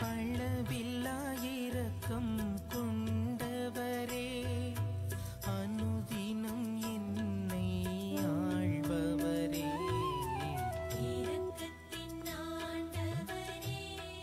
அளவில்லா இரக்கம் கொண்டவரே அனுதினம் என்னை ஆள்பவரே இரக்கத்தின் ஆண்டவரே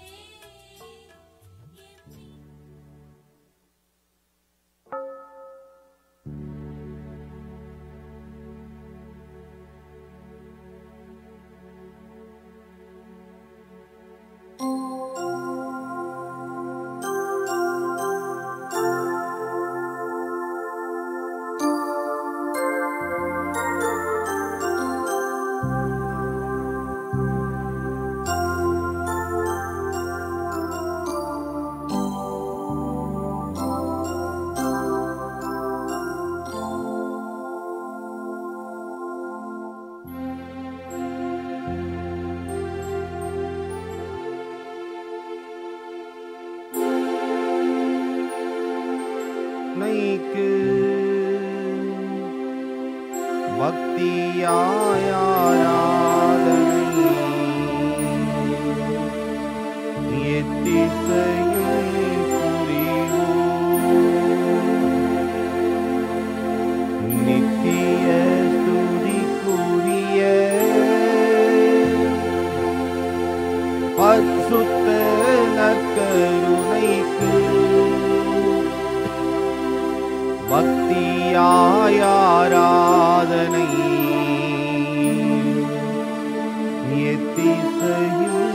நைக்கு பக்தியாயாராதனை எத்திசையும் புரிவோம் நித்திய ஸ்துதிக்குரிய பரிசுத்த நற்கருணைக்கு பக்தியாயாராதனை எத்திசையும்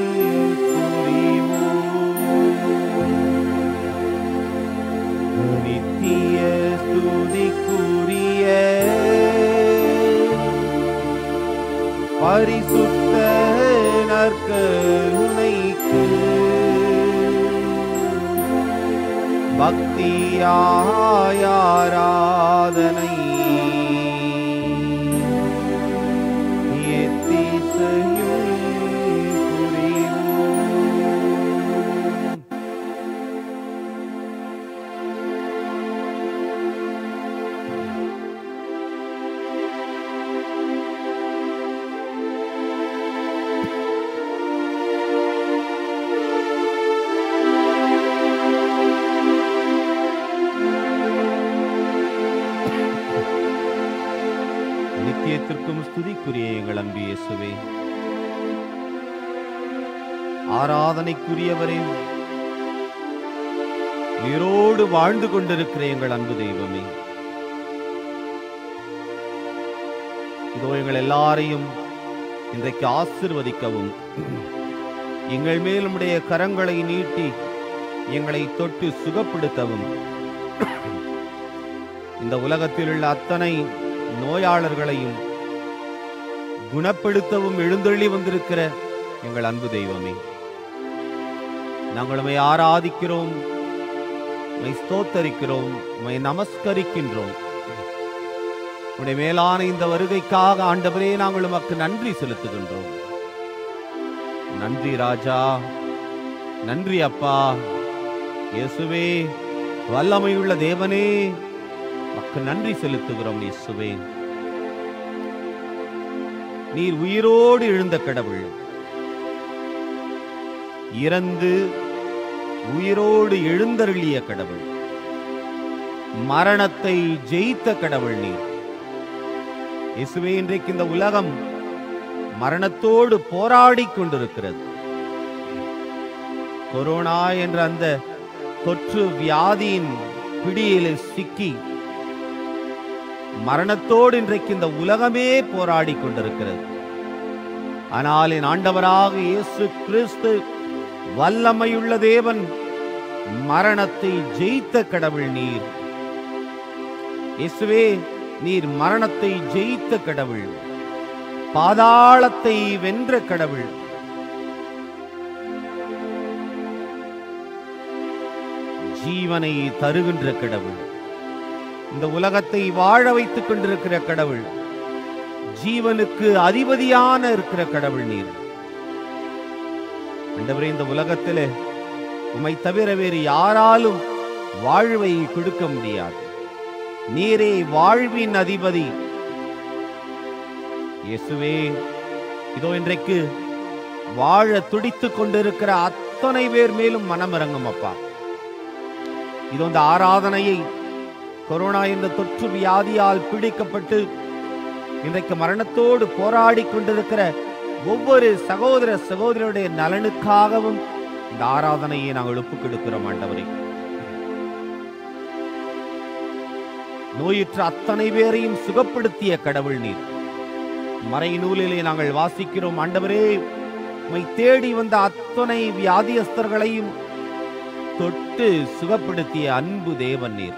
புரிவோம் நித்திய ஸ்துதிக்குரிய பரிசுத்த நற்கருணைக்கு பக்தியாயாராதனை எத்திசையும் புரிவோம் நித்தியத்திற்கும் ஸ்துதிக்குரிய எங்கள் அன்பு இயேசுவே ஆராதனைக்குரியவரே உயிரோடு வாழ்ந்து கொண்டிருக்கிற எங்கள் அன்பு தெய்வமே இதோ எங்கள் எல்லாரையும் இன்றைக்கு ஆசிர்வதிக்கவும் எங்கள் மேல் உம்முடைய கரங்களை நீட்டி எங்களை தொட்டு சுகப்படுத்தவும் இந்த உலகத்தில் உள்ள அத்தனை நோயாளர்களையும் குணப்படுத்தவும் எழுந்தள்ளி வந்திருக்கிற எங்கள் அன்பு தெய்வமே நாங்கள் உம்மை ஆராதிக்கிறோம் உம்மை ஸ்தோத்தரிக்கிறோம் உம்மை நமஸ்கரிக்கின்றோம் உடைய மேலான இந்த வருகைக்காக ஆண்டவரே நாங்கள் உமக்கு நன்றி செலுத்துகின்றோம் நன்றி ராஜா நன்றி அப்பா இயேசுவே வல்லமையுள்ள தேவனே உமக்கு நன்றி செலுத்துகிறோம் இயேசுவே நீர் உயிரோடு எழுந்த கடவுள் இறந்து உயிரோடு எழுந்தருளிய கடவுள் மரணத்தை ஜெயித்த கடவுள் நீர் இயேசுவே இன்றைக்கு இந்த உலகம் மரணத்தோடு போராடிக் கொண்டிருக்கிறது கொரோனா என்ற அந்த தொற்று வியாதியின் பிடியில் சிக்கி மரணத்தோடு இன்றைக்கு இந்த உலகமே போராடிக் கொண்டிருக்கிறது ஆனால் என் ஆண்டவராக இயேசு கிறிஸ்து வல்லமையுள்ள தேவன் மரணத்தை ஜெயித்த கடவுள் நீர் இயேசுவே நீர் மரணத்தை ஜெயித்த கடவுள் பாதாளத்தை வென்ற கடவுள் ஜீவனை தருகின்ற கடவுள் இந்த உலகத்தை வாழ வைத்துக் கொண்டிருக்கிற கடவுள் ஜீவனுக்கு அதிபதியான இருக்கிற கடவுள் நீர் ஆண்டவரே இந்த உலகத்திலே உம்மை தவிர வேறு யாராலும் வாழ்வை கொடுக்க முடியாது நீரே வாழ்வின் அதிபதி இயேசுவே இதோ இன்றைக்கு வாழ துடித்துக் கொண்டிருக்கிற அத்தனை அத்தனை பேர் மேலும் மனமிறங்கும் அப்பா இது அந்த ஆராதனையை கொரோனா என்ற தொற்று வியாதியால் பீடிக்கப்பட்டு இன்றைக்கு மரணத்தோடு போராடி கொண்டிருக்கிற ஒவ்வொரு சகோதர சகோதரருடைய நலனுக்காகவும் இந்த ஆராதனையை நாங்கள் ஒப்புக் கொடுக்கிறோம் ஆண்டவரே நோயுற்ற அத்தனை பேரையும் சுகப்படுத்திய கடவுள் நீர் மறை நூலிலே நாங்கள் வாசிக்கிறோம் ஆண்டவரே உம்மை தேடி வந்த அத்தனை வியாதியஸ்தர்களையும் தொட்டு சுகப்படுத்திய அன்பு தேவன் நீர்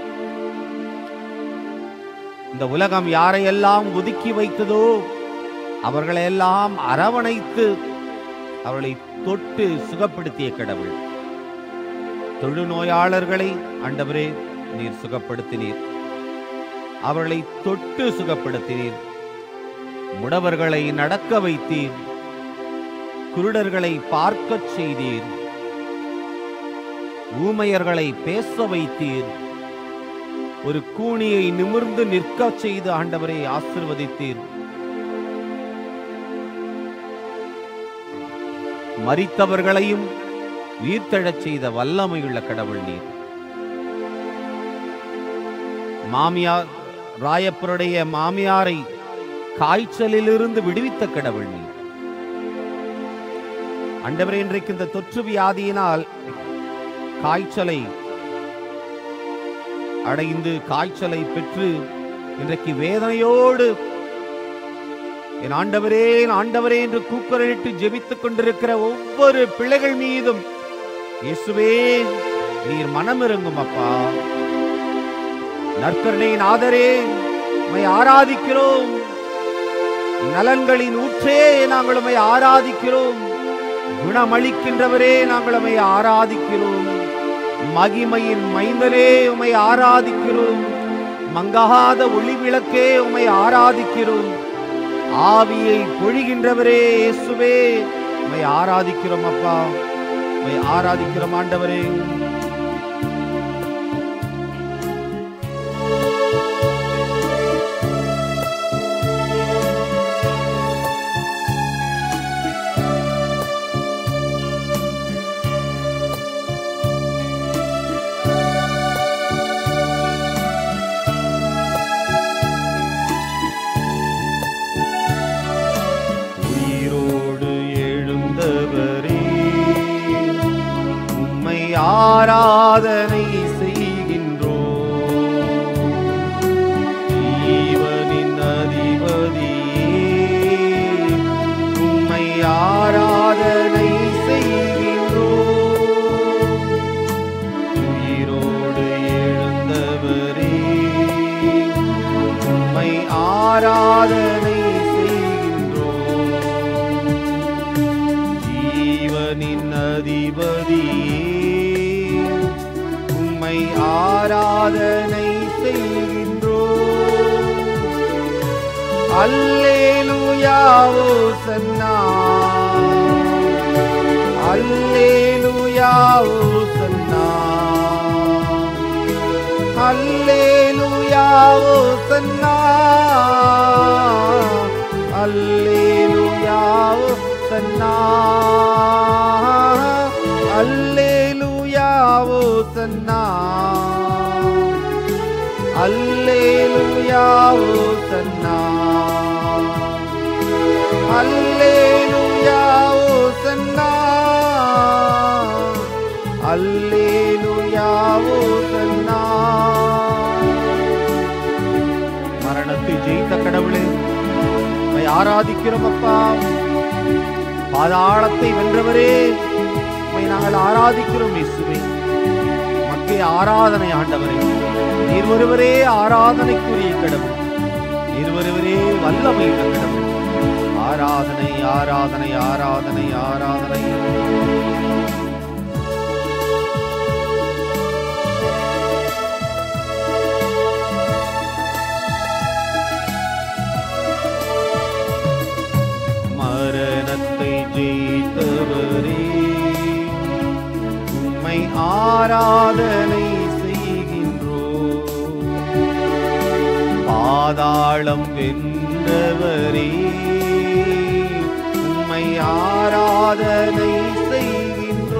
இந்த உலகம் யாரையெல்லாம் ஒதுக்கி வைத்ததோ அவர்களையெல்லாம் அரவணைத்து அவர்களை தொட்டு சுகப்படுத்திய கடவுள் தொழுநோயாளர்களை ஆண்டவரே நீர் சுகப்படுத்தினீர் அவர்களை தொட்டு சுகப்படுத்தினீர் முடவர்களை நடக்க வைத்தீர் குருடர்களை பார்க்கச் செய்தீர் ஊமையர்களை பேச வைத்தீர் ஒரு கூனியை நிமிர்ந்து நிற்கச் செய்து ஆண்டவரை ஆசிர்வதித்தீர் மரித்தவர்களையும் உயிர்த்தெழச் செய்த வல்லமையுள்ள கடவுள் நீர் மாமியார் ராயப்பருடைய மாமியாரை காய்ச்சலிலிருந்து விடுவித்த கடவுள் நீர் அண்டவரே இன்றைக்கு இந்த தொற்று வியாதியினால் காய்ச்சலை அடைந்து காய்ச்சலை பெற்று இன்றைக்கு வேதனையோடு என் ஆண்டவரே என் ஆண்டவரே என்று கூக்குரலிட்டு ஜெபித்துக் கொண்டிருக்கிற ஒவ்வொரு பிள்ளைகள் மீதும் இயேசுவே நீர் மனமிறங்கும் அப்பா நற்கருணையின் ஆதரே உம்மை ஆராதிக்கிறோம் நலன்களின் ஊற்றே நாங்கள் உம்மை ஆராதிக்கிறோம் குணமளிக்கின்றவரே நாங்கள் உம்மை ஆராதிக்கிறோம் மகிமையின் மைந்தனே உம்மை ஆராதிக்கிறோம் மங்காத ஒளி விளக்கே உம்மை ஆராதிக்கிறோம் ஆவியை பொழிகின்றவரே இயேசுவே உம்மை ஆராதிக்கிறோம் அப்பா உம்மை ஆராதிக்கிறோம் ஆண்டவரே உயிரோடு எழுந்தவரே உம்மை ஆராதனை செய்கின்றோம் ஜீவனின் அதிபதியே உம்மை ஆராதனை செய்கின்றோம் உயிரோடு எழுந்தவரே உம்மை ஆராதனை செய்கின்றோம் ஜீவனின் அதிபதியே உம்மை ஆராதனை செய்கின்றோம் அல்லேலூயாவோ சன்னா அல்லேலூயாவோ சன்னா அல்லேலூயாவோ சன்னா அல்லேலூயாவோ சன்னா அல்லேலூயாவோ சன்னா அல்லேலூயாவோ சன்னா அல்லேலூயாவோ சன்னா அல்லேலூயாவோ சன்னா மரணத்தை ஜெயித்த கடவுளே உம்மை ஆராதிக்கிறோம் அப்பா பாதாளத்தை வென்றவரே உம்மை நாங்கள் ஆராதிக்கிறோம் இயேசுவே மக்கே ஆராதனை ஆண்டவரே நீர் ஒருவரே ஆராதனைக்குரிய கடவுள் நீர் ஒருவரே வல்லமையுள்ள கடவுள் ஆராதனை ஆராதனை ஆராதனை ஆராதனை மரணத்தை ஜெயித்தவரே உம்மை ஆராதனை செய்கின்றோம் பாதாளம் வென்றவரே உம்மை ஆராதனை செய்கின்றோம்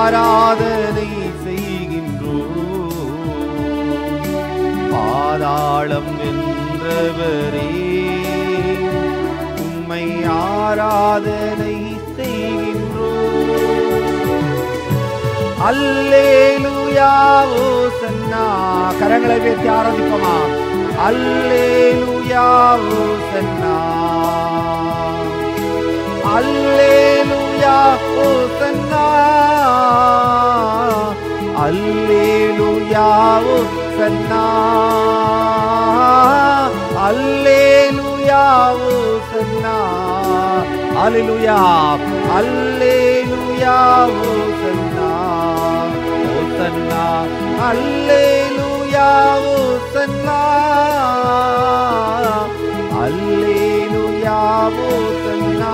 ஆராதனை செய்கின்றோம் பாதாளம் வென்றவரே உம்மை ஆராதனை செய்கின்றோம் அல்லேலூயா ஓசன்னா கரங்களை வைத்து ஆராதிப்போமா அல்லேலூயா ஓசன்னா அல்லேலூயா ஓசன்னா அல்லேலூயா ஓசன்னா அல்லேலூயா ஓசன்னா அல்லேலூயா அல்லேலூயா ஓசன்னா ஓசன்னா அல்லேலூயா ஓசன்னா அல்லேலூயா ஓசன்னா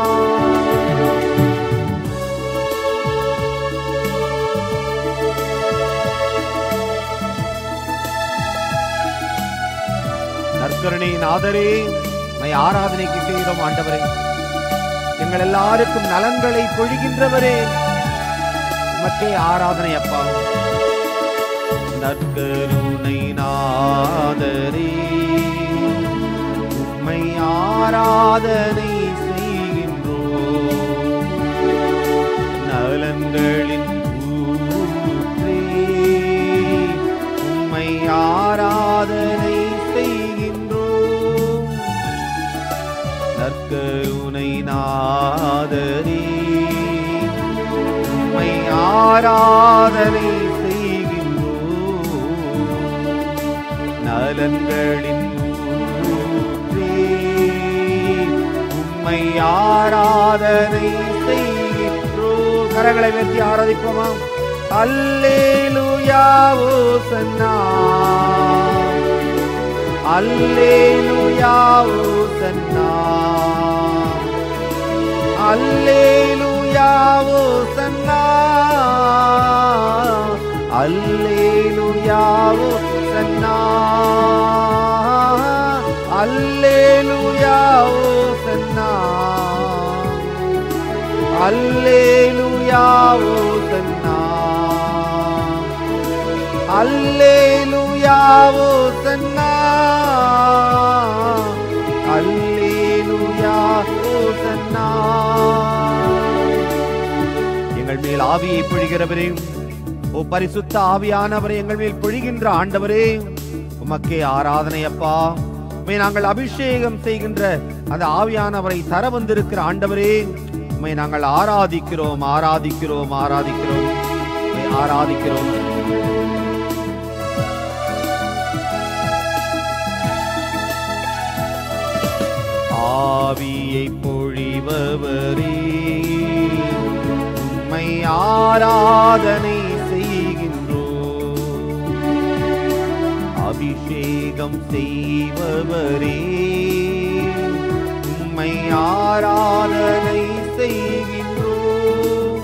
நற்கருணையின் ஆதரே மை ஆராதனைக்கு செய்கிறோம் ஆண்டவரே எங்கள் எல்லாருக்கும் நலன்களை பொழிகின்றவரே உமக்கே ஆராதனை அப்பா நற்கருணை நாதரே உம்மை ஆராதனை செய்கின்றோம் நலன்களின் ஊற்றே உம்மை ஆராதனை செய்கின்றோம் நற்கருணை நாதரே உம்மை ஆராதனை செய்கின்றோம் நலன்களின் ஊற்றே உம்மை ஆராதனை செய்கின்றோம் கரங்களை வெற்றி ஆராதிப்போமா அல்லேலூயா ஓசன்னா அல்லேலூயா ஓசன்னா அல்லேலூயா ஓசன்னா அல்லேலூயா ஓசன்னா அல்லேலூயா ஓசன்னா அல்லேலூயா ஓசன்னா அல்லேலூயா ஓசன்னா அல்லேலூயா ஓசன்னா எங்கள் மேல் ஆவியை பொழிகிறவரே ஓ பரிசுத்த ஆவியானவரே எங்கள் மேல் பொழிகின்ற ஆண்டவரே உமக்கே ஆராதனை அப்பா உம்மை நாங்கள் அபிஷேகம் செய்கின்ற அந்த ஆவியானவரை தர வந்திருக்கிற ஆண்டவரே உம்மை நாங்கள் ஆராதிக்கிறோம் ஆராதிக்கிறோம் ஆராதிக்கிறோம் உம்மை ஆராதிக்கிறோம் ஆவியை பொழிபவரே உம்மை ஆராதனை செய்கின்றோம் அபிஷேகம் செய்பவரே உம்மை ஆராதனை செய்கின்றோம்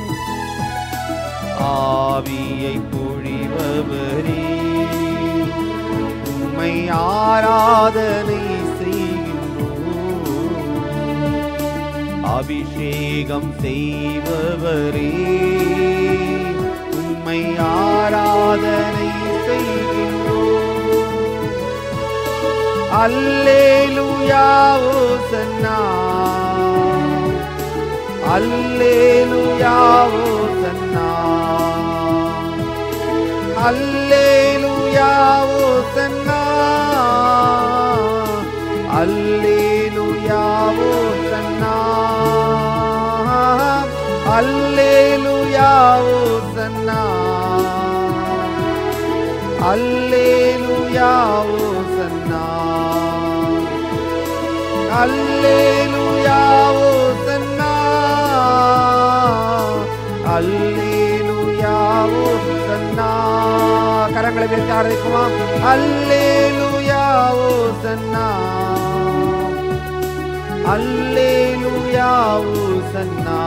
ஆவியை பொழிபவரே உம்மை ஆராதனை செய்கின்றோம் அபிஷேகம் செய்பவரே உம்மை ஆராதனை செய்கின்றோம் அல்லேலூயா ஓசன்னா அல்லேலூயா ஓசன்னா அல்லேலூயா ஓசன்னா அல்லேலூயா ஓசன்னா அல்லேலூயா ஓசன்னா அல்லேலூயா ஓசன்னா அல்லேலூயா ஓசன்னா அல்லேலூயா ஓசன்னா கரங்களை வைத்து ஆரம்பிக்குமா அல்லேலூயா ஓசன்னா அல்லேலூயா ஓசன்னா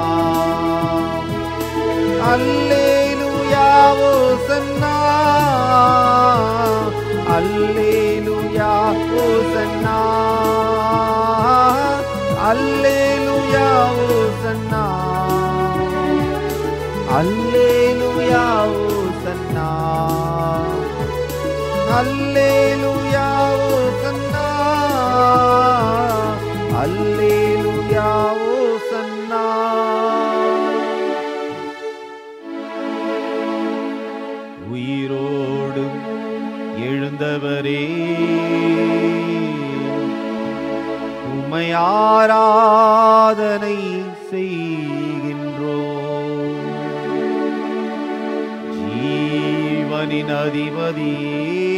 அல்லேலூயா ஓசன்னா அல்லேலூயா ஓசன்னா அல்லேலூயா ஓசன்னா அல்லேலூயா அல்லேலூயா ஓசன்னா அல்லேலூயா ஓசன்னா உயிரோடு எழுந்தவரே உம்மை ஆராதனை செய்கின்றோ ஜீவனின் அதிபதியே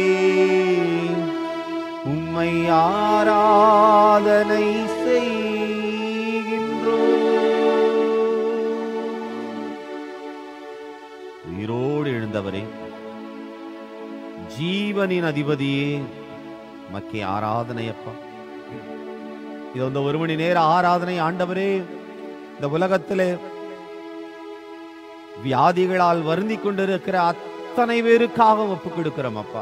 உம்மை ஆராதனை செய்கின்றோ உயிரோடு எழுந்தவரே ஜீவனின் அதிபதியே மக்கே ஆராதனை அப்பா இது இந்த ஒரு மணி நேர ஆராதனை ஆண்டவரே இந்த உலகத்திலே வியாதிகளால் வருந்திக் கொண்டிருக்கிற அத்தனை பேருக்காக ஒப்புக் கொடுக்கிறோம் அப்பா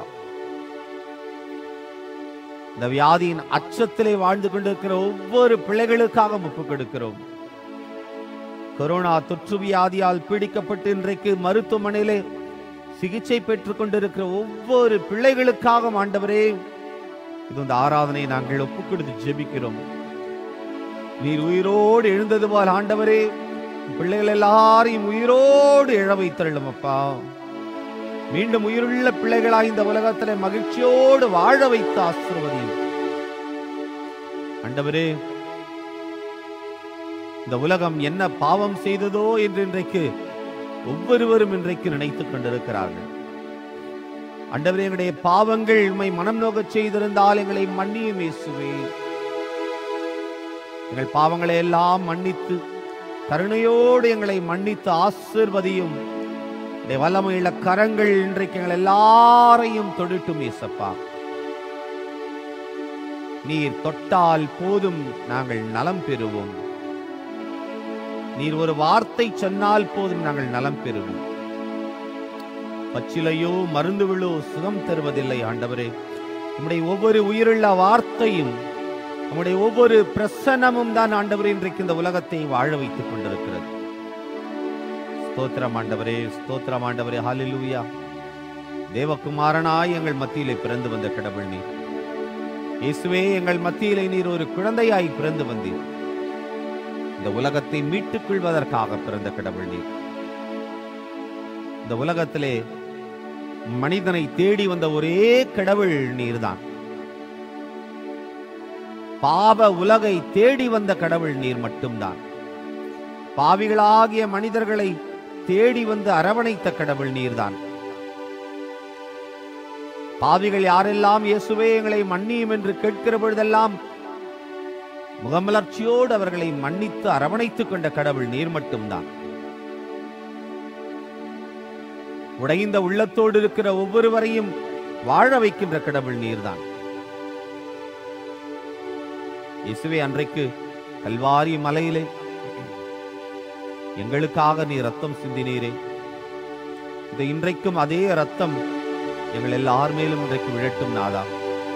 இந்த வியாதியின் அச்சத்திலே வாழ்ந்து கொண்டிருக்கிற ஒவ்வொரு பிள்ளைகளுக்காக ஒப்புக் கொடுக்கிறோம் கொரோனா தொற்று வியாதியால் பீடிக்கப்பட்டு இன்றைக்கு மருத்துவமனையிலே சிகிச்சை பெற்றுக் கொண்டிருக்கிற ஒவ்வொரு பிள்ளைகளுக்காக ஆண்டவரே இது இந்த ஆராதனை நாங்கள் ஒப்புக் கொடுத்து ஜெபிக்கிறோம் நீர் உயிரோடு எழுந்தது போல் ஆண்டவரே பிள்ளைகள் எல்லாரையும் உயிரோடு எழ வைத்தள்ளும் அப்பா மீண்டும் உயிருள்ள பிள்ளைகளாய் இந்த உலகத்திலே மகிழ்ச்சியோடு வாழ வைத்து ஆசிர்வதியும் ஆண்டவரே இந்த உலகம் என்ன பாவம் செய்ததோ என்று இன்றைக்கு ஒவ்வொருவரும் இன்றைக்கு நினைத்துக் கொண்டிருக்கிறார்கள் ஆண்டவரே எங்களுடைய பாவங்கள் உம்மை மனம் நோகச் செய்திருந்தால் எங்களை மன்னியும் இயேசுவே எங்கள் பாவங்களை எல்லாம் மன்னித்து கருணையோடு எங்களை மன்னித்து ஆசிர்வதியும் உடைய வல்லமையுள்ள கரங்கள் இன்றைக்கு எங்கள் எல்லாரையும் தொடுட்டும் இயேசப்பா நீர் தொட்டால் போதும் நாங்கள் நலம் பெறுவோம் நீர் ஒரு வார்த்தை சொன்னால் போதும் நாங்கள் நலம் பெறுவோம் பச்சிலையோ மருந்து விழோ சுகம் தருவதில்லை ஆண்டவரே உம்முடைய ஒவ்வொரு உயிருள்ள வார்த்தையும் நம்முடைய ஒவ்வொரு பிரசன்னமும் தான் ஆண்டவரே இன்றைக்கு இந்த உலகத்தை வாழ வைத்துக் கொண்டிருக்கிறது ஸ்தோத்திரம் ஆண்டவரே ஸ்தோத்திரம் ஆண்டவரே ஹalleluya தேவகுமாரனாய் எங்கள் மத்தியிலே பிறந்து வந்த கடவுள் நீர் இயேசுவே எங்கள் மத்தியிலே நீர் ஒரு குழந்தையாய் பிறந்து வந்தீர் இந்த உலகத்தை மீட்டுக் கொள்வதற்காக பிறந்த கடவுள் நீர் இந்த உலகத்திலே மனிதனை தேடி வந்த ஒரே கடவுள் நீர்தான் பாவ உலகை தேடி வந்த கடவுள் நீர் மட்டும்தான் பாவிகளாகிய மனிதர்களை தேடி வந்து அரவணைத்த கடவுள் நீர்தான் பாவிகள் யாரெல்லாம் இயேசுவே எங்களை மன்னியும் என்று கேட்கிற பொழுதெல்லாம் முகமலர்ச்சியோடு அவர்களை மன்னித்து அரவணைத்துக் கொண்ட கடவுள் நீர் மட்டும்தான் உடைந்த உள்ளத்தோடு இருக்கிற ஒவ்வொருவரையும் வாழ வைக்கின்ற கடவுள் நீர்தான் இயேசுவே அன்றைக்கு கல்வாரி மலையிலே எங்களுக்காக நீ ரத்தம் சிந்தினீரே இது இன்றைக்கும் அதே ரத்தம் எங்கள் எல்லார் மேலும் இன்றைக்கு விழட்டும் நாதா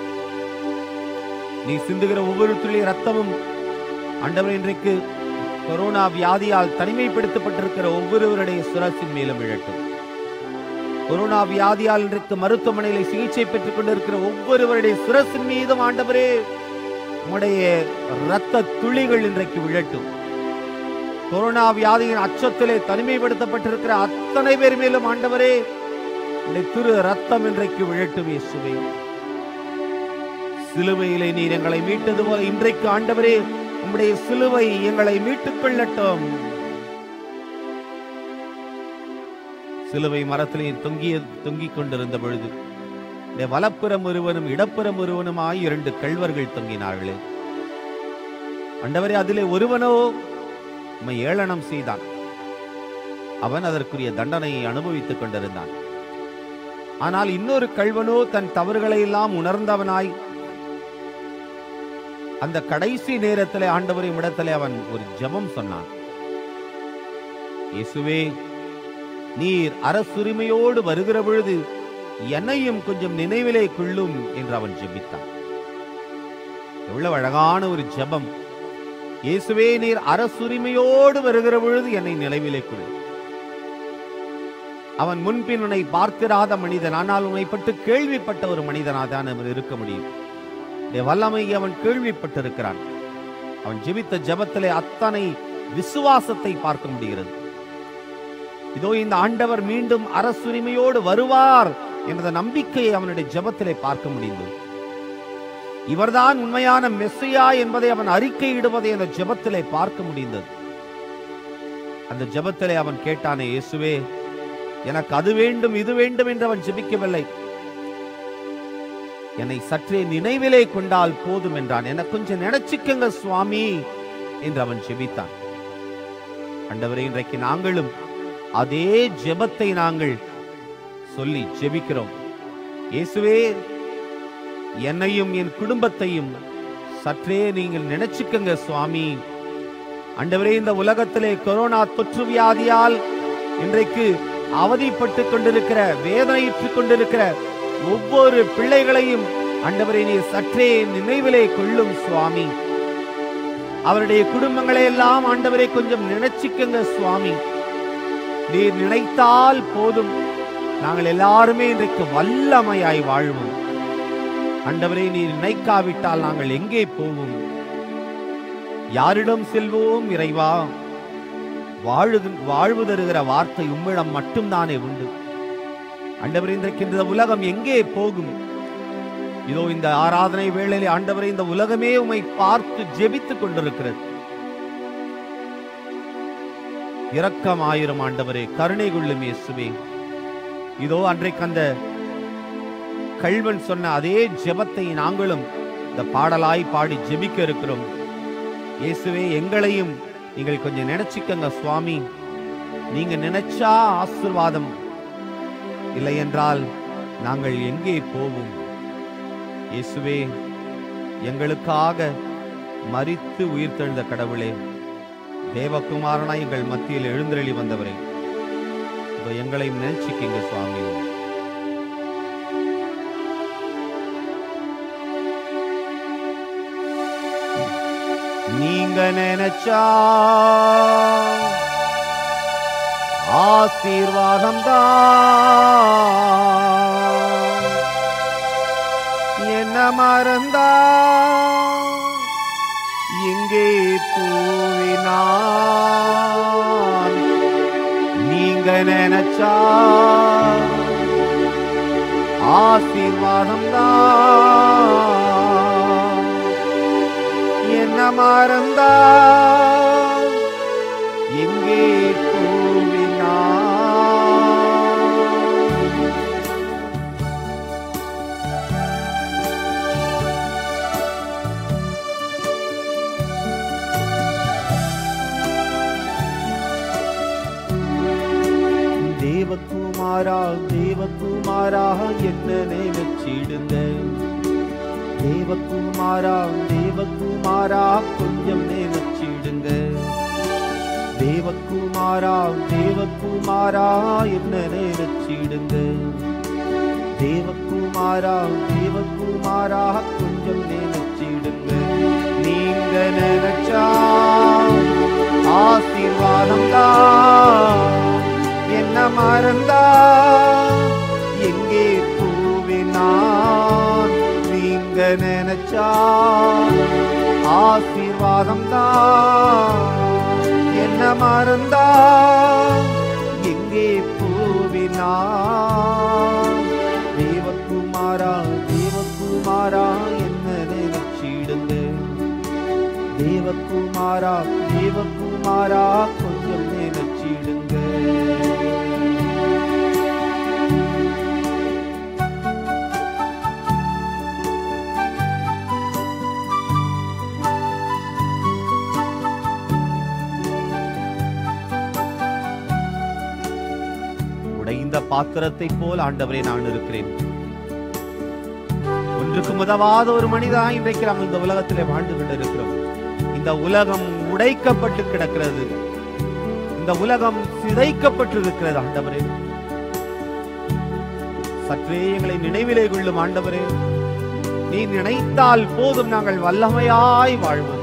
நீ சிந்துகிற ஒவ்வொரு துளி ரத்தமும் ஆண்டவர் இன்றைக்கு கொரோனா வியாதியால் தனிமைப்படுத்தப்பட்டிருக்கிற ஒவ்வொருவருடைய சுரசின் மேலும் விழட்டும் கொரோனா வியாதியால் இன்றைக்கு மருத்துவமனையில சிகிச்சை பெற்றுக் கொண்டிருக்கிற ஒவ்வொருவருடைய சுரசின் மீதும் ஆண்டவரே உம்முடைய இரத்த துளிகள் இன்றைக்கு விழட்டும் கொரோனா வியாதியின் அச்சத்திலே தனிமைப்படுத்தப்பட்டிருக்கிற அத்தனை பேர் மேலும் ஆண்டவரே உம்முடைய திரு ரத்தம் இன்றைக்கு விழட்டும் இயேசுவே சிலுவையிலே நீர் எங்களை மீட்டது போல இன்றைக்கு ஆண்டவரே உம்முடைய சிலுவை எங்களை மீட்டுக் கொள்ளட்டும் சிலுவை மரத்தில் நீர் தொங்கிய தொங்கிக் கொண்டிருந்த பொழுது இந்த வலப்புறம் ஒருவனும் இடப்புறம் ஒருவனுமாய் இரண்டு கள்வர்கள் தொங்கினார்களே ஆண்டவரே அதிலே ஒருவனோ உம்மை ஏளனம் செய்தான் அவன் அதற்குரிய தண்டனையை அனுபவித்துக் கொண்டிருந்தான் ஆனால் இன்னொரு கள்வனோ தன் தவறுகளை எல்லாம் உணர்ந்தவனாய் அந்த கடைசி நேரத்திலே ஆண்டவரின் இடத்திலே அவன் ஒரு ஜெபம் சொன்னான் இயேசுவே நீர் அரசுரிமையோடு வருகிற பொழுது என்னையும் கொஞ்சம் நினைவிலே கொள்ளும் என்று அவன் ஜெபித்தான் எவ்வளவு அழகான ஒரு ஜெபம் இயேசுவே நீர் அரசுரிமையோடு வருகிற பொழுது என்னை நினைவிலே கொள்ளும் அவன் முன்பின் உன்னை பார்த்திராத மனிதன் ஆனால் உன்னை பட்டு கேள்விப்பட்ட ஒரு மனிதனாக தான் அவன் இருக்க முடியும் உன்னுடைய வல்லமையை அவன் கேள்விப்பட்டிருக்கிறான் அவன் ஜெபித்த ஜெபத்திலே அத்தனை விசுவாசத்தை பார்க்க முடிகிறது இதோ இந்த ஆண்டவர் மீண்டும் அரசுரிமையோடு வருவார் என்ற நம்பிக்கையை அவனுடைய ஜெபத்திலே பார்க்க முடிந்தது இவர்தான் உண்மையான மெஸ்ஸையா என்பதை அவன் அறிக்கையிடுவதை அந்த ஜெபத்திலே பார்க்க முடிந்தது அந்த ஜெபத்திலே அவன் கேட்டானே இயேசுவே எனக்கு அது வேண்டும் இது வேண்டும் என்று அவன் ஜெபிக்கவில்லை என்னை சற்றே நினைவிலே கொண்டால் போதும் என்றான் என கொஞ்சம் நினைச்சுக்கங்க சுவாமி என்று அவன் ஜெபித்தான் ஆண்டவரே இன்றைக்கு நாங்களும் அதே ஜெபத்தை நாங்கள் சொல்லி ஜெபிக்கிறோம் இயேசுவே என்னையும் என் குடும்பத்தையும் சற்றே நீங்கள் நினைச்சுக்கங்க சுவாமி ஆண்டவரே இந்த உலகத்திலே கொரோனா தொற்று வியாதியால் இன்றைக்கு அவதிப்பட்டு கொண்டிருக்கிற வேதனையுற்றுக் கொண்டிருக்கிற ஒவ்வொரு பிள்ளைகளையும் ஆண்டவரே நீர் சற்றே நினைவிலே கொள்ளும் சுவாமி அவருடைய குடும்பங்களை எல்லாம் ஆண்டவரை கொஞ்சம் நினைச்சுக்கங்க சுவாமி நீர் நினைத்தால் போதும் நாங்கள் எல்லாருமே இன்றைக்கு வல்லமையாய் வாழ்வோம் ஆண்டவரே நீர் நினைக்காவிட்டால் நாங்கள் எங்கே போவோம் யாரிடம் செல்வோம் இறைவா வாழு வாழ்வு தருகிற வார்த்தை உம்மிடம் மட்டும்தானே உண்டு ஆண்டவரே இன்றைக்கு இந்த உலகம் எங்கே போகும் இதோ இந்த ஆராதனை வேளையிலே ஆண்டவரே இந்த உலகமே உம்மை பார்த்து ஜெபித்துக் கொண்டிருக்கிறது இரக்கமாயிரம் ஆண்டவரே கருணை கொள்ளும் இயேசுவே இதோ அன்றைக்கு அந்த கல்வன் சொன்ன அதே ஜெபத்தை நாங்களும் இந்த பாடலாய் பாடி ஜெபிக்க இருக்கிறோம் இயேசுவே எங்களையும் நீங்கள் கொஞ்சம் நினைச்சுக்கங்க சுவாமி நீங்க நினைச்சா ஆசிர்வாதம் இல்லை என்றால் நாங்கள் எங்கே போவோம் இயேசுவே எங்களுக்காக மரித்து உயிர்த்தெழுந்த கடவுளே தேவகுமாரனா எங்கள் மத்தியில் எழுந்தருளி வந்தவரே இதோ எங்களையும் நினைச்சுக்கிங்க சுவாமி நீங்க நினைச்சா ஆசீர்வாதம் தான் என்ன மறந்தா இங்கே பூவினான் நீங்க நினைச்சா ஆசீர்வாதம் தான் என்ன மறந்தா எங்கே போவினான் தேவகுமாரா தேவகுமாரா என்ன நினைச்சிடுங்க தேவகுமாரா தேவகுமாரா கொஞ்சம் நினைச்சிடுங்க தேவகுமாரா தேவகுமாரா என்ன நினைச்சிடுங்க தேவகுமாரா தேவகுமாரா கொஞ்சம் நினைச்சிடுங்க நீங்க நினைச்சா ஆசீர்வாதம் தான் என்ன மறந்தா எங்கே பூவினான் நீங்க நினைச்சா ஆசீர்வாதம் தான் என்ன மறந்தா எங்கே பூவினான் தேவகுமாரா தேவகுமாரா என்ன நினைச்சிடுங்க தேவகுமாரா தேவகுமாரா கொஞ்சம் நினைச்சிடுங்க உடைந்த பாத்திரத்தை போல் ஆண்டவரே நான் இருக்கிறேன் ஒன்றுக்கும் உதவாத ஒரு மனிதா இன்றைக்கு நாம் இந்த உலகத்திலே வாழ்ந்து கொண்டிருக்கிறோம் இந்த உலகம் உடைக்கப்பட்டு கிடக்கிறது இந்த உலகம் சிதைக்கப்பட்டிருக்கிறது ஆண்டவரே சற்றே எங்களை நினைவிலே கொள்ளும் ஆண்டவரே நீ நினைத்தால் போதும் நாங்கள் வல்லமையாய் வாழ்வோம்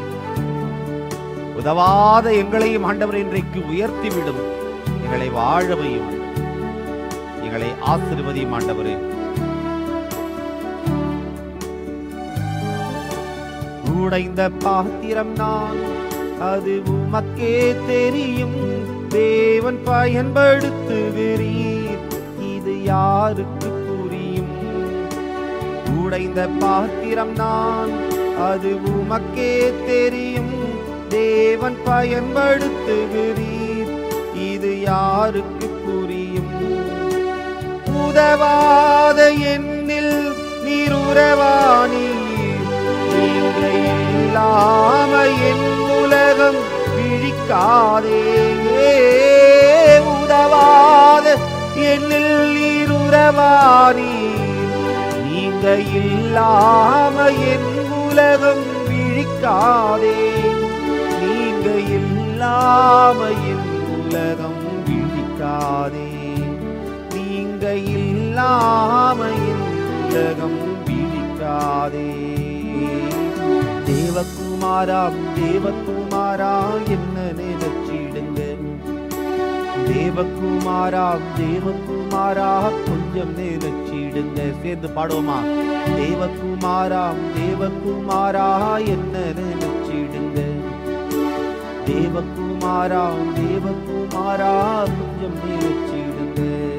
உதவாத எங்களையும் ஆண்டவரே இன்றைக்கு உயர்த்தி விடும் எங்களை வாழவையும் எங்களை ஆசீர்வதியும் ஆண்டவரே உடைந்த பாத்திரம் நான் அது உமக்கே தெரியும் தேவன் பயன்படுத்துகிறீர் இது யாருக்கு புரியும் உடைந்த பாத்திரம் நான் அது உமக்கே தெரியும் தேவன் பயன்படுத்துகிறீர் இது யாருக்கு புரியும் உதவாத எண்ணில் நீர் உறவானீர் நீங்க இல்லாம என் உலகம் விழிக்காதே உதவாத எண்ணில் நீர் உறவானீர் நீங்க இல்லாம என் உலகம் விழிக்காதே நீங்க இல்லாம என் உலகம் விழிக்காதே நீங்க இல்லாம என் உலகம் விழிக்காதே தேவகுமாரா தேவகுமாரா என்ன நினைச்சிடுங்க தேவகுமாரா தேவகுமாரா கொஞ்சம் நினைச்சிடுங்க சேர்ந்து பாடுவோமா தேவகுமாரா தேவகுமாரா என்ன நினைச்சிடுங்க தேவகுமாரா தேவகுமாரா கொஞ்சம் நினைச்சிடுங்க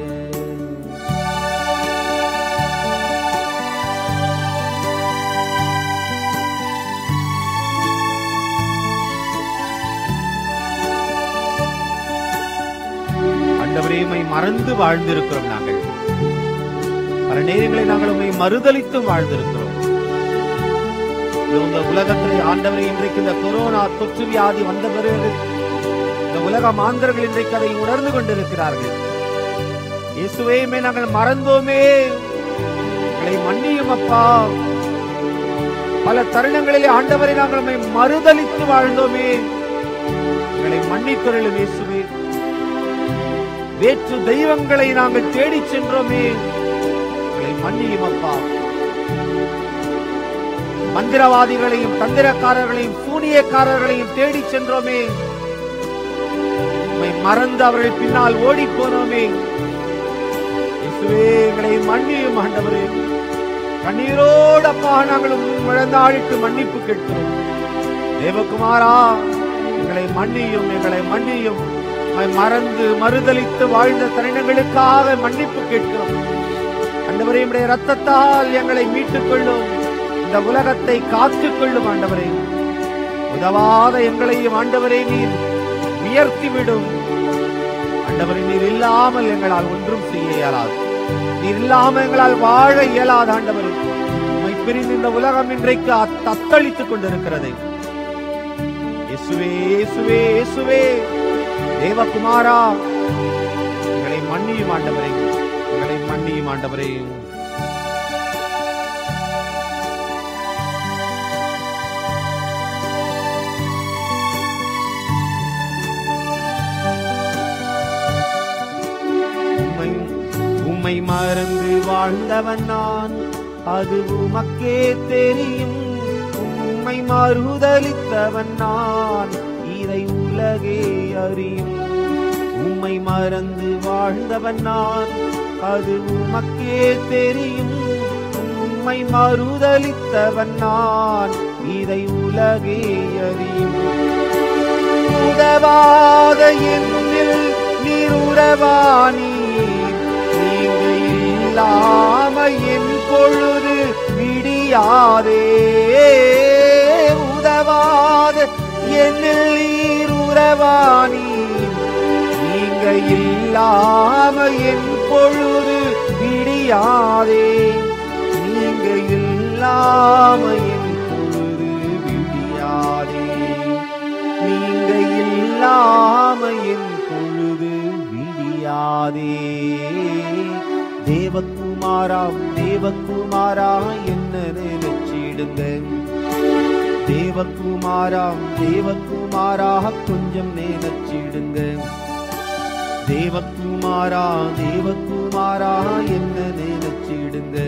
ஆண்டவரே உம்மை மறந்து வாழ்ந்திருக்கிறோம் நாங்கள் பல நேரங்களில் நாங்கள் உண்மை மறுதலித்து வாழ்ந்திருக்கிறோம் இது இந்த உலகத்திலே ஆண்டவரே இன்றைக்கு இந்த கொரோனா தொற்று வியாதி வந்த பிறகு இந்த உலக மாந்தர்கள் இன்றைக்கு அதை உணர்ந்து கொண்டிருக்கிறார்கள் இயேசுவையுமே நாங்கள் மறந்தோமே எங்களை மன்னியும் அப்பா பல தருணங்களிலே ஆண்டவரை நாங்கள் உம்மை மறுதலித்து வாழ்ந்தோமே எங்களை மன்னித்தருளும் இயேசுவே வேற்று தெய்வங்களை நாங்கள் தேடிச் சென்றோமே எங்களை மன்னியும் அப்பா மந்திரவாதிகளையும் தந்திரக்காரர்களையும் சூனியக்காரர்களையும் தேடிச் சென்றோமே உம்மை மறந்து அவர்கள் பின்னால் ஓடிப் போனோமே இயேசுவே எங்களை மன்னியும் ஆண்டவரே கண்ணீரோடு அப்பா நாங்கள் முழந்தாழிட்டு மன்னிப்பு கேட்கிறோம் தேவகுமாரா எங்களை மன்னியும் எங்களை மன்னியும் உம்மை மறந்து மறுதலித்து வாழ்ந்த தருணங்களுக்காக மன்னிப்பு கேட்கிறோம் ஆண்டவரே உம்முடைய ரத்தத்தால் எங்களை மீட்டுக் கொள்ளும் இந்த உலகத்தை காத்துக் கொள்ளும் ஆண்டவரே உதவாத எங்களையும் ஆண்டவரே நீர் உயர்த்தி விடும் ஆண்டவரே நீர் இல்லாமல் எங்களால் ஒன்றும் செய்ய இயலாது நீர் இல்லாமல் எங்களால் வாழ இயலாது ஆண்டவரே உம்மை பிரிந்து இந்த உலகம் இன்றைக்கு அத்- தத்தளித்துக் கொண்டிருக்கிறது இயேசுவே இயேசுவே இயேசுவே தேவகுமாரா எங்களை மன்னியும் ஆண்டவரே எங்களை மன்னியும் ஆண்டவரே உம்மை உம்மை மறந்து வாழ்ந்தவன் நான் அது உமக்கே தெரியும் உம்மை மறுதலித்தவன் நான் இதை உலகே அறியும் உம்மை மறந்து வாழ்ந்தவன் நான் அது உமக்கே தெரியும் உம்மை மறுதலித்தவன் நான் இதை உலகே அறியும் உதவாத என்னில் நீர் உறவானீர் நீங்க இல்லாம என் பொழுது விடியாதே உதவாத என்னில் நீர் உறவானீர் நீங்க இல்லாம என் பொழுது விடியாதே நீங்க இல்லாம என் பொழுது விடியாதே நீங்க இல்லாம என் பொழுது விடியாதே தேவகுமாரா தேவகுமாரா என்ன நினைச்சிடுங்க தேவகுமாரா தேவகுமாரா கொஞ்சம் நினைச்சிடுங்க தேவகுமாரா தேவகுமாரா என்ன நினைச்சிடுங்க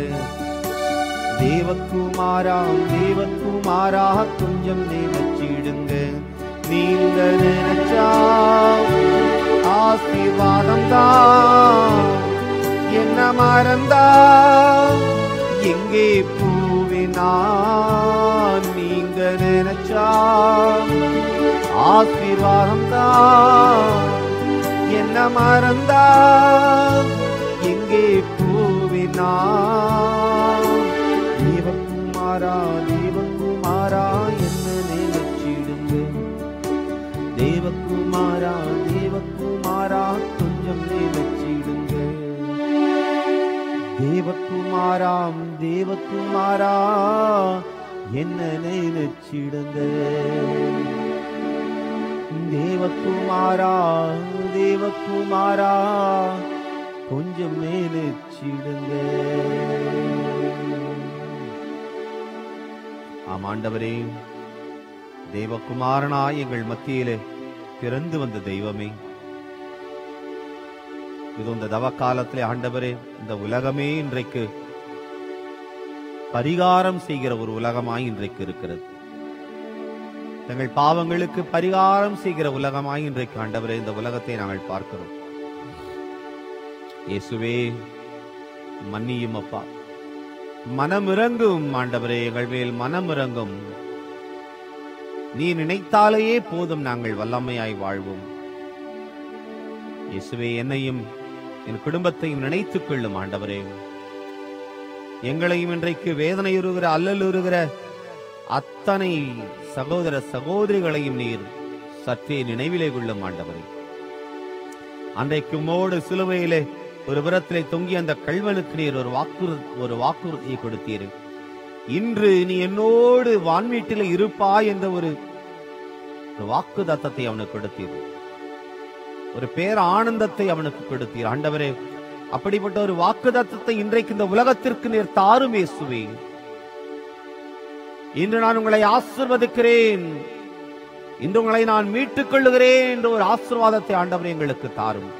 தேவகுமாரா தேவகுமாரா கொஞ்சம் நினைச்சிடுங்க நீங்க நினைச்சா ஆசீர்வாதம் தான் என்ன மறந்தா எங்கே பூவினா நீங்க நினைச்சா ஆசீர்வாதம் தான் என்ன மறந்தா எங்கே பூவினா தேவகுமாரா தேவகுமாரா என்ன நினைச்சிடுங்க தேவகுமாரா தேவகுமாரா கொஞ்சம் நினைச்சிடுங்க தேவகுமாராம் தேவகுமாரா என்ன நினைச்சிடுங்க தேவகுமாரா தேவகுமாரா கொஞ்சம் நினைச்சிடுங்க ஆம் ஆண்டவரே தேவகுமாரனா எங்கள் மத்தியிலே பிறந்து வந்த தெய்வமே இது இந்த தவ காலத்திலே ஆண்டவரே இந்த உலகமே இன்றைக்கு பரிகாரம் செய்கிற ஒரு உலகமாய் இன்றைக்கு இருக்கிறது தங்கள் பாவங்களுக்கு பரிகாரம் செய்கிற உலகமாய் இன்றைக்கு ஆண்டவரே இந்த உலகத்தை நாங்கள் பார்க்கிறோம் இயேசுவே மன்னியும் அப்பா மனமிறங்கும் ஆண்டவரே எங்கள் மேல் மனமிறங்கும் நீ நினைத்தாலேயே போதும் நாங்கள் வல்லமையாய் வாழ்வோம் இயேசுவே என்னையும் என் குடும்பத்தையும் நினைத்துக் கொள்ளும் ஆண்டவரே எங்களையும் இன்றைக்கு வேதனையுறுகிற அல்லலுறுகிற அத்தனை சகோதர சகோதரிகளையும் நீர் சற்றே நினைவிலே கொள்ளும் ஆண்டவரே அன்றைக்கு உம்மோடு சிலுவையிலே ஒரு புறத்திலே தொங்கிய அந்த கல்வனுக்கு நீர் ஒரு வாக்குறு ஒரு வாக்குறுதியை கொடுத்தீர் இன்று நீ என்னோடு வான்வீட்டில் இருப்பாய் என்ற ஒரு ஒரு வாக்கு தத்தத்தை அவனுக்கு கொடுத்தீர் ஒரு பேர் ஆனந்தத்தை அவனுக்கு கொடுத்தீர் ஆண்டவரே அப்படிப்பட்ட ஒரு வாக்கு தத்தத்தை இன்றைக்கு இந்த உலகத்திற்கு நீர் தாரும் இயேசுவே இன்று நான் உங்களை ஆசிர்வதிக்கிறேன் இன்று உங்களை நான் மீட்டுக் கொள்ளுகிறேன் என்ற ஒரு ஆசீர்வாதத்தை ஆண்டவரே எங்களுக்கு தாரும்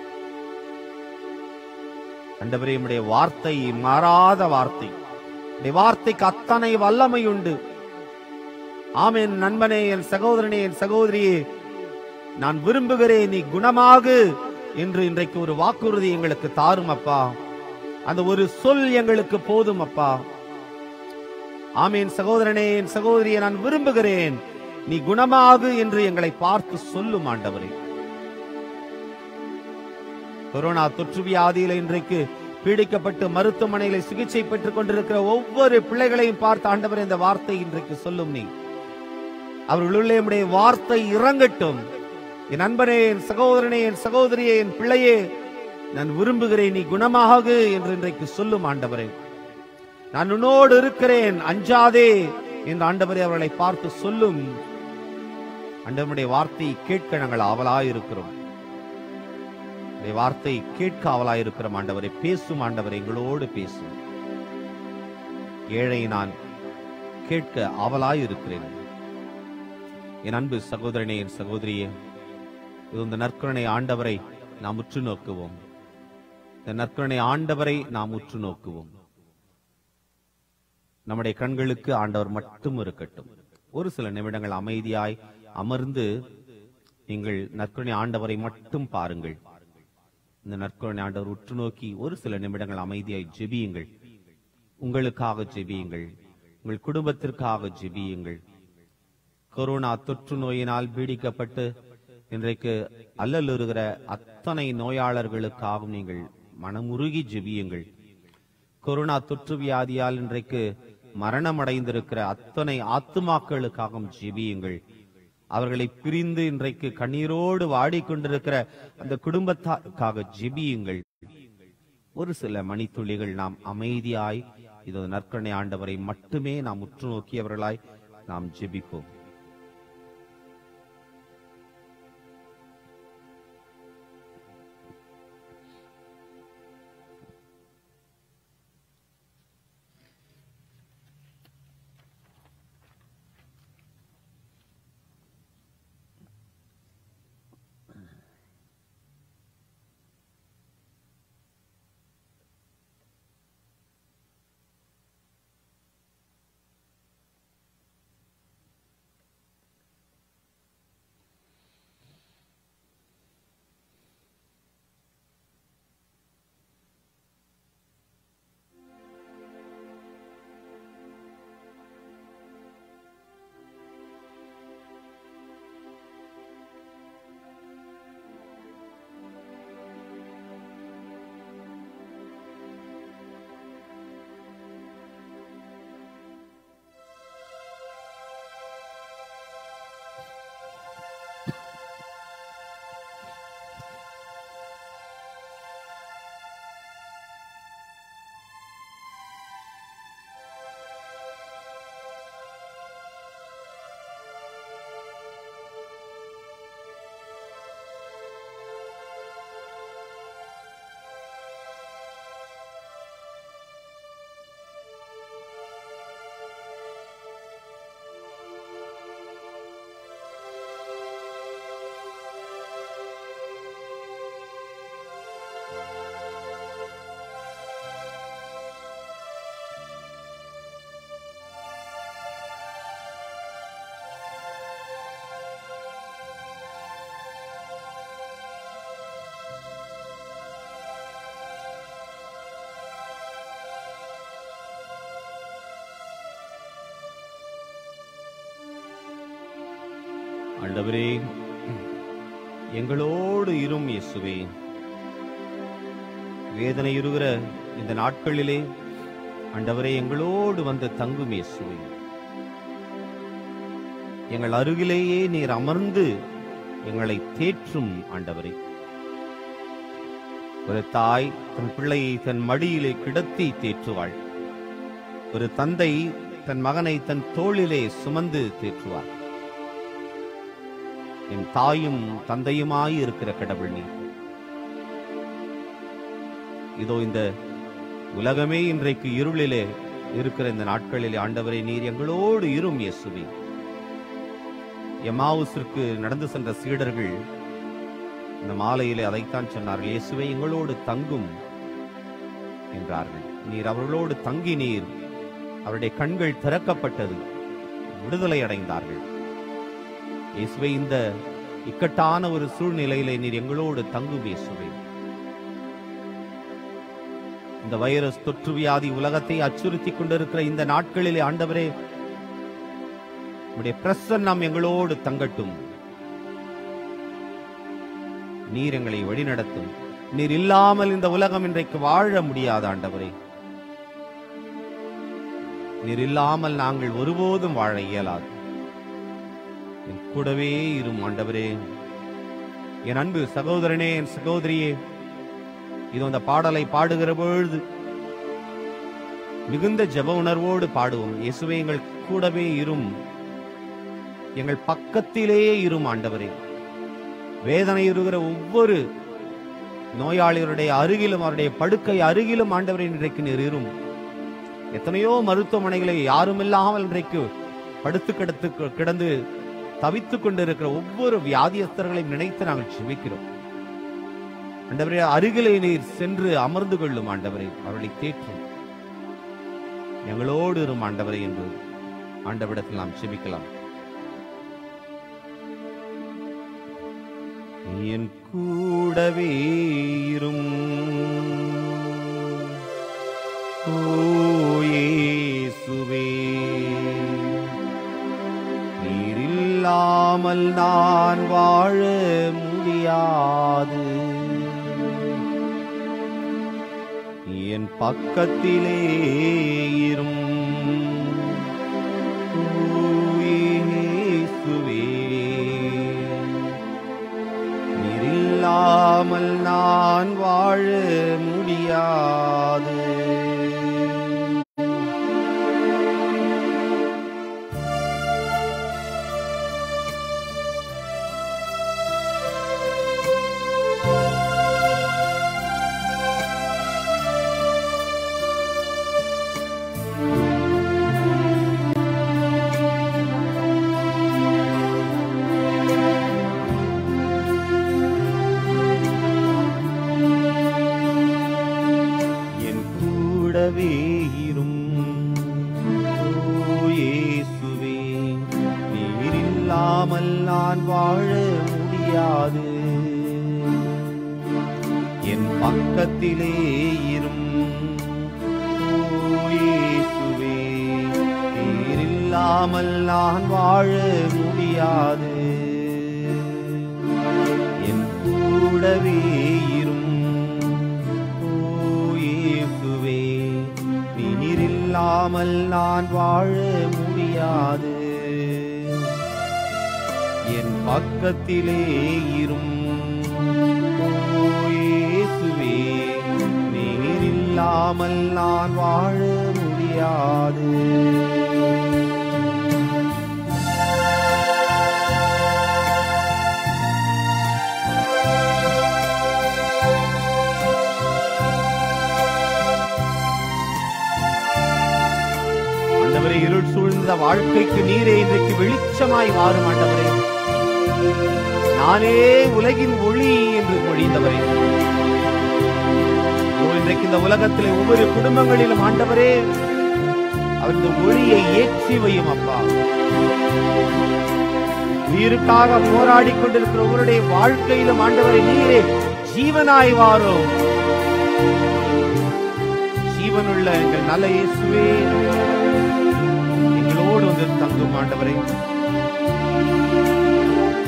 ஆண்டவரே உம்முடைய வார்த்தை மாறாத வார்த்தை உம்முடைய வார்த்தைக்கு அத்தனை வல்லமை உண்டு ஆமென் நண்பனே என் சகோதரனே என் சகோதரியே நான் விரும்புகிறேன் நீ குணமாகு என்று இன்றைக்கு ஒரு வாக்குறுதி எங்களுக்கு தாரும் அப்பா அந்த ஒரு சொல் எங்களுக்கு போதும் அப்பா ஆமேன் சகோதரனே என் சகோதரியை நான் விரும்புகிறேன் நீ குணமாகு என்று எங்களை பார்த்து சொல்லும் ஆண்டவரே கொரோனா தொற்று வியாதியில இன்றைக்கு பீடிக்கப்பட்டு மருத்துவமனையில சிகிச்சை பெற்றுக் கொண்டிருக்கிற ஒவ்வொரு பிள்ளைகளையும் பார்த்து ஆண்டவர் இந்த வார்த்தை இன்றைக்கு சொல்லும் நீ அவர்களுள்ளே உம்முடைய வார்த்தை இறங்கட்டும் என் நண்பனே என் சகோதரனே என் சகோதரியே என் பிள்ளையே நான் விரும்புகிறேன் நீ குணமாகு என்று இன்றைக்கு சொல்லும் ஆண்டவரே நான் உன்னோடு இருக்கிறேன் அஞ்சாதே என்று ஆண்டவரே அவர்களை பார்த்து சொல்லும் ஆண்டவருடைய வார்த்தையை கேட்க நாங்கள் ஆவலாய் இருக்கிறோம் உம்முடைய வார்த்தை கேட்க ஆவலாய் இருக்கிறோம் ஆண்டவரை பேசும் ஆண்டவரை எங்களோடு பேசும் ஏழை நான் கேட்க ஆவலாய் இருக்கிறேன் என் அன்பு சகோதரனே என் சகோதரியே இது இந்த நற்கருணை ஆண்டவரை நாம் உற்று நோக்குவோம் இந்த நற்கருணை ஆண்டவரை நாம் உற்று நோக்குவோம் நம்முடைய கண்களுக்கு ஆண்டவர் மட்டும் இருக்கட்டும் ஒரு சில நிமிடங்கள் அமைதியாய் அமர்ந்து நீங்கள் நற்கருணை ஆண்டவரை மட்டும் பாருங்கள் இந்த நற்கருணை ஆண்டவர் உற்று நோக்கி ஒரு சில நிமிடங்கள் அமைதியாய் ஜெபியுங்கள் உங்களுக்காக ஜெபியுங்கள் உங்கள் குடும்பத்திற்காக ஜெபியுங்கள் கொரோனா தொற்று நோயினால் பீடிக்கப்பட்டு இன்றைக்கு அல்லலுறுகிற அத்தனை நோயாளர்களுக்காகவும் நீங்கள் மனமுருகி ஜெபியுங்கள் கொரோனா தொற்று வியாதியால் இன்றைக்கு மரணமடைந்திருக்கிற அத்தனை ஆத்துமாக்களுக்காகவும் ஜெபியுங்கள் அவர்களை பிரிந்து இன்றைக்கு கண்ணீரோடு வாடிக்கொண்டிருக்கிற அந்த குடும்பத்தாருக்காக ஜெபியுங்கள் ஒரு சில மணித்துளிகள் நாம் அமைதியாய் இது நற்கருணை ஆண்டவரை மட்டுமே நாம் உற்று நோக்கியவர்களாய் நாம் ஜெபிப்போம் ஆண்டவரே எங்களோடு இரும் இயேசுவே வேதனை இருகிற இந்த நாட்களிலே ஆண்டவரே எங்களோடு வந்து தங்கும் இயேசுவே எங்கள் அருகிலேயே நீர் அமர்ந்து எங்களை தேற்றும் ஆண்டவரே ஒரு தாய் தன் பிள்ளையை தன் மடியிலே கிடத்தி தேற்றுவாள் ஒரு தந்தை தன் மகனை தன் தோளிலே சுமந்து தேற்றுவார் என் தாயும் தந்தையுமாய் இருக்கிற கடவுள் நீர் இதோ இந்த உலகமே இன்றைக்கு இருளிலே இருக்கிற இந்த நாட்களிலே ஆண்டவரை நீர் எங்களோடு இரும் இயேசுவே எமாவுசிற்கு நடந்து சென்ற சீடர்கள் இந்த மாலையிலே அதைத்தான் சொன்னார்கள் இயேசுவே எங்களோடு தங்கும் என்றார்கள் நீர் அவர்களோடு தங்கி நீர் அவருடைய கண்கள் திறக்கப்பட்டது விடுதலை அடைந்தார்கள் இயேசுவே இந்த இக்கட்டான ஒரு சூழ்நிலையிலே நீர் எங்களோடு தங்கும் இயேசுவே இந்த வைரஸ் தொற்று வியாதி உலகத்தை அச்சுறுத்தி கொண்டிருக்கிற இந்த நாட்களிலே ஆண்டவரே உடைய பிரசன்னம் எங்களோடு தங்கட்டும் நீர் எங்களை வழிநடத்தும் நீர் இல்லாமல் இந்த உலகம் இன்றைக்கு வாழ முடியாது ஆண்டவரே நீர் இல்லாமல் நாங்கள் ஒருபோதும் வாழ இயலாது என் கூடவே இரும் ஆண்டவரே என் அன்பு சகோதரனே என் சகோதரியே இது அந்த பாடலை பாடுகிற பொழுது மிகுந்த ஜெப உணர்வோடு பாடுவோம் இயேசுவே எங்கள் கூடவே இரும் எங்கள் பக்கத்திலே இரும் ஆண்டவரே வேதனை இருக்கிற ஒவ்வொரு நோயாளிகளுடைய அருகிலும் அவருடைய படுக்கை அருகிலும் ஆண்டவரை இன்றைக்கு நீர் இரும் எத்தனையோ மருத்துவமனைகளை யாருமில்லாமல் இன்றைக்கு படுத்து கிடத்து கிடந்து தவித்துக் கொண்டிருக்கிற ஒவ்வொரு வியாதியஸ்தர்களையும் நினைத்து நாங்கள் செபிக்கிறோம் ஆண்டவரே அருகிலே நீர் சென்று அமர்ந்து கொள்ளும் ஆண்டவரே அவர்களை தேற்றும் எங்களோடு இரும் ஆண்டவரே என்று ஆண்டவிடத்தில் நாம் செபிக்கலாம் என் கூடவே இரும் ஓ இயேசுவே நீர் இல்லாமல் நான் வாழ முடியாது என் பக்கத்திலே இரும் ஓ இயேசுவே நீர் இல்லாமல் நான் வாழ முடியாது என் கூடவே இரும் ஓ இயேசுவே நீர் இல்லாமல் நான் வாழ முடியாது என் பக்கத்திலே இரும் ஓ இயேசுவே நீர் இல்லாமல் நான் வாழ முடியாது என் கூடவே இரும் ஓ இயேசுவே நீர் இல்லாமல் நான் வாழ முடியாது என் பக்கத்திலே இரும் ஓ இயேசுவே நீர் இல்லாமல் நான் வாழ முடியாது ஆண்டவரே இருள் சூழ்ந்த வாழ்க்கைக்கு நீரே இன்றைக்கு வெளிச்சமாய் மாறும் ஆண்டவரே நானே உலகின் ஒளி என்று மொழிந்தவரே ஓ, இன்றைக்கு இந்த உலகத்திலே ஒவ்வொரு குடும்பங்களிலும் ஆண்டவரே அவர் இந்த ஒளியை ஏற்றி வையும் அப்பா உயிருக்காக போராடி கொண்டிருக்கிற ஒவ்வொருடைய வாழ்க்கையிலும் ஆண்டவரை நீரே ஜீவனாய் வாரும் ஜீவனுள்ள எங்கள் நல்ல இயேசுவே எங்களோடு வந்து தங்கும் ஆண்டவரே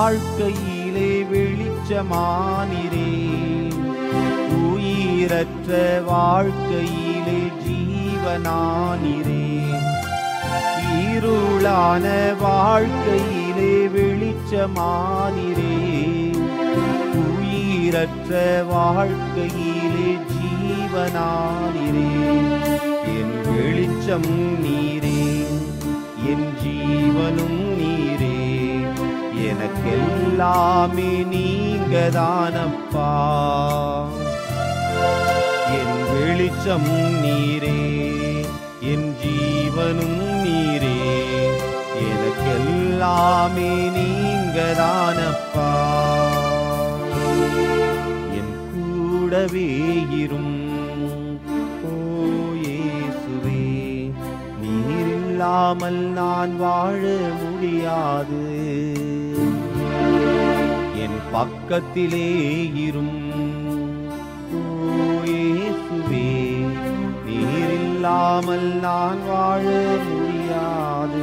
வாழ்க்கையிலே வெளிச்சமானிரே உயிரற்ற வாழ்க்கையிலே ஜீவனானிரே இருளான வாழ்க்கையிலே வெளிச்சமானிரே உயிரற்ற வாழ்க்கையிலே ஜீவனானிரே என் வெளிச்சம் நீரே என் ஜீவனும் நீரே எனக்கெல்லாமே நீங்க தானப்பா என் வெளிச்சம் நீரே என் ஜீவனும் நீரே எனக்கெல்லாமே நீங்க தானப்பா என் கூடவே இரும் ஓ இயேசுவே நீர் இல்லாமல் நான் வாழ முடியாது என் பக்கத்திலே இரும் ஓ இயேசுவே நீர் இல்லாமல் நான் வாழ முடியாது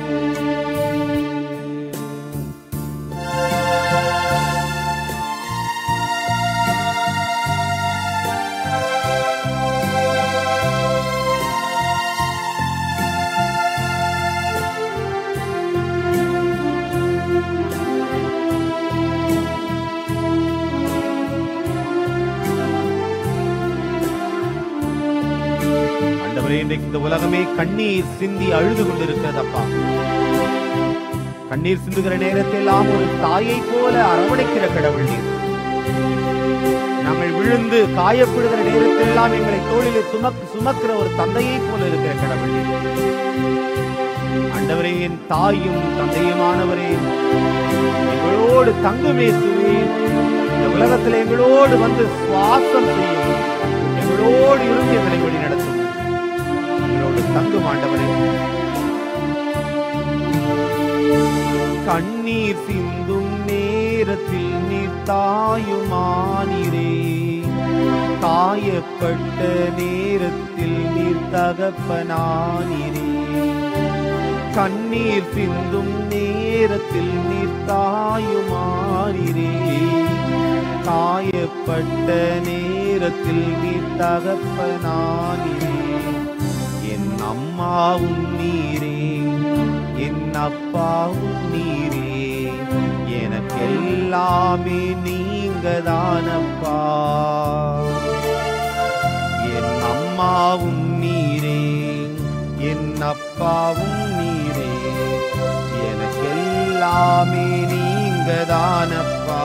ஆண்டவரே இன்றைக்கு இந்த உலகமே கண்ணீர் சிந்தி அழுது கொண்டிருக்கிறதப்பா கண்ணீர் சிந்துகிற நேரத்தெல்லாம் ஒரு தாயை போல அரவணைக்கிற கடவுள் நீர் நாங்கள் விழுந்து காயப்படுகிற நேரத்தெல்லாம் எங்களை தோளிலே சுமக் சுமக்கிற ஒரு தந்தையை போல இருக்கிற கடவுள் நீர் ஆண்டவரே என் தாயும் தந்தையுமானவரே எங்களோடு தங்குமே சுவே இந்த உலகத்தில் எங்களோடு வந்து சுவாசம் செய்யும் எங்களோடு இருந்து எங்களை வழி நடத்தும் எங்களோடு தங்கும் ஆண்டவரே கண்ணீர் சிந்தும் நேரத்தில் நீர் தாயுமானிரே காயப்பட்ட நேரத்தில் நீர் தகப்பனானிரே கண்ணீர் சிந்தும் நேரத்தில் நீர் தாயுமானிரே காயப்பட்ட நேரத்தில் நீர் தகப்பனானிரே என் அம்மாவும் நீரே என் அப்பாவும் நீரே எனக்கெல்லாமே நீங்க தானப்பா என் அம்மாவும் நீரே என் அப்பாவும் நீரே எனக்கெல்லாமே நீங்க தானப்பா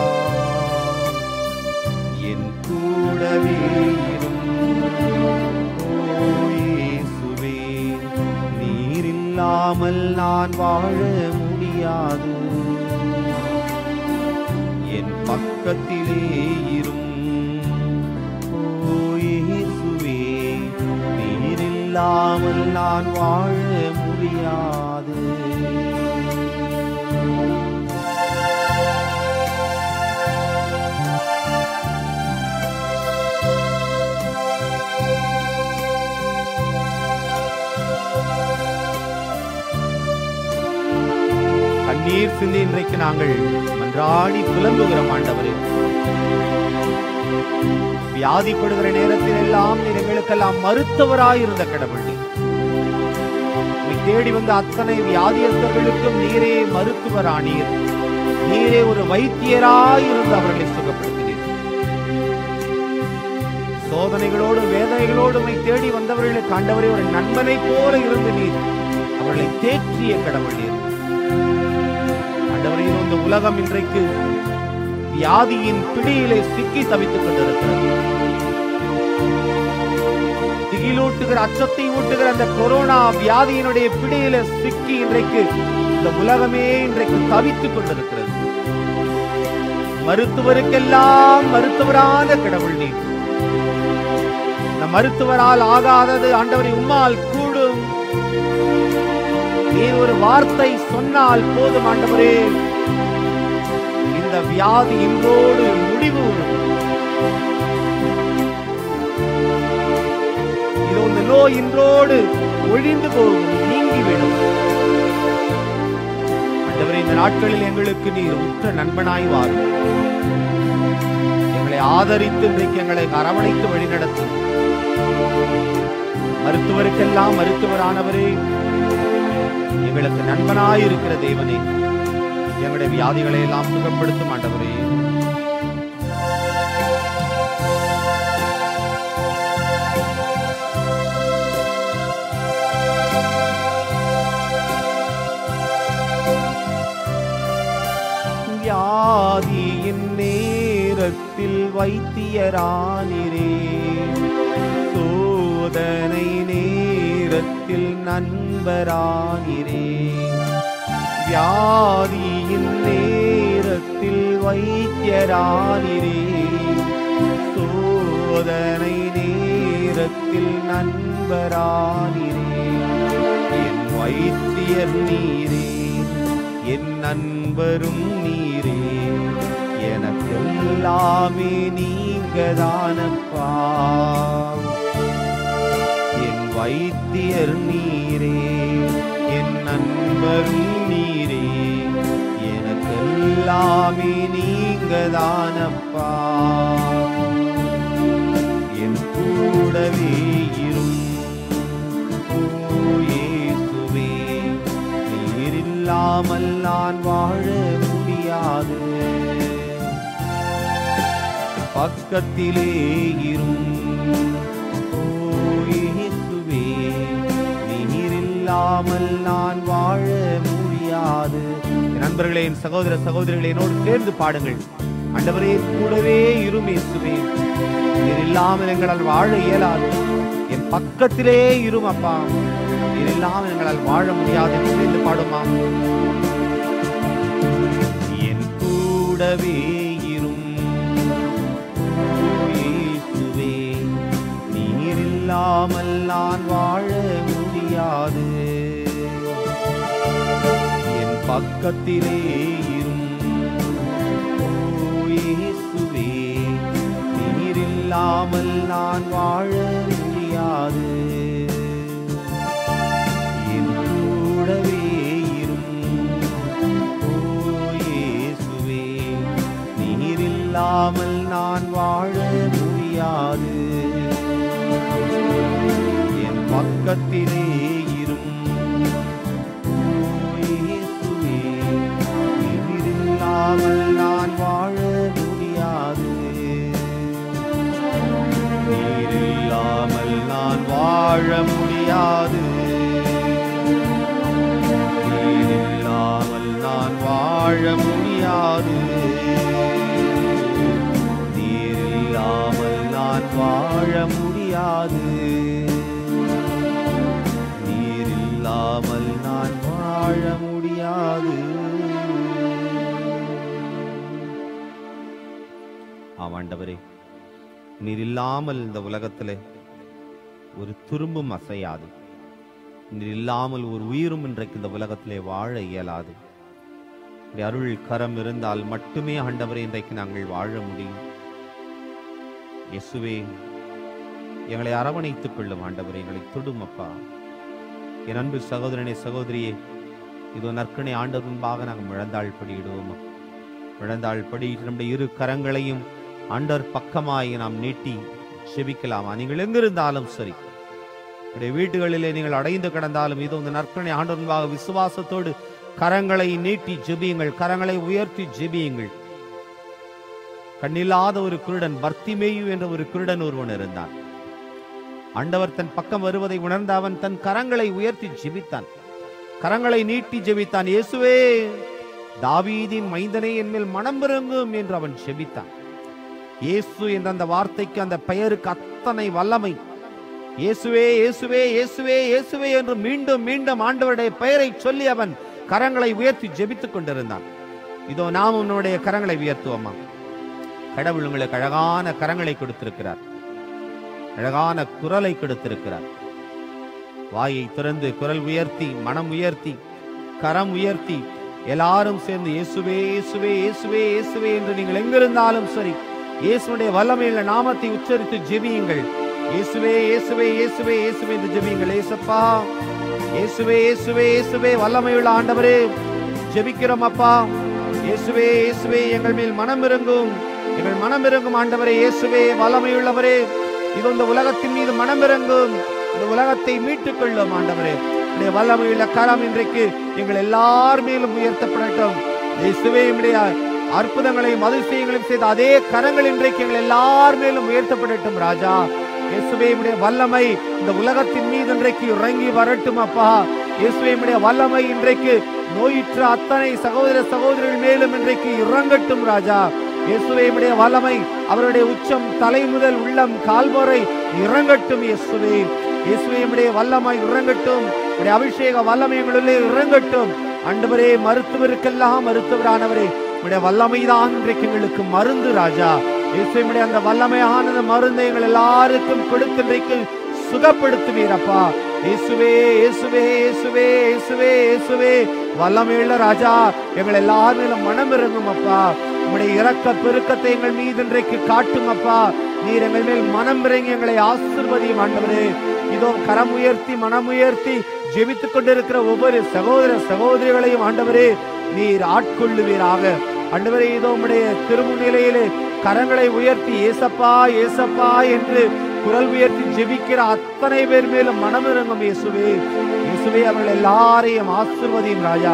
என் கூடவே இரும் ஓ இயேசுவே நீர் இல்லாமல் நான் வாழ முடியாது என் பக்கத்திலே இரும் ஓ இயேசுவே நீர் இல்லாமல் நான் வாழ முடியாது கண்ணீர் சிந்தி இன்றைக்கு நாங்கள் மன்றாடி புலம்புகிறோம் ஆண்டவரே வியாதிப்படுகிற நேரத்தில் எல்லாம் நீர் எங்களுக்கெல்லாம் மருத்துவராயிருந்த கடவுள் நீர். உம்மை தேடி வந்த அத்தனை வியாதியஸ்தர்களுக்கும் நீரே மருத்துவரானீர் நீரே ஒரு வைத்தியராயிருந்து அவர்களை சுகப்படுத்தினீர் சோதனைகளோடு வேதனைகளோடு உம்மை தேடி வந்தவர்களுக்கு ஆண்டவரே ஒரு நண்பனை போல இருந்து நீர் அவர்களை தேற்றிய கடவுள் நீர் ஆண்டவரே இதோ இந்த உலகம் இன்றைக்கு வியாதியின் பிடியிலே சிக்கி தவித்துக் கொண்டிருக்கிறது திகிலூட்டுகிற அச்சத்தை ஊட்டுகிற அந்த கொரோனா வியாதியினுடைய பிடியில சிக்கி இன்றைக்கு இந்த உலகமே இன்றைக்கு தவித்துக் கொண்டிருக்கிறது மருத்துவருக்கெல்லாம் மருத்துவரான கடவுள் நீர் இந்த மருத்துவரால் ஆகாதது ஆண்டவரை உம்மால் கூடும் நீ ஒரு வார்த்தை சொன்னால் போதும் ஆண்டவரே இந்த வியாதி இன்றோடு முடிவு வரும். இதோ இந்த நோய் இன்றோடு ஒழிந்து போகும் நீங்கிவிடும் ஆண்டவரே இந்த நாட்களில் எங்களுக்கு நீர் உற்ற நண்பனாய் வாரும் எங்களை ஆதரித்து இன்றைக்கு எங்களை அரவணைத்து வழிநடத்தும் மருத்துவருக்கெல்லாம் மருத்துவரானவரே எங்களுக்கு நண்பனாய் இருக்கிற தேவனே எங்களுடைய வியாதிகளை எல்லாம் சுகப்படுத்தும் ஆண்டவரே வியாதியின் நேரத்தில் வைத்தியரானிரே சோதனை நேரத்தில் நண்பரானிரே வியாதியின் நேரத்தில் வைத்தியரானிரே சோதனை நேரத்தில் நண்பரானிரே என் வைத்தியர் நீரே என் நண்பரும் நீரே எனக்கெல்லாமே நீங்க தானப்பா என் வைத்தியர் நீரே என் நண்பரும் நீரே எனக்கெல்லாமே நீங்க தானப்பா என் கூடவே இரும் ஓ இயேசுவே நீர் இல்லாமல் நான் வாழ முடியாது பக்கத்திலே இரும் ஓ இயேசுவே நீர் இல்லாமல் நான் வாழ முடியாது என் நண்பர்களே என் சகோதர சகோதரிகளே என்னோடு சேர்ந்து பாடுங்கள் ஆண்டவரே கூடவே இரும் இயேசுவே நீர் இல்லாமல் எங்களால் வாழ இயலாது என் பக்கத்திலே இரும் அப்பா நீர் இல்லாமல் எங்களால் வாழ முடியாது என்று சேர்ந்து பாடுமா என் கூடவே இரும் ஓ இயேசுவே நீர் இல்லாமல் நான் வாழ முடியாது என் பக்கத்திலே இரும் ஓ இயேசுவே நீர் இல்லாமல் நான் வாழ முடியாது என் கூடவே இரும் ஓ இயேசுவே நீர் இல்லாமல் நான் வாழ முடியாது என் பக்கத்திலே இரும் ஓ இயேசுவே நீர் இல்லாமல் நான் வாழ முடியாது நீர் இல்லாமல் நான் வாழ முடியாது நீர் இல்லாமல் நான் வாழ முடியாது நீர் இல்லாமல் நான் வாழ முடியாது நீர் இல்லாமல் நான் வாழ முடியாது ஆமாண்டவரே நீர் இல்லாமல் இந்த உலகத்திலே ஒரு துரும்பும் அசையாது நீர் இல்லாமல் ஒரு உயிரும் இன்றைக்கு இந்த உலகத்திலே வாழ இயலாது உம்முடைய அருள் கரம் இருந்தால் மட்டுமே ஆண்டவரே இன்றைக்கு நாங்கள் வாழ முடியும் இயேசுவே எங்களை அரவணைத்துக் கொள்ளும் ஆண்டவரே எங்களை தொடும் அப்பா என் அன்பு சகோதரனே சகோதரியே இதோ நற்கனை ஆண்டவர் முன்பாக நாங்கள் முழந்தாள் படியிடுவோம் முழந்தாள் படியிட்டு நம்முடைய இரு கரங்களையும் ஆண்டவர் பக்கமாய் நாம் நீட்டி செபிக்கலாமா நீங்கள் எங்கிருந்தாலும் சரி உடைய வீட்டுகளிலே நீங்கள் அடைந்து கிடந்தாலும் இதோ இந்த நற்கனை ஆண்டவர் முன்பாக விசுவாசத்தோடு கரங்களை நீட்டி ஜெபியுங்கள் கரங்களை உயர்த்தி ஜெபியுங்கள் கண்ணில்லாத ஒரு குருடன் பர்த்திமேயு என்ற ஒரு குருடன் ஒருவன் இருந்தான் ஆண்டவர் தன் பக்கம் வருவதை உணர்ந்த அவன் தன் கரங்களை உயர்த்தி ஜெபித்தான் கரங்களை நீட்டி ஜெபித்தான் இயேசுவே தாவீதின் மைந்தனே என் மேல் மனம் பிறங்கும் என்று அவன் ஜெபித்தான் இயேசு என்ற அந்த வார்த்தைக்கு அந்த பெயருக்கு அத்தனை வல்லமை இயேசுவே இயேசுவே இயேசுவே இயேசுவே என்று மீண்டும் மீண்டும் ஆண்டவருடைய பெயரை சொல்லி அவன் கரங்களை உயர்த்தி ஜெபித்துக் கொண்டிருந்தான் இதோ நாம் உன்னுடைய கரங்களை உயர்த்துவோமா கடவுள் உங்களுக்கு அழகான கரங்களை கொடுத்திருக்கிறார் அழகான குரலை கொடுத்திருக்கிறார் வாயை திறந்து குரல் உயர்த்தி மனம் உயர்த்தி கரம் உயர்த்தி எல்லாரும் சேர்ந்து இயேசுவே இயேசுவே இயேசுவே இயேசுவே என்று நீங்கள் எங்கிருந்தாலும் சரி இயேசுடைய வல்லமையுள்ள நாமத்தை உச்சரித்து ஜெபியுங்கள் இயேசுவே இயேசுவே இயேசுவே இயேசுவே என்று ஜெபியுங்கள் ஏசப்பா இயேசுவே இயேசுவே இயேசுவே வல்லமையுள்ள ஆண்டவரே ஜெபிக்கிறோம் அப்பா இயேசுவே இயேசுவே எங்கள் மேல் மனம் இறங்கும் எங்கள் மனம் இறங்கும் ஆண்டவரே இயேசுவே வல்லமையுள்ளவரே இது இந்த உலகத்தின் மீது மனம் இறங்கும் இந்த உலகத்தை மீட்டுக் கொள்ளும் ஆண்டவரே உடைய வல்லமையுள்ள கரம் இன்றைக்கு எங்கள் எல்லார் மேலும் உயர்த்தப்படட்டும் இயேசுவே உம்முடைய அற்புதங்களையும் அதிசயங்களையும் செய்த அதே கரங்கள் இன்றைக்கு எங்கள் எல்லார் மேலும் உயர்த்தப்படட்டும் ராஜா இயேசுவே உம்முடைய வல்லமை இந்த உலகத்தின் மீது இன்றைக்கு இறங்கி வரட்டும் அப்பா இயேசுவே உம்முடைய வல்லமை இன்றைக்கு நோயுற்ற அத்தனை சகோதர சகோதரிகள் மேலும் இன்றைக்கு இறங்கட்டும் ராஜா இயேசுவே உம்முடைய வல்லமை அவருடைய உச்சம் தலை முதல் உள்ளம் கால்வரை இறங்கட்டும் இயேசுவே இயேசுவே உம்முடைய வல்லமை இறங்கட்டும் உம்முடைய அபிஷேக வல்லமை எங்களுள்ளே இறங்கட்டும் ஆண்டவரே மருத்துவருக்கெல்லாம் மருத்துவரானவரே உம்முடைய வல்லமைதான் இன்றைக்கு எங்களுக்கு மருந்து ராஜா இயேசுடைய அந்த வல்லமையான அந்த மருந்தை எங்கள் எல்லாருக்கும் கொடுத்து இன்றைக்கு சுகப்படுத்துவீரப்பா இயேசுவே இயேசுவே இயேசுவே இயேசுவே இயேசுவே வல்லமையுள்ள ராஜா எங்கள் எல்லார் மேலும் மனம் இறங்கும் அப்பா உம்முடைய இரக்க பெருக்கத்தை எங்கள் மீது இன்றைக்கு காட்டும் அப்பா நீர் எங்கள் மேல் மனம் இறங்கி எங்களை ஆசிர்வதியும் ஆண்டவரே இதோ கரம் உயர்த்தி மனம் உயர்த்தி ஜெபித்துக் கொண்டிருக்கிற ஒவ்வொரு சகோதர சகோதரிகளையும் ஆண்டவரே நீர் ஆட்கொள்ளுவீராக ஆண்டவரே இதோ உம்முடைய திருமுன்னிலையிலே கரங்களை உயர்த்தி ஏசப்பா ஏசப்பா என்று குரல் உயர்த்தி ஜெபிக்கிற அத்தனை பேர் மேலும் மனம் இறங்கும் இயேசுவே இயேசுவே அவர்கள் எல்லாரையும் ஆசிர்வதியும் ராஜா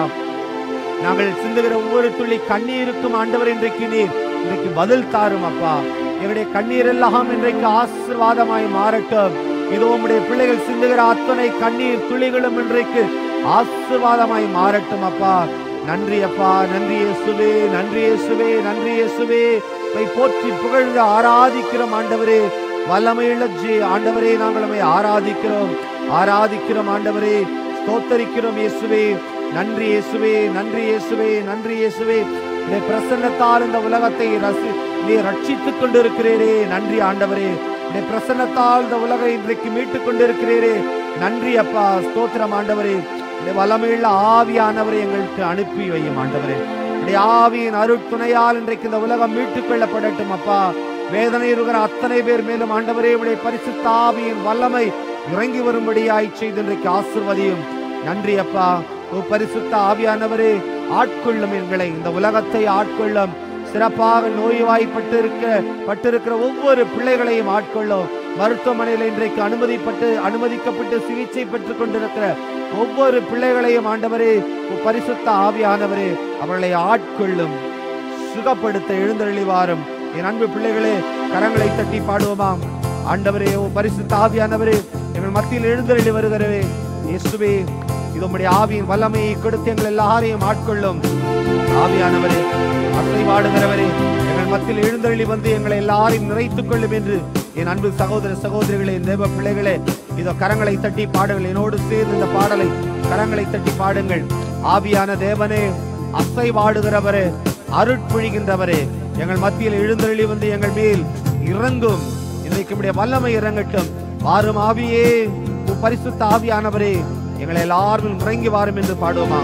நாங்கள் சிந்துகிற ஒவ்வொரு துள்ளி கண்ணீருக்கும் ஆண்டவர் இன்றைக்கு நீர் இன்றைக்கு பதில் தாரும் அப்பா எங்களுடைய கண்ணீர் எல்லாம் இன்றைக்கு ஆசீர்வாதமாய் மாறட்டும் இதோ உம்முடைய பிள்ளைகள் சிந்துகிற அத்தனை கண்ணீர் துளிகளும் இன்றைக்கு ஆசீர்வாதமாய் மாறட்டும் அப்பா நன்றி அப்பா நன்றி இயேசுவே நன்றி இயேசுவே நன்றி இயேசுவே உம்மை போற்றி புகழ்ந்து ஆராதிக்கிறோம் ஆண்டவரே வல்லமையுள்ள ஜி ஆண்டவரே நாங்கள் உம்மை ஆராதிக்கிறோம் ஆராதிக்கிறோம் ஆண்டவரே ஸ்தோத்தரிக்கிறோம் இயேசுவே நன்றி இயேசுவே நன்றி இயேசுவே நன்றி இயேசுவே உடைய பிரசன்னத்தால் இந்த உலகத்தை ரசி நீ ரட்சித்துக் கொண்டிருக்கிறீரே நன்றி ஆண்டவரே உடைய பிரசன்னத்தால் இந்த உலகை இன்றைக்கு மீட்டுக் கொண்டிருக்கிறீரே நன்றி அப்பா ஸ்தோத்திரம் ஆண்டவரே உடைய வல்லமையுள்ள ஆவியானவரை எங்களுக்கு அனுப்பி வையும் ஆண்டவரே உடைய ஆவியின் அருட்துணையால் இன்றைக்கு இந்த உலகம் மீட்டுக் கொள்ளப்படட்டும் அப்பா வேதனை இருக்கிற அத்தனை பேர் மேலும் ஆண்டவரே உடைய பரிசுத்த ஆவியின் வல்லமை இறங்கி வரும்படியாய் செய்து இன்றைக்கு ஆசிர்வதியும் நன்றி அப்பா ஓ பரிசுத்த ஆவியானவரே ஆட்கொள்ளும் எங்களை இந்த உலகத்தை ஆட்கொள்ளும் சிறப்பாக நோய்வாய்ப்பட்டு இருக்க பட்டிருக்கிற ஒவ்வொரு பிள்ளைகளையும் ஆட்கொள்ளும் மருத்துவமனையில் இன்றைக்கு அனுமதிப்பட்டு அனுமதிக்கப்பட்டு சிகிச்சை பெற்றுக் கொண்டிருக்கிற ஒவ்வொரு பிள்ளைகளையும் ஆண்டவரே உம் பரிசுத்த ஆவியானவரே அவர்களை ஆட்கொள்ளும் சுகப்படுத்த எழுந்தருளி வாரும் என் அன்பு பிள்ளைகளே கரங்களை தட்டி பாடுவோமாம் ஆண்டவரே ஓ பரிசுத்த ஆவியானவரே எங்கள் மத்தியில் எழுந்தருளி வருகிறவே இயேசுவே இது உம்முடைய ஆவியின் வல்லமையை கொடுத்து எங்கள் எல்லாரையும் ஆட்கொள்ளும் ஆவியானவரே அசைவாடுகிறவரே எங்கள் மத்தியில் எழுந்தருளி வந்து எங்களை எல்லாரையும் நிறைத்துக் கொள்ளும் என்று என் அன்பு சகோதர சகோதரிகளே தேவ பிள்ளைகளே இதோ கரங்களை தட்டி பாடுங்கள் என்னோடு சேர்ந்து இந்த பாடலை கரங்களை தட்டி பாடுங்கள் ஆவியான தேவனே அசைவாடுகிறவரே அருட்பொழிகின்றவரே எங்கள் மத்தியில் எழுந்தருளி வந்து எங்கள் மேல் இறங்கும் இன்றைக்கு உம்முடைய வல்லமை இறங்கட்டும் வாரும் ஆவியே உம் பரிசுத்த ஆவியானவரே எங்களை எல்லாரும் இறங்கி வாரும் என்று பாடுவோமா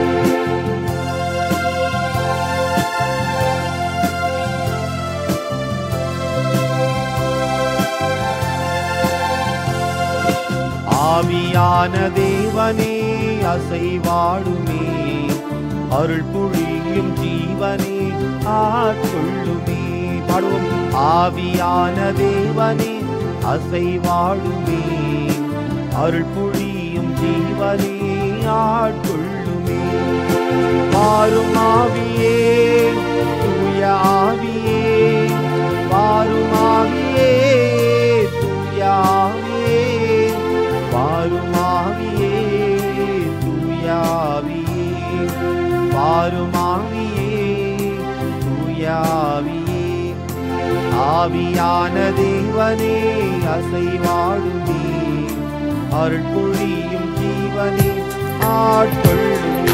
ஆவியான தேவனே அசைவாடுமே அருள் புழியும் ஜீவனே ஆட்கொள்ளுமே பாடுவோம் ஆவியான தேவனே அசைவாடுமே அருள் புழியும் ஜீவனே ஆட்கொள்ளுமே மாறும் ஆவியே தூய ஆவியே மாறும் ஆவியே தூய ஆவியே மாறும் ஆவியே தூய ஆவியே மாறும் ஆவியே தூய ஆவியே ஆவியான தேவனே அசைவாடுமே அருள் பொழியும் ஜீவனே ஆட்கொள்ளுமே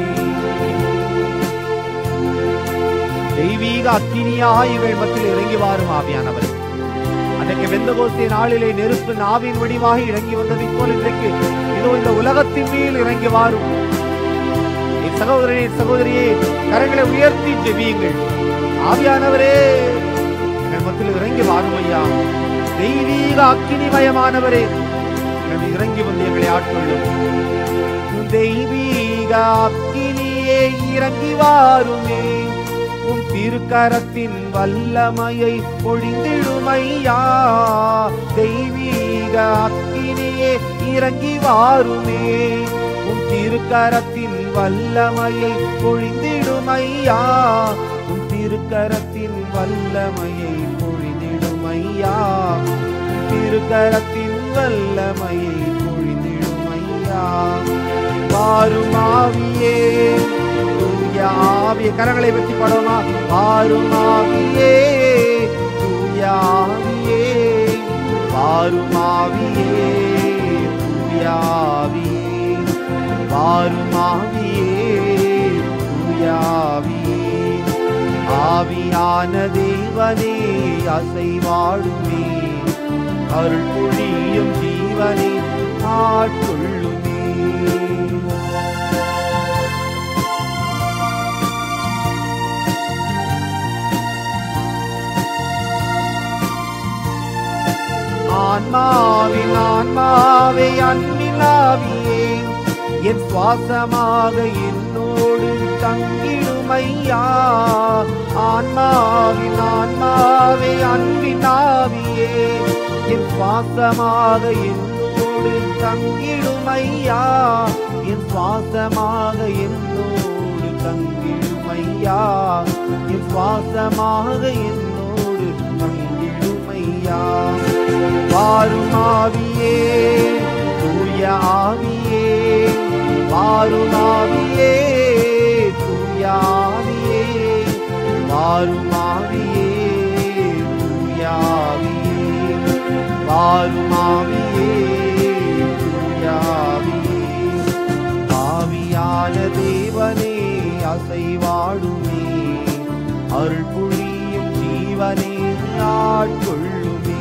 தெய்வீக அக்கினியாய் இவள் மத்தியில் இறங்கி வாரும் ஆவியானவர் அன்றைக்கு வெந்தகோஸ்தே நாளிலே நெருப்பு நாவின் வடிவாக இறங்கி வந்ததை போல் இன்றைக்கு இதோ இந்த உலகத்தின் மேல் இறங்கி வாரும் என் சகோதரனே சகோதரியே கரங்களை உயர்த்தி ஜெபியுங்கள் ஆவியானவரே எங்கள் மத்தியில் இறங்கி வாரும் ஐயா தெய்வீக அக்கினிமயமானவரே எங்கள் இறங்கி வந்து எங்களை ஆட்கொள்ளும் தெய்வீக அக்கினியே இறங்கி வாருமே உம் திருக்கரத்தின் வல்லமையை பொழிந்திடுமையா தெய்வீக அக்கினியே இறங்கி வாருமே உம் திருக்கரத்தின் வல்லமையை பொழிந்திடுமையா உம் திருக்கரத்தின் வல்லமையை பொழிந்திடுமையா உம் திருக்கரத்தின் வல்லமையை பொழிந்திடுமையா வாருமாவியே தூய ஆவிய கரங்களை வெற்றி பாடுவோமா வாருமாவியே தூய ஆவியே வாருமாவியே தூய ஆவியே வாருமாவியே தூய ஆவியே ஆவியான தேவனே அசைவாடுமே அருள் பொழியும் ஜீவனே ஆட்கொள்ளுமே ஆன்மாவின் ஆன்மாவே அன்பிலாவியே என் சுவாசமாக என்னோடு தங்கிடுமையா ஆன்மாவின் ஆன்மாவே அன்பினாவியே என் சுவாசமாக என்னோடு தங்கிடுமையா என் சுவாசமாக என்னோடு தங்கிடுமையா என் சுவாசமாக என்னோடு தங்கிடுமையா வாருமாவியே தூய ஆவியே வாருமாவியே தூய ஆவியே வாருமாவியே தூய ஆவியே வாருமாவியே தூய ஆவியே ஆவியான தேவனே அசைவாடுமே அருள் புரியும் ஜீவனே ஆட்கொள்ளுமே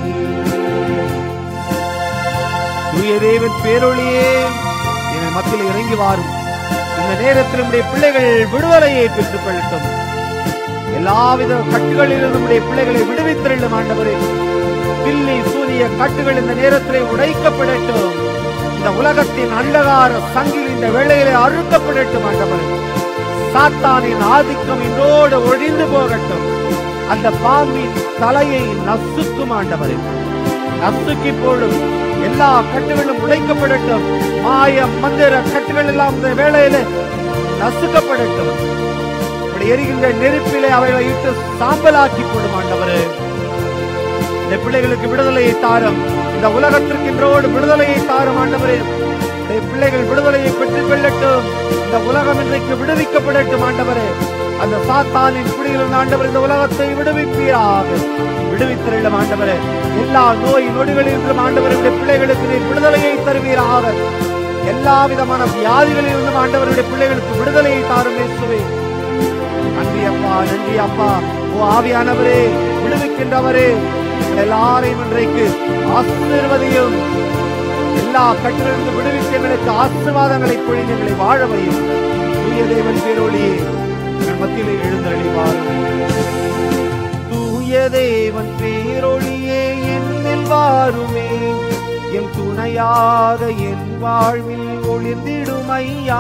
தூய தேவன் பேரொழியே என் மத்தியில் இறங்கி வாரும் இந்த நேரத்தில் நம்முடைய பிள்ளைகள் விடுதலையை பெற்றுக் கொள்ளட்டும் எல்லாவித கட்டுகளிலும் நம்முடைய பிள்ளைகளை விடுவித்திரளும் ஆண்டவரே பில்லி சூரிய கட்டுகள் இந்த நேரத்திலே உடைக்கப்படட்டும் இந்த உலகத்தின் அண்டகார சங்கில் இந்த வேளையிலே அறுக்கப்படட்டும் ஆண்டவரே சாத்தானின் ஆதிக்கம் இன்றோடு ஒழிந்து போகட்டும் அந்த பாம்பின் தலையை நசுக்கும் ஆண்டவரே நசுக்கி போடும் எல்லா கட்டுகளும் உடைக்கப்படட்டும் மாய மந்திர கட்டுகள் எல்லாம் இந்த வேளையிலே நசுக்கப்படட்டும் இப்படி எரிகின்ற நெருப்பிலே அவைகளை இட்டு சாம்பலாக்கி போடும் ஆண்டவரே இந்த பிள்ளைகளுக்கு விடுதலையை தாரும் இந்த உலகத்திற்கு இன்றோடு விடுதலையை தாரும் ஆண்டவரே இந்த பிள்ளைகள் விடுதலையை பெற்றுக் கொள்ளட்டும் இந்த உலகம் இன்றைக்கு விடுவிக்கப்படட்டும் ஆண்டவரே அந்த சாத்தானின் குடியில் ஆண்டவர் இந்த உலகத்தை விடுவிப்பீராக விடுவித்திரளும் ஆண்டவரே எல்லா நோய் நொடிகளிலும் ஆண்டவருடைய பிள்ளைகளுக்கு நீர் விடுதலையை தருவீராக எல்லா விதமான வியாதிகளிலிருந்தும் ஆண்டவருடைய பிள்ளைகளுக்கு விடுதலையை தாரும் இயேசுவே நன்றி அப்பா நன்றி அப்பா ஓ ஆவியானவரே விடுவிக்கின்றவரே எங்கள் எல்லாரையும் இன்றைக்கு ஆசீர்வதியும் எல்லா கட்டிலிருந்து விடுவித்து எங்களுக்கு ஆசீர்வாதங்களை பொழிந்து எங்களை வாழ வையும் தூய தேவன் பேரொழியே எங்கள் மத்தியில் எழுந்தருளி வாரும் தூய தேவன் பேரொழியே என்னில் வாருமே என் துணையாக என் வாழ்வில் ஒளிர்ந்திடும் ஐயா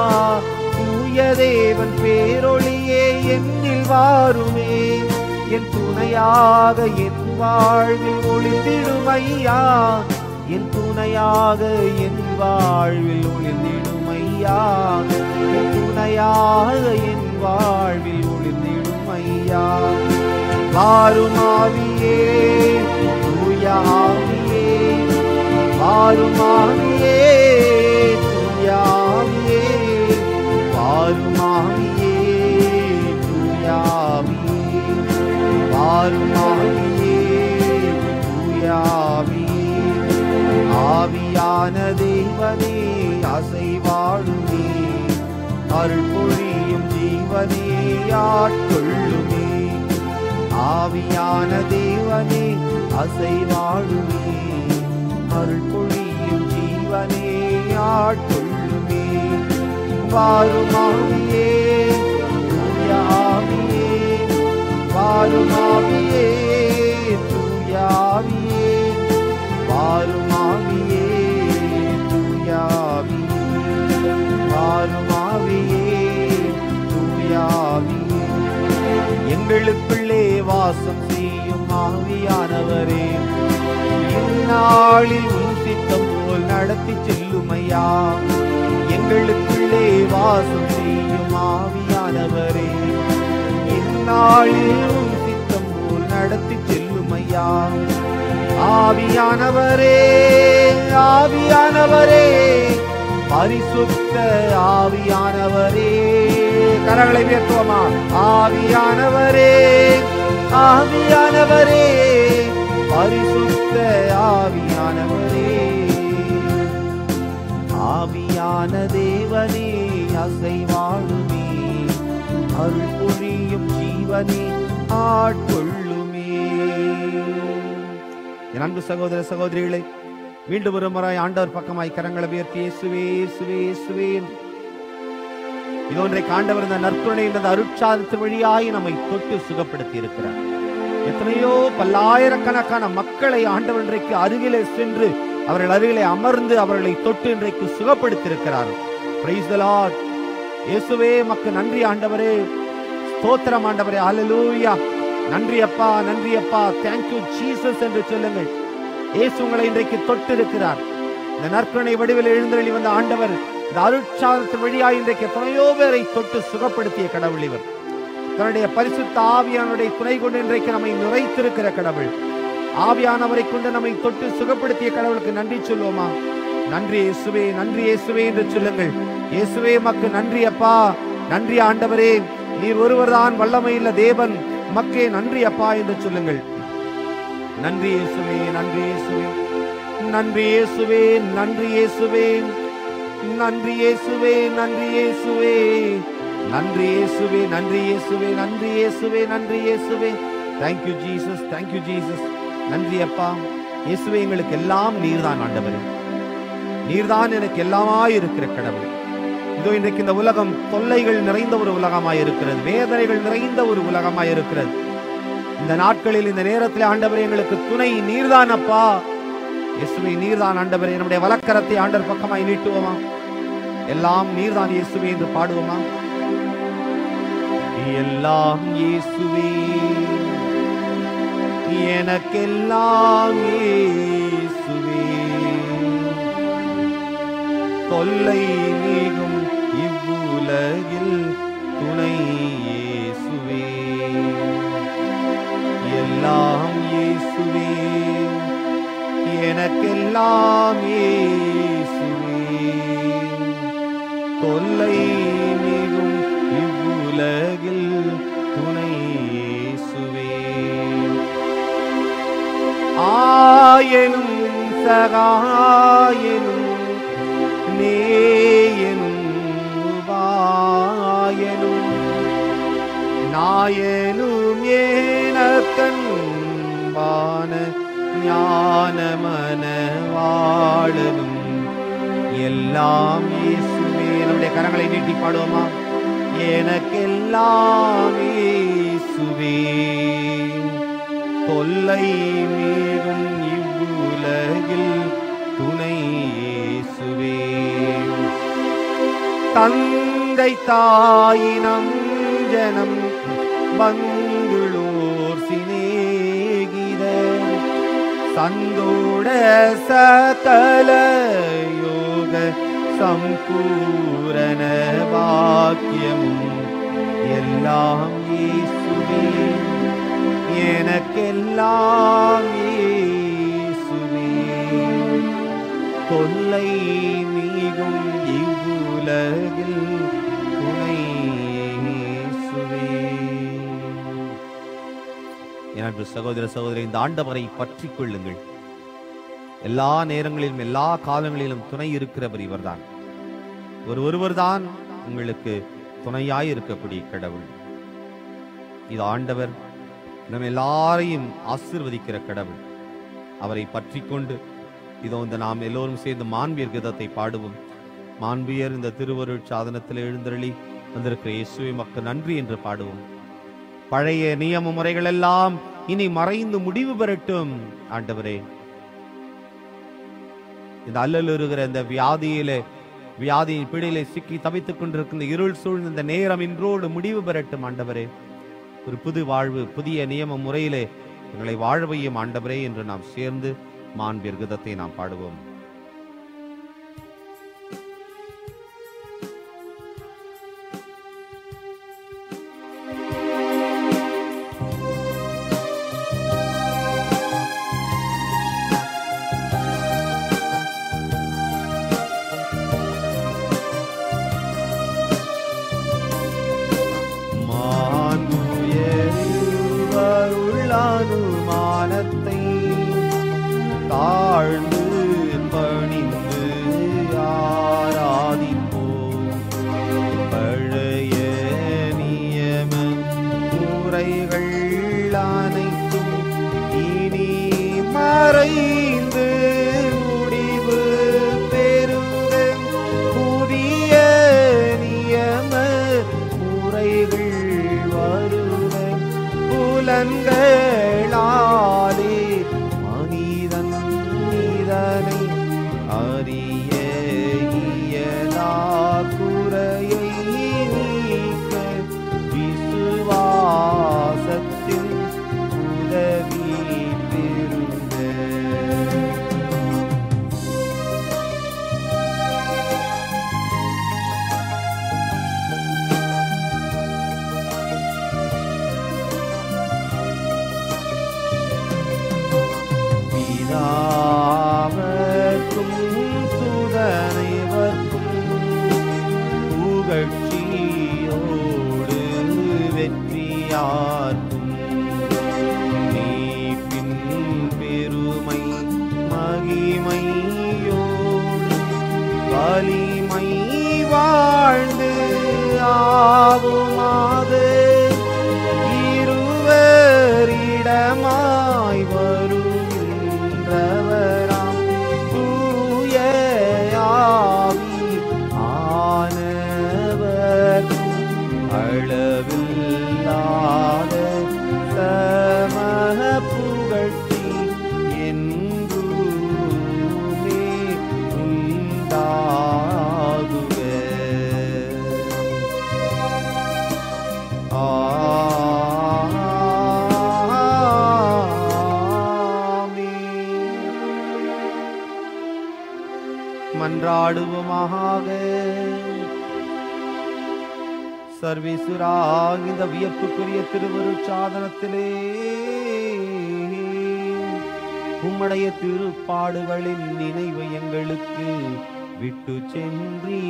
தூய தேவன் பேரொழியே என்னில் வாருமே என் துணையாக என் வாழ்வில் ஒளிர்ந்திடும் ஐயா என் துணையாக என் வாழ்வில் ஒளிர்ந்திடும் ஐயா என் துணையாக என் வாழ்வில் ஒளிர்ந்திடும் ஐயா வாருமாவியே தூய ஆவியே வாருமாவியே தூய ஆவியே வாருமாவியே தூய ஆவியே வாருமாவியே தூய ஆவியே ஆவியான தேவனே அசைவாடுமே அருள் பொழியும் ஜீவனே ஆட்கொள்ளுமே ஆவியான தேவனே அசைவாடுமே அருள் பொழியும் ஜீவனே ஆட்கொள்ளுமே வாருமாவியே தூய ஆவியே வாருமாவியே தூய ஆவியே வாருமாவியே தூய ஆவியே வாருமாவியே எங்களுக்குள்ளே வாசம் செய்யும் ஆவியானவரே இந்நாளில் உம் சித்தம் போல் நடத்தி செல்லுமையா எங்களுக்குள்ளே வாசம் செய்யும் ஆவியானவரே இந்நாளில் உம் சித்தம் போல் நடத்தி செல்லுமையா ஆவியானவரே ஆவியானவரே பரிசுத்த ஆவியானவரே கரங்களை உயர்த்துவோமா ஆவியானவரே ஆவியானவரே பரிசுத்த ஆவியானவரே ஆவியான தேவனே அசைவாழுமே அருள் பொழியும் ஜீவனே ஆட்கொள்ளுமே என் அன்பு சகோதர சகோதரிகளை மீண்டும் ஒரு முறை ஆண்டவர் பக்கமாய் கரங்களை உயர்த்தி இயேசுவே இயேசுவே இயேசுவே என்று. இதோ இன்றைக்கு ஆண்டவர் இந்த நற்கருணை இந்த அருட்சாதத்து வழியாய் நம்மை தொட்டு சுகப்படுத்தி இருக்கிறார் எத்தனையோ பல்லாயிரக்கணக்கான மக்களை ஆண்டவர் இன்றைக்கு அருகிலே சென்று அவர்கள் அருகிலே அமர்ந்து அவர்களை தொட்டு இன்றைக்கு சுகப்படுத்தி இருக்கிறார் Praise the Lord. இயேசுவே மக்கு நன்றி ஆண்டவரே ஸ்தோத்திரம் ஆண்டவரே ஹalleluya நன்றி அப்பா நன்றி அப்பா தேங்க்யூ ஜீசஸ் என்று சொல்லுங்கள் இயேசு உங்களை இன்றைக்கு தொட்டு இருக்கிறார் இந்த நற்கருணை வடிவில் எழுந்தருளி வந்த ஆண்டவர் இந்த அருட்சாதத்து வழியாய் இன்றைக்கு எத்தனையோ பேரை தொட்டு சுகப்படுத்திய கடவுள் இவர் தன்னுடைய பரிசுத்த ஆவியானுடைய துணை கொண்டு இன்றைக்கு நம்மை நிறைத்திருக்கிற கடவுள் ஆவியானவரை கொண்டு நம்மை தொட்டு சுகப்படுத்திய கடவுளுக்கு நன்றி சொல்லுவோமா நன்றி இயேசுவே நன்றி இயேசுவே என்று சொல்லுங்கள் இயேசுவே மக்கு நன்றி அப்பா நன்றி ஆண்டவரே நீர் ஒருவர்தான் வல்லமையுள்ள தேவன் மக்கே நன்றி அப்பா என்று சொல்லுங்கள் நன்றி இயேசுவே நன்றி இயேசுவே நன்றி இயேசுவே நன்றி இயேசுவே நன்றி இயேசுவே நன்றி இயேசுவே நன்றி இயேசுவே நன்றி இயேசுவே நன்றி இயேசுவே நன்றி இயேசுவே தேங்க்யூ ஜீசஸ் தேங்க்யூ ஜீசஸ் நன்றி அப்பா இயேசுவே எங்களுக்கு எல்லாம் நீர்தான் ஆண்டவரே நீர்தான் எனக்கு எல்லாமாய் இருக்கிற கடவுள் இதோ இன்றைக்கு இந்த உலகம் தொல்லைகள் நிறைந்த ஒரு உலகமாய் இருக்கிறது வேதனைகள் நிறைந்த ஒரு உலகமாய் இருக்கிறது இந்த நாட்களில் இந்த நேரத்தில் ஆண்டவரே எங்களுக்கு துணை நீர்தான் அப்பா இயேசுவே நீர்தான் ஆண்டவரே நம்முடைய வலக்கரத்தை ஆண்டவர் பக்கமாய் நீட்டுவோமா எல்லாம் நீர்தான் இயேசுவே என்று பாடுவோமா எல்லாம் இயேசுவே எனக்கெல்லாம் இயேசுவே தொல்லை நீகும் இவ்வுலகில் துணை இயேசுவே எல்லாம் இயேசுவே எனக்கெல்லாம் இயேசுவே தொல்லை நீகும் இவ்வுலகில் துணை இயேசுவே ஆயனும் சகாயனும் நேயனும் வாயனும் நாயனும் ஏனக்கண்பான ஞானமன வாழனும் எல்லாம் இயேசுவே நம்முடைய கரங்களை நீட்டி பாடுவோமா எனக்கெல்லாம் இயேசுவே தொல்லை மீறும் இவ்வுலகில் துணை இயேசுவே தந்தை தாயினம் ஜனம் பங்குளோர் சிநேகிதர் சந்தோட சகல யோக சம்பூரண பாக்கியமும் எல்லாம் இயேசுவே எனக்கெல்லாம் இயேசுவே தொல்லை நீகும் இவ்வுலகில் துணை இயேசுவே எனக்கு சகோதர சகோதரி இந்த ஆண்டவரை பற்றிக் கொள்ளுங்கள் எல்லா நேரங்களிலும் எல்லா காலங்களிலும் துணை இருக்கிறவர் இவர்தான் ஒரு ஒருவர்தான் உங்களுக்கு துணையாய் இருக்கக்கூடிய கடவுள் இது ஆண்டவர் நம்ம எல்லாரையும் ஆசீர்வதிக்கிற கடவுள் அவரை பற்றி கொண்டு இதோ இந்த நாம் எல்லோரும் சேர்ந்து மாண்பியர் கீதத்தை பாடுவோம் மாண்பியர் இந்த திருவருட் சாதனத்தில் எழுந்தருளி வந்திருக்கிற இயேசுவை மக்கள் நன்றி என்று பாடுவோம் பழைய நியம முறைகள் எல்லாம் இனி மறைந்து முடிவு பெறட்டும் ஆண்டவரே இந்த அல்லல் இருக்கிற இந்த வியாதியிலே வியாதியின் பிடியிலே சிக்கி தவித்துக் கொண்டிருக்கிற இருள் சூழ்ந்த இந்த நேரம் இன்றோடு முடிவு பெறட்டும் ஆண்டவரே ஒரு புது வாழ்வு புதிய நியம முறையிலே எங்களை வாழ வையும் ஆண்டவரே என்று நாம் சேர்ந்து மாண்பியர் கீதத்தை நாம் பாடுவோம் மானுயருளானுமானத்தை தாழ்ந்து பணிந்து ஆராதிப்போம் பழைய நியம முறைகள் அனைத்தும் இனி மறைந்து முடிவு பெறுக புதிய நியம முறைகள் வருக புலன்களாலே மனிதன் இதனை அறிய இயலா குறையை நீக்க விசுவாசத்தின் உதவி பெறுக பிதாவர்க்கும் சுதனைவர்க்கும் புகழ்ச்சியோடு வெற்றியார்க்கும் நீப்பின் பெருமை மகிமையோடு வலிமை வாழ்ந்து ஆவுமாக இருவரிடமாய் வருகின்றவராம் தூய ஆவி ஆனவர்க்கும் அளவில்லாத சம புகழ்ச்சி என்றுமே உண்டாகுக ஆமென். மன்றாடுவோமாக சர்வேசுரா இந்த வியப்புக்குரிய திருவருட்சாதனத்திலே உம்முடைய திருப்பாடுகளின் நினைவு எங்களுக்கு விட்டு சென்றீ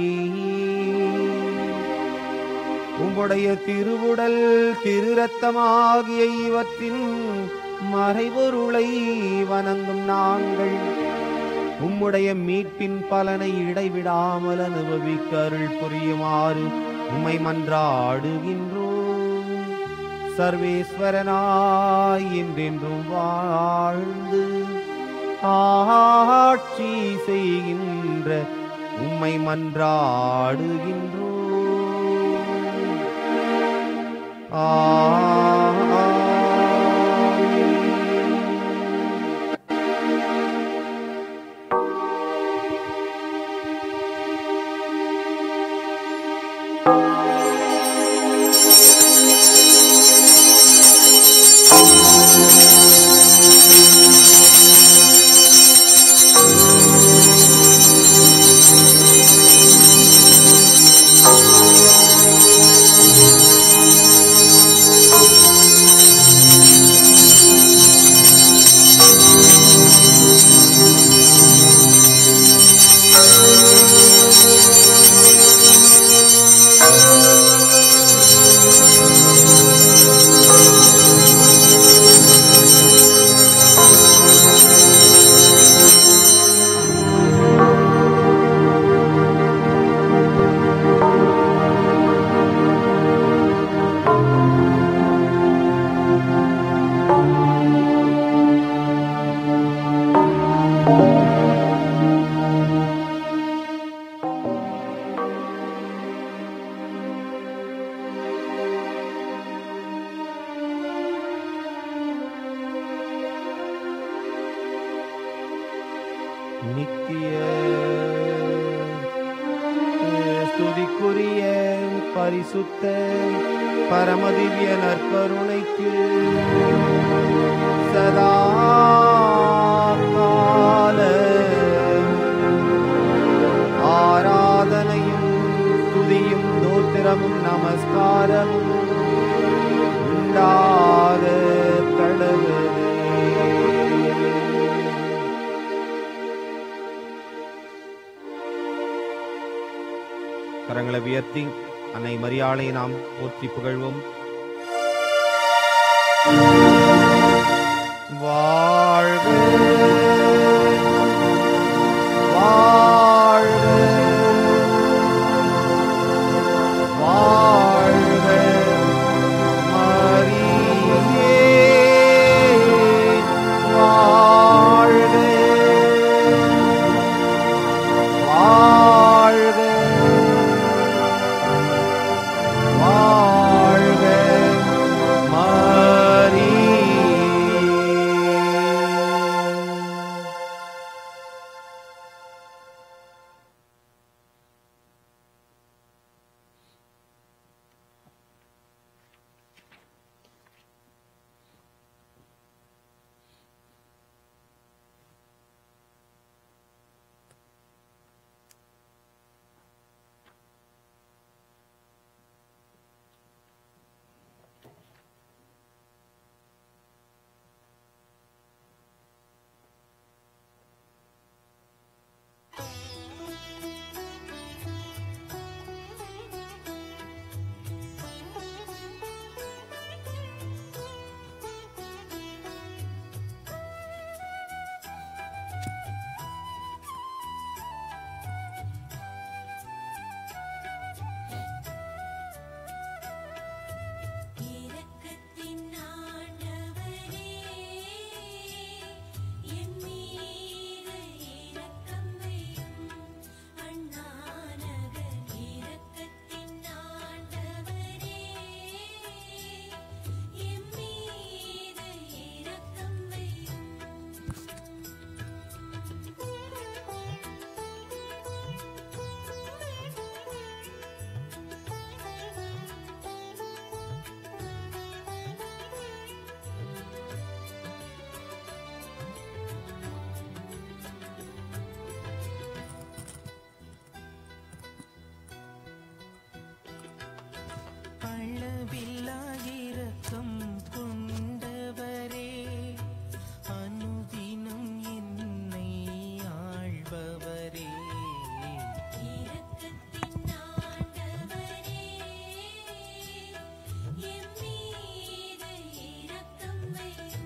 உம்முடைய திருவுடல் திருரத்தமாகிய இவற்றின் மறைபொருளை வணங்கும் நாங்கள் உம்முடைய மீட்பின் பலனை இடைவிடாமல் அனுபவிக்க அருள் புரியுமாறு உம்மை மன்றாடுகின்றோம் சர்வேஸ்வரனாய் என்றென்றும் வாழ்ந்து ஆட்சி செய்கின்ற உம்மை மன்றாடுகின்றோம் ஆமென். நித்திய ஸ்துதிக்குரிய பரிசுத்த பரமதிவ்ய நற்கருணைக்கு சதா கால ஆராதனையும் துதியும் தோத்திரமும் நமஸ்காரமும் உண்டாக கடவுளே கரங்களை உயர்த்தி அன்னை மரியாளை நாம் போற்றி புகழ்வோம் வாழ்க வாழ்க வாழ்க மரியே வாழ்க வாழ்க வாழ்க மரியே இரக்கத்தின் ஆண்டவரே என் மீது இரக்கம் வையும் அண்ணாநகர் இரக்கத்தின் ஆண்டவரே என் மீது இரக்கம் வையும் அளவில்லா இரக்கம் கொண்டவரே அனுதினம் என்னை ஆள்பவரே இரக்கத்தின் ஆண்டவரே என் மீது இரக்கம் வையும்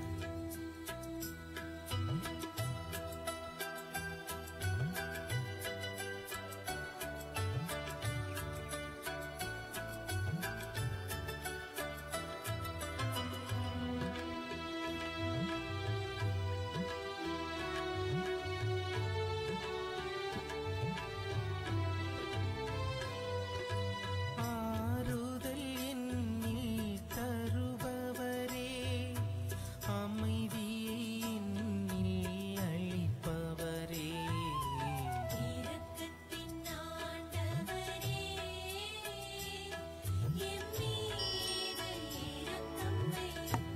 ஆறுதல் என்னில் தருபவரே அமைதியை என்னில் அளிப்பவரே இரக்கத்தின் ஆண்டவரே என் மீது இரக்கம் வையும்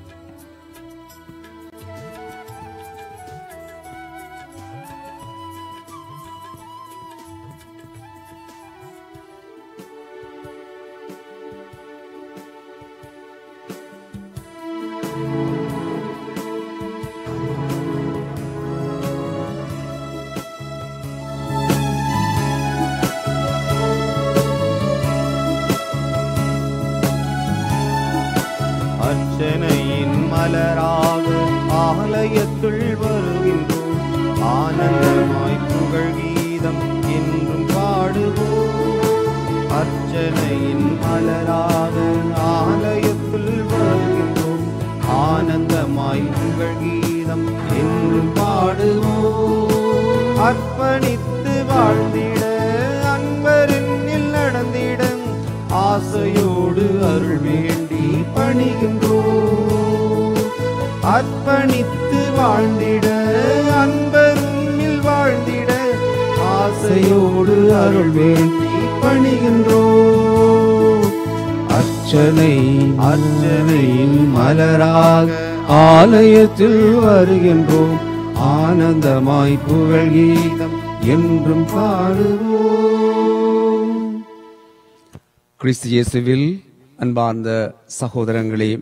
அர்ச்சனையின் மலராக ஆலயத்துள் வருகின்றோம் ஆனந்தமாய் புகழ் கீதம் என்றும் பாடுவோம் அர்ச்சனையின் மலராக ஆலயத்துள் வருகின்றோம் ஆனந்தமாய் புகழ் கீதம் என்றும் பாடுவோம் அர்ப்பணித்து வாழ்ந்திட அன்பரில் நடந்திட ஆசையோடு அருள் வேண்டி பணிகின்றோம் அர்ப்பணித்து வாழ்ந்திட அன்பரில் வாழ்ந்திட ஆசையோடு அருள் வேண்டி பணிகின்றோம் அர்ச்சனை அர்ச்சனையின் மலராக ஆலயத்தில் வருகின்றோம் ஆனந்தமாய் புகழ் கீதம் என்றும் பாடுவோம் கிறிஸ்து இயேசுவில் அன்பார்ந்த சகோதரங்களே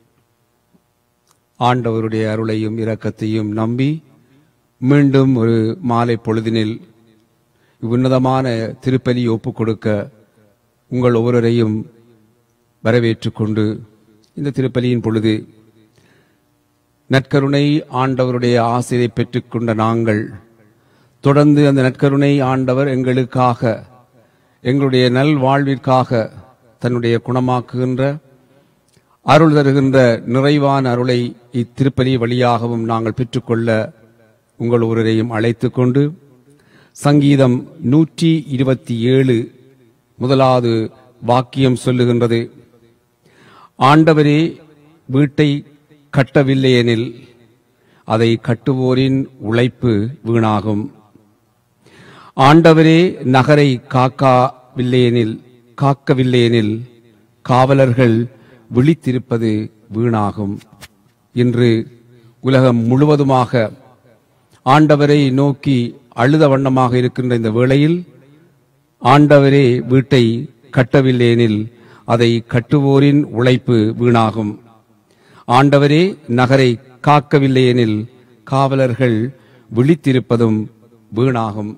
ஆண்டவருடைய அருளையும் இரக்கத்தையும் நம்பி மீண்டும் ஒரு மாலை பொழுதினில் உன்னதமான திருப்பலி ஒப்புக் கொடுக்க உங்கள் ஒவ்வொருவரையும் வரவேற்றுக் கொண்டு இந்த திருப்பலியின் பொழுது நற்கருணை ஆண்டவருடைய ஆசிரியை பெற்றுக்கொண்ட நாங்கள் தொடர்ந்து அந்த நற்கருணை ஆண்டவர் எங்களுக்காக எங்களுடைய நல் வாழ்விற்காக தன்னுடைய குணமாக்குகின்ற அருள் தருகின்ற நிறைவான அருளை இத்திருப்பலி வழியாகவும் நாங்கள் பெற்றுக்கொள்ள உங்கள் ஒருவரையும் அழைத்துக் கொண்டு சங்கீதம் நூற்றி இருபத்தி ஏழு முதலாவது வாக்கியம் சொல்லுகின்றது ஆண்டவரே வீட்டை கட்டவில்லையெனில் அதை கட்டுவோரின் உழைப்பு வீணாகும் ஆண்டவரே நகரை காக்கவில்லையெனில் காக்கவில்லையெனில் காவலர்கள் விழித்திருப்பது வீணாகும் இன்று உலகம் முழுவதுமாக ஆண்டவரை நோக்கி அழுத வண்ணமாக இருக்கின்ற இந்த வேளையில் ஆண்டவரே வீட்டை கட்டவில்லையெனில் அதை கட்டுவோரின் உழைப்பு வீணாகும் ஆண்டவரே நகரை காக்கவில்லையெனில் காவலர்கள் விழித்திருப்பதும் வீணாகும்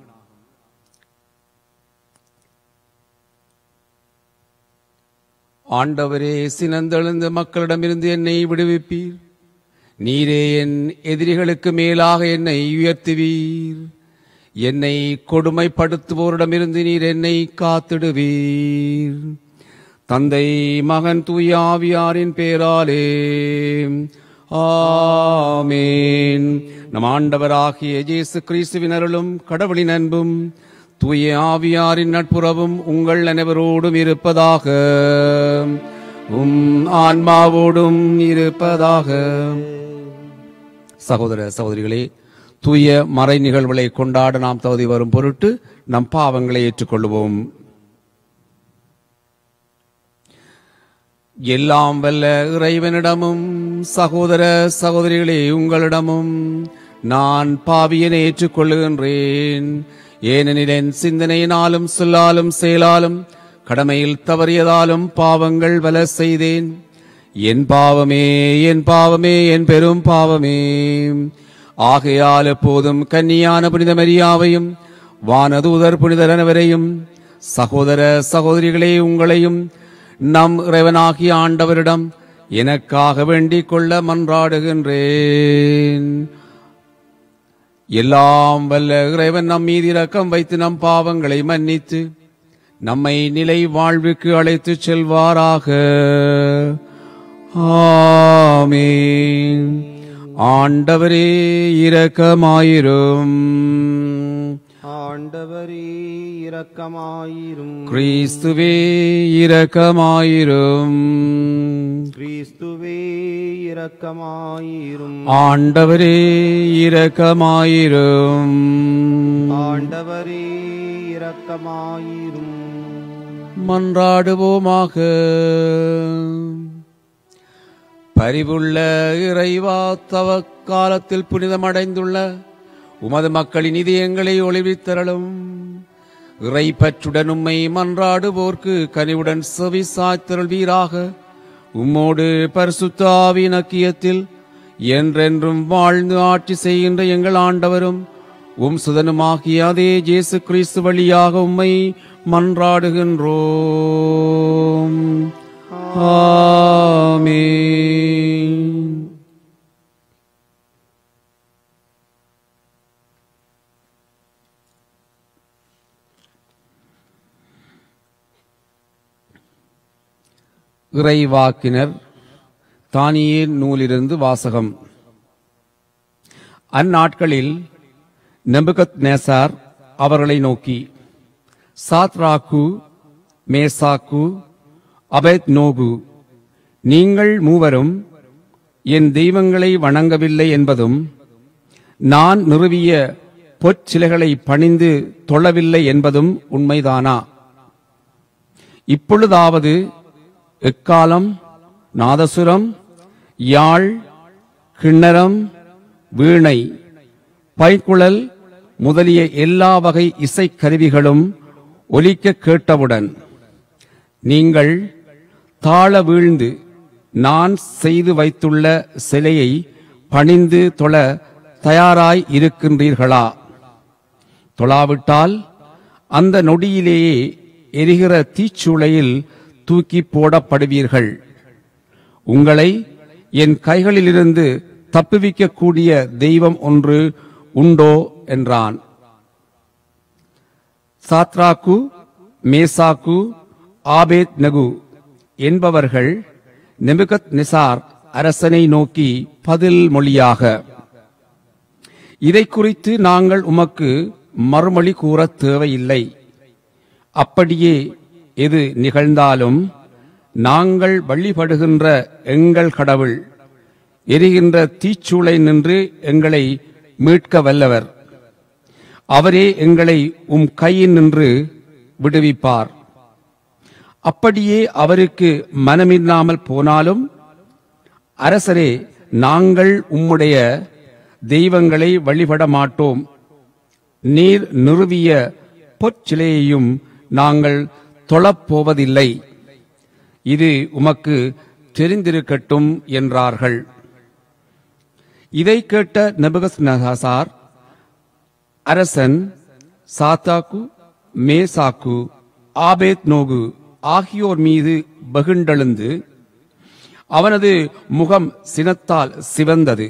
ஆண்டவரே சினந்தெழுந்த மக்களிடமிருந்து என்னை விடுவிப்பீர் நீரே என் எதிரிகளுக்கு மேலாக என்னை உயர்த்துவீர் என்னை கொடுமைப்படுத்துவோரிடமிருந்து நீர் என்னை காத்திடுவீர் தந்தை மகன் தூய ஆவியாரின் பேராலே ஆமேன் நம் ஆண்டவராகிய இயேசு கிறிஸ்துவின் அருளும் கடவுளின் அன்பும் தூய ஆவியாரின் நட்புறவும் உங்கள் அனைவரோடும் இருப்பதாக உம் ஆன்மாவோடும் இருப்பதாக சகோதர சகோதரிகளே தூய மறை நிகழ்வுகளை கொண்டாட நாம் தகுதி வரும் பொருட்டு நம் பாவங்களை ஏற்றுக்கொள்வோம் எல்லாம் வல்ல இறைவனிடமும் சகோதர சகோதரிகளே உங்களிடமும் நான் பாவியனை ஏற்றுக்கொள்ளுகின்றேன் ஏனெனில் என் சிந்தனையினாலும் சொல்லாலும் செயலாலும் கடமையில் தவறியதாலும் பாவங்கள் வல செய்தேன் என் பாவமே என் பாவமே என் பெரும் பாவமே ஆகையால் எப்போதும் கன்னியான புனித மரியாவையும் வானதூதர் புனிதர் அனைவரையும் சகோதர சகோதரிகளே உங்களையும் நம் இறைவனாகிய ஆண்டவரிடம் எனக்காக வேண்டிக் கொள்ள மன்றாடுகின்றேன் எல்லாம் வல்ல இறைவன் நம் மீது இரக்கம் வைத்து நம் பாவங்களை மன்னித்து நம்மை நிலை வாழ்வுக்கு அழைத்துச் செல்வாராக ஆமீன் ஆண்டவரே இரக்கமாயிரும் ஆண்டவரே இரக்கமாயிரும் கிறிஸ்துவே இரக்கமாயிரும் கிறிஸ்துவே இரக்கமாயிரும் ஆண்டவரே இரக்கமாயிரும் ஆண்டவரே இரக்கமாயிரும் மன்றாடுவோமாக பரிவுள்ள இறைவா தவ காலத்தில் புனிதமடைந்துள்ள உமது மக்களின் இதயங்களை ஒளிவித்தரலும் இறை பற்றுடன் உம்மை மன்றாடுவோர்க்கு கனிவுடன் செவி சாய்த்தருள்வீராக உம்மோடு பரிசுத்த ஆவியின் ஐக்கியத்தில் என்றென்றும் வாழ்ந்து ஆட்சி செய்கின்ற எங்கள் ஆண்டவரும் உம் சுதனுமாகிய அதே இயேசு கிறிஸ்து வழியாக உம்மை மன்றாடுகின்றோம் ஆமென் இறைவாக்கினர் தானியேல் நூலிலிருந்து வாசகம் அந்நாட்களில் நெபுகத் நேசார் அவர்களை நோக்கி சாத்ராக்கு மேசாக்கு அபேத் நோகு நீங்கள் மூவரும் என் தெய்வங்களை வணங்கவில்லை என்பதும் நான் நிறுவிய பொற்சிலைகளை பணிந்து தொழவில்லை என்பதும் உண்மைதானா இப்பொழுதாவது எக்காலம் நாதசுரம் யாழ் கிண்ணரம் வீணை பைக்குழல் முதலிய எல்லா வகை இசைக்கருவிகளும் ஒலிக்க கேட்டவுடன் நீங்கள் தாழ வீழ்ந்து நான் செய்து வைத்துள்ள சிலையை பணிந்து தொழ தயாராய் இருக்கின்றீர்களா தொழாவிட்டால் அந்த நொடியிலேயே எரிகிற தீச்சூளையில் தூக்கி போடப்படுவீர்கள் உங்களை என் கைகளிலிருந்து தப்புவிக்கக்கூடிய தெய்வம் ஒன்று உண்டோ என்றான் சாத்ராக்கு மேசாக்கு ஆபேத் நகு என்பவர்கள் நெபுகத் நிசார் அரசனை நோக்கி பதில் மொழியாக இதை குறித்து நாங்கள் உமக்கு மறுமொழி கூறத் தேவையில்லை அப்படியே எது நிகழ்ந்தாலும் நாங்கள் வழிபடுகின்ற எங்கள் கடவுள் எரிகின்ற தீச்சூளை நின்று எங்களை மீட்க வல்லவர் அவரே எங்களை உம் கையில் நின்று விடுவிப்பார் அப்படியே அவருக்கு மனமில்லாமல் போனாலும் அரசரே நாங்கள் உம்முடைய தெய்வங்களை வழிபட மாட்டோம் நீர் நிறுவிய பொற்சிலையையும் நாங்கள் தொழப்போவதில்லை இது உமக்கு தெரிந்திருக்கட்டும் என்றார்கள் இதை கேட்ட நபுகஸ்நகாசார் அரசன் சாத்தாக்கு மேசாக்கு ஆபேத் நோகு ஆகியோர் மீது பகிண்டெழுந்து அவனது முகம் சினத்தால் சிவந்தது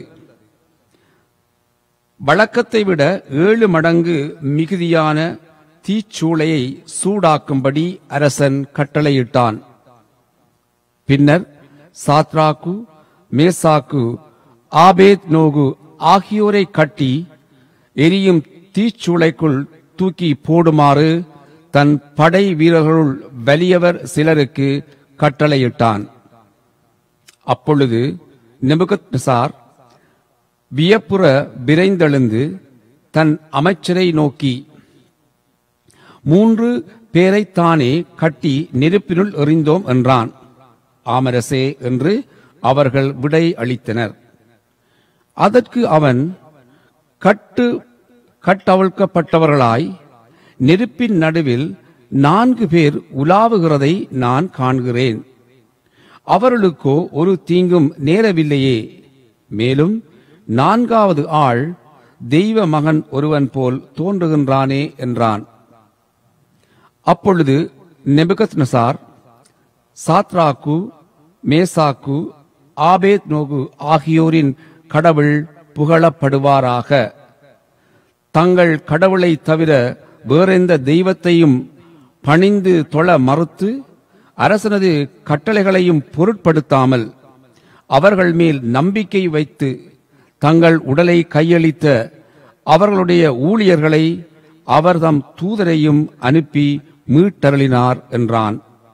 வழக்கத்தை விட ஏழு மடங்கு மிகுதியான தீச்சூளையை சூடாக்கும்படி அரசன் கட்டளையிட்டான் பின்னர் சாத்ராக்கு மேசாக்கு ஆபேத் நோகு ஆகியோரை கட்டி எரியும் தீச்சூளைக்குள் தூக்கி போடுமாறு தன் படை வீரர்களுள் வலியவர் சிலருக்கு கட்டளையிட்டான் அப்பொழுது நெபுகத்நெசார் வியப்புற விரைந்தெழுந்து தன் அமைச்சரை நோக்கி மூன்று பேரைத்தானே கட்டி நெருப்பினுள் எறிந்தோம் என்றான் ஆமரசே என்று அவர்கள் விடை அளித்தனர் அதற்கு அவன் கட்டு கட்டவிழ்க்கப்பட்டவர்களாய் நெருப்பின் நடுவில் நான்கு பேர் உலாவுகிறதை நான் காண்கிறேன் அவர்களுக்கோ ஒரு தீங்கும் நேரவில்லையே மேலும் நான்காவது ஆள் தெய்வ மகன் ஒருவன் போல் தோன்றுகின்றானே என்றான் அப்பொழுது நெபுகத்நசார் சாத்ராக்கு மேசாக்கு ஆபேத் நோகு ஆகியோரின் கடவுள் புகழப்படுவாராக தங்கள் கடவுளை தவிர வேறெந்த தெய்வத்தையும் பணிந்து தொழ மறுத்து அரசனது கட்டளைகளையும் பொருட்படுத்தாமல் அவர்கள் மேல் நம்பிக்கை வைத்து தங்கள் உடலை கையளித்த அவர்களுடைய ஊழியர்களை அவர்தம் தூதரையும் அனுப்பி மீட்டருளினார் என்றான்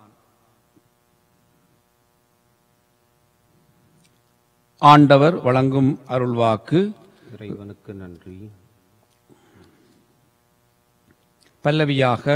ஆண்டவர் வழங்கும் அருள்வாக்கு இறைவனுக்கு நன்றி பல்லவியாக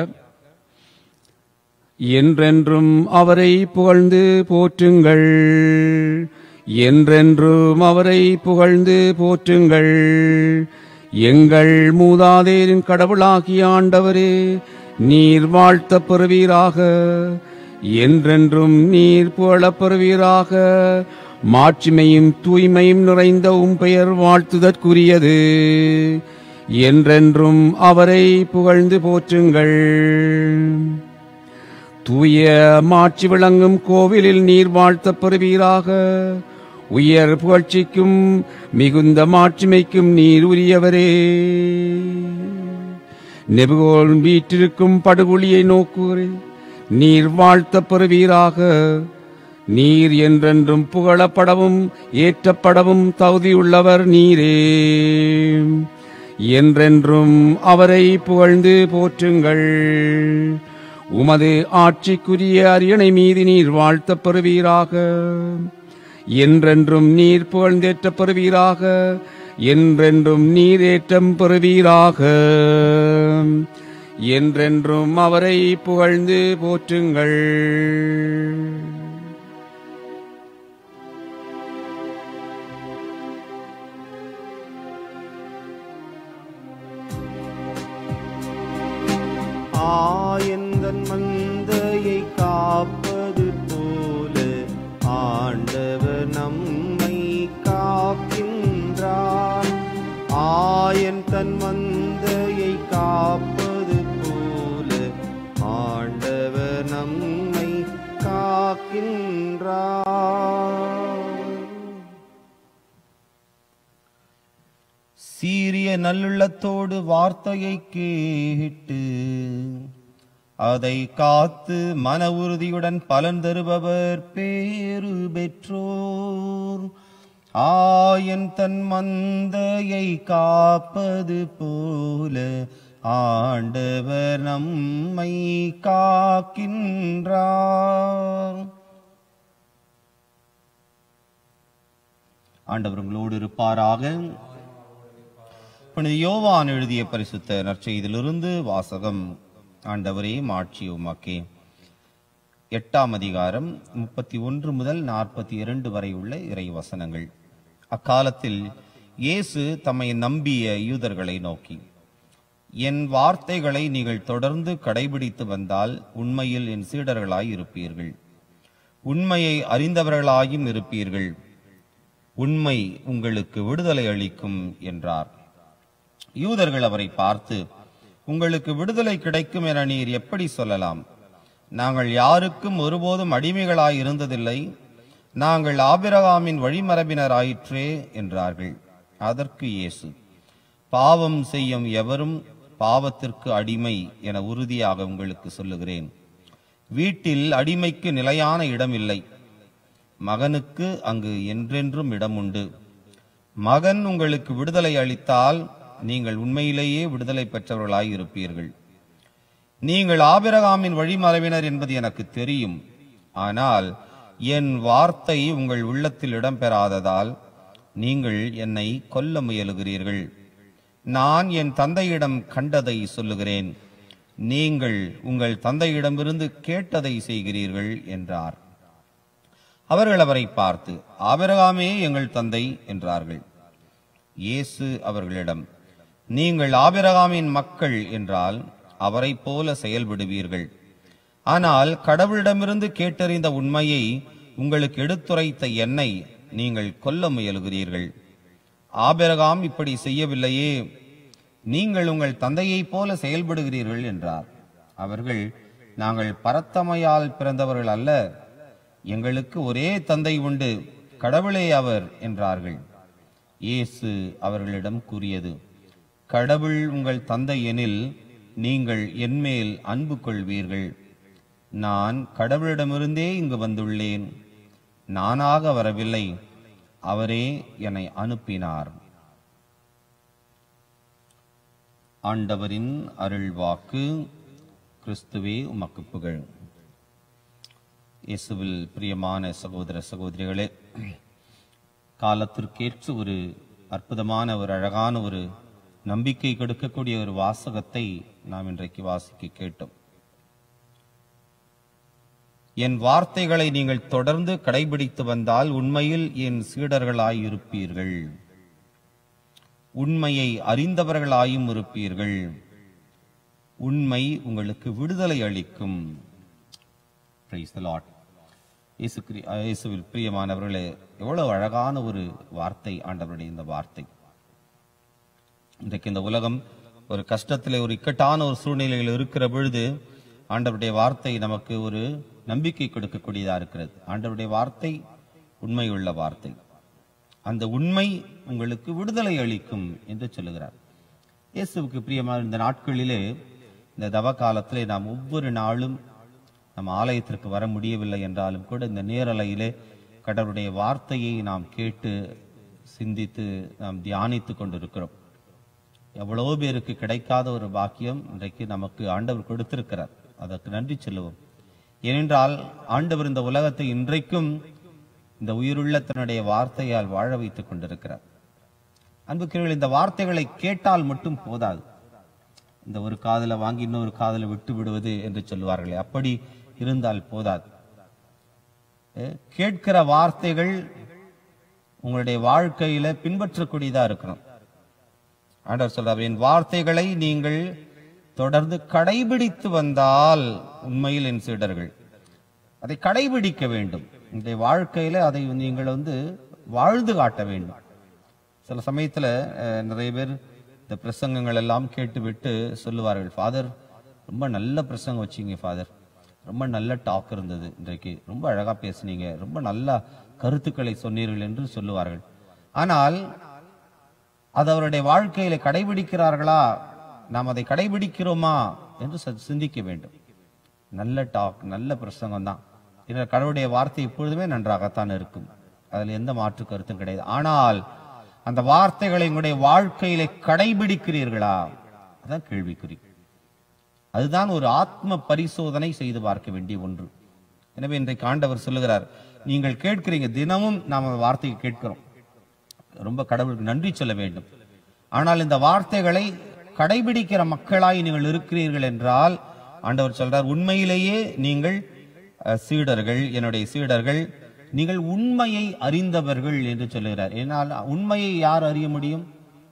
என்றென்றும் அவரை புகழ்ந்து போற்றுங்கள் என்றென்றும் அவரை புகழ்ந்து போற்றுங்கள் எங்கள் மூதாதையரின் கடவுளாகிய ஆண்டவரே நீர் வாழ்த்தப் பெறுவீராக என்றென்றும் நீர் புகழப் பெறுவீராக மாட்சிமையும் தூய்மையும் நிறைந்த உம் பெயர் வாழ்த்துதற்குரியது என்றென்றும் அவரை புகழ்ந்து போற்றுங்கள் தூய மாட்சி விளங்கும் கோவிலில் நீர் வாழ்த்தப் பெறுவீராக உயர் புகழ்ச்சிக்கும் மிகுந்த மாட்சிமைக்கும் நீர் உரியவரே நெபுகோல் வீற்றிருக்கும் படுகொலியை நோக்குகிறேன் நீர் வாழ்த்தப் பெறுவீராக நீர் என்றென்றும் புகழப்படவும் ஏற்றப்படவும் தகுதியுள்ளவர் நீரே என்றென்றும் அவரை புகழ்ந்து போற்றுங்கள் உமது ஆட்சிக்குரிய அரியணை மீது நீர் வாழ்த்தப் பெறுவீராக என்றென்றும் நீர் புகழ்ந்தேற்றப் பெறுவீராக என்றென்றும் நீர் ஏற்றம் பெறுவீராக என்றென்றும் அவரை புகழ்ந்து போற்றுங்கள் ஆயந்தன் மந்தையை காப்பது போல ஆண்டவர் நம்மை காக்கின்றார் ஆயன் தன் மந்தையை காப்பது போல ஆண்டவர் நம்மை காக்கின்றார் சீரிய நல்லுள்ளத்தோடு வார்த்தையை கேட்டு அதை காத்து மன உறுதியுடன் பலன் தருபவர் பேரு பெற்றோர் ஆயன் தன் மந்தையை காப்பது போல ஆண்டவர் நம்மை காக்கின்றார் ஆண்டவர் உங்களோடு இருப்பாராக புனித யோவான் எழுதிய பரிசுத்த நற்செய்தியிலிருந்து வாசகம் ஆண்டவரே மாட்சி உமக்கே எட்டாம் அதிகாரம் முப்பத்தி ஒன்று முதல் நாற்பத்தி இரண்டு வரை உள்ள இறை வசனங்கள் அக்காலத்தில் இயேசு தம்மை நம்பிய யூதர்களை நோக்கி என் வார்த்தைகளை நீங்கள் தொடர்ந்து கடைபிடித்து வந்தால் உண்மையில் என் சீடர்களாய் இருப்பீர்கள் உண்மையை அறிந்தவர்களாயும் இருப்பீர்கள் உண்மை உங்களுக்கு விடுதலை அளிக்கும் என்றார் யூதர்கள் அவரை பார்த்து உங்களுக்கு விடுதலை கிடைக்கும் என நீர் எப்படி சொல்லலாம் நாங்கள் யாருக்கும் ஒருபோதும் அடிமைகளாய் இருந்ததில்லை நாங்கள் ஆபிரகாமின் வழிமரபினராயிற்றே என்றார்கள் அதற்கு இயேசு பாவம் செய்யும் எவரும் பாவத்திற்கு அடிமை என உறுதியாக உங்களுக்கு சொல்லுகிறேன் வீட்டில் அடிமைக்கு நிலையான இடம் இல்லை மகனுக்கு அங்கு என்றென்றும் இடம் உண்டு மகன் உங்களுக்கு விடுதலை அளித்தால் நீங்கள் உண்மையிலேயே விடுதலை பெற்றவர்களாய் இருப்பீர்கள் நீங்கள் ஆபிரகாமின் வழிமரபினர் என்பது எனக்கு தெரியும் ஆனால் என் வார்த்தை உங்கள் உள்ளத்தில் இடம்பெறாததால் நீங்கள் என்னை கொல்ல முயலுகிறீர்கள் நான் என் தந்தையிடம் கண்டதை சொல்லுகிறேன் நீங்கள் உங்கள் தந்தையிடமிருந்து கேட்டதை செய்கிறீர்கள் என்றார் அவர்கள் அவரை பார்த்து ஆபிரகாமே எங்கள் தந்தை என்றார்கள் இயேசு அவர்களிடம் நீங்கள் ஆபிரகாமின் மக்கள் என்றால் அவரைப் போல செயல்படுவீர்கள் ஆனால் கடவுளிடமிருந்து கேட்டறிந்த உண்மையை உங்களுக்கு எடுத்துரைத்த என்னை நீங்கள் கொல்ல முயலுகிறீர்கள் ஆபிரகாம் இப்படி செய்யவில்லையே நீங்கள் உங்கள் தந்தையைப் போல செயல்படுகிறீர்கள் என்றார் அவர்கள் நாங்கள் பரத்தமையால் பிறந்தவர்கள் அல்ல எங்களுக்கு ஒரே தந்தை உண்டு கடவுளே அவர் என்றார்கள் இயேசு அவர்களிடம் கூறியது கடவுள் உங்கள் தந்தை எனில் நீங்கள் என்மேல் அன்பு கொள்வீர்கள் நான் கடவுளிடமிருந்தே இங்கு வந்துள்ளேன் நானாக வரவில்லை அவரே என்னை அனுப்பினார் ஆண்டவரின் அருள்வாக்கு கிறிஸ்துவே உமக்கு புகழ் இயேசுவில் பிரியமான சகோதர சகோதரிகளே காலத்திற்கேற்ற ஒரு அற்புதமான ஒரு அழகான ஒரு நம்பிக்கை கொடுக்கக்கூடிய ஒரு வாசகத்தை நாம் இன்றைக்கு வாசிக்க கேட்டோம் என் வார்த்தைகளை நீங்கள் தொடர்ந்து கடைபிடித்து வந்தால் உண்மையில் என் சீடர்களாய் இருப்பீர்கள் உண்மையை அறிந்தவர்களாயும் இருப்பீர்கள் உண்மை உங்களுக்கு விடுதலை அளிக்கும் Praise the Lord. இயேசு கிரி- அஹ் இயேசுவில் பிரியமானவர்களே எவ்வளவு அழகான ஒரு வார்த்தை ஆண்டவருடைய இந்த வார்த்தை இன்றைக்கு இந்த உலகம் ஒரு கஷ்டத்திலே ஒரு இக்கட்டான ஒரு சூழ்நிலையில் இருக்கிற பொழுது ஆண்டவருடைய வார்த்தை நமக்கு ஒரு நம்பிக்கை கொடுக்கக்கூடியதா இருக்கிறது ஆண்டவருடைய வார்த்தை உண்மையுள்ள வார்த்தை அந்த உண்மை உங்களுக்கு விடுதலை அளிக்கும் என்று சொல்லுகிறார் இயேசுவுக்கு பிரியமான இந்த நாட்களிலே இந்த தவ காலத்திலே நாம் ஒவ்வொரு நாளும் நம்ம ஆலயத்திற்கு வர முடியவில்லை என்றாலும் கூட இந்த நேரலையிலே கடவுளுடைய வார்த்தையை நாம் கேட்டு சிந்தித்து நாம் தியானித்து கொண்டிருக்கிறோம் எவ்வளவோ பேருக்கு கிடைக்காத ஒரு பாக்கியம் இன்றைக்கு நமக்கு ஆண்டவர் கொடுத்திருக்கிறார் அதற்கு நன்றி சொல்லுவோம் ஏனென்றால் ஆண்டவர் இந்த உலகத்தை இன்றைக்கும் இந்த உயிருள்ள தன்னுடைய வார்த்தையால் வாழ வைத்துக் கொண்டிருக்கிறார் அன்புக்குரியவர்களே இந்த வார்த்தைகளை கேட்டால் மட்டும் போதாது இந்த ஒரு காதல வாங்கி இன்னொரு காதல விட்டு விடுவது என்று சொல்லுவார்களே அப்படி இருந்தால் போதாது அஹ் கேட்கிற வார்த்தைகள் உங்களுடைய வாழ்க்கையில பின்பற்றக்கூடியதா இருக்கணும் ஆண்டவர் சொல்றார் என் வார்த்தைகளை நீங்கள் தொடர்ந்து கடைபிடித்து வந்தால் உண்மையில் என் சீடர்கள் அதை கடைபிடிக்க வேண்டும் இந்த வாழ்க்கையில அதை நீங்கள் வந்து வாழ்ந்து காட்ட வேண்டும் சில சமயத்துல அஹ், நிறைய பேர் இந்த பிரசங்கங்கள் எல்லாம் கேட்டுவிட்டு சொல்லுவார்கள் ஃபாதர் ரொம்ப நல்ல பிரசங்கம் வச்சீங்க ஃபாதர் ரொம்ப நல்ல டாக் இருந்தது இன்றைக்கு ரொம்ப அழகா பேசுனீங்க ரொம்ப நல்ல கருத்துக்களை சொன்னீர்கள் என்று சொல்லுவார்கள் ஆனால் அது அவருடைய வாழ்க்கையில கடைபிடிக்கிறார்களா நாம் அதை கடைபிடிக்கிறோமா என்று சற்று சிந்திக்க வேண்டும் நல்ல டாக் நல்ல பிரசங்கம் தான் கடவுளுடைய வார்த்தை எப்பொழுதுமே நன்றாகத்தான் இருக்கும் அதில் எந்த மாற்று கருத்தும் கிடையாது ஆனால் அந்த வார்த்தைகளை உங்களுடைய வாழ்க்கையில கடைபிடிக்கிறீர்களா அதான் கேள்விக்குறி அதுதான் ஒரு ஆத்ம பரிசோதனை செய்து பார்க்க வேண்டிய ஒன்று எனவே இன்றைக்கு ஆண்டவர் சொல்லுகிறார் நீங்கள் கேட்கிறீங்க தினமும் நாம் அந்த வார்த்தையை கேட்கிறோம் ரொம்ப கடவுளுக்கு நன்றி சொல்ல வேண்டும் ஆனால் இந்த வார்த்தைகளை கடைபிடிக்கிற மக்களாய் நீங்கள் இருக்கிறீர்கள் என்றால் ஆண்டவர் சொல்றார் உண்மையிலேயே நீங்கள் அஹ், சீடர்கள் என்னுடைய சீடர்கள் நீங்கள் உண்மையை அறிந்தவர்கள் என்று சொல்லுகிறார் ஏனால் உண்மையை யார் அறிய முடியும்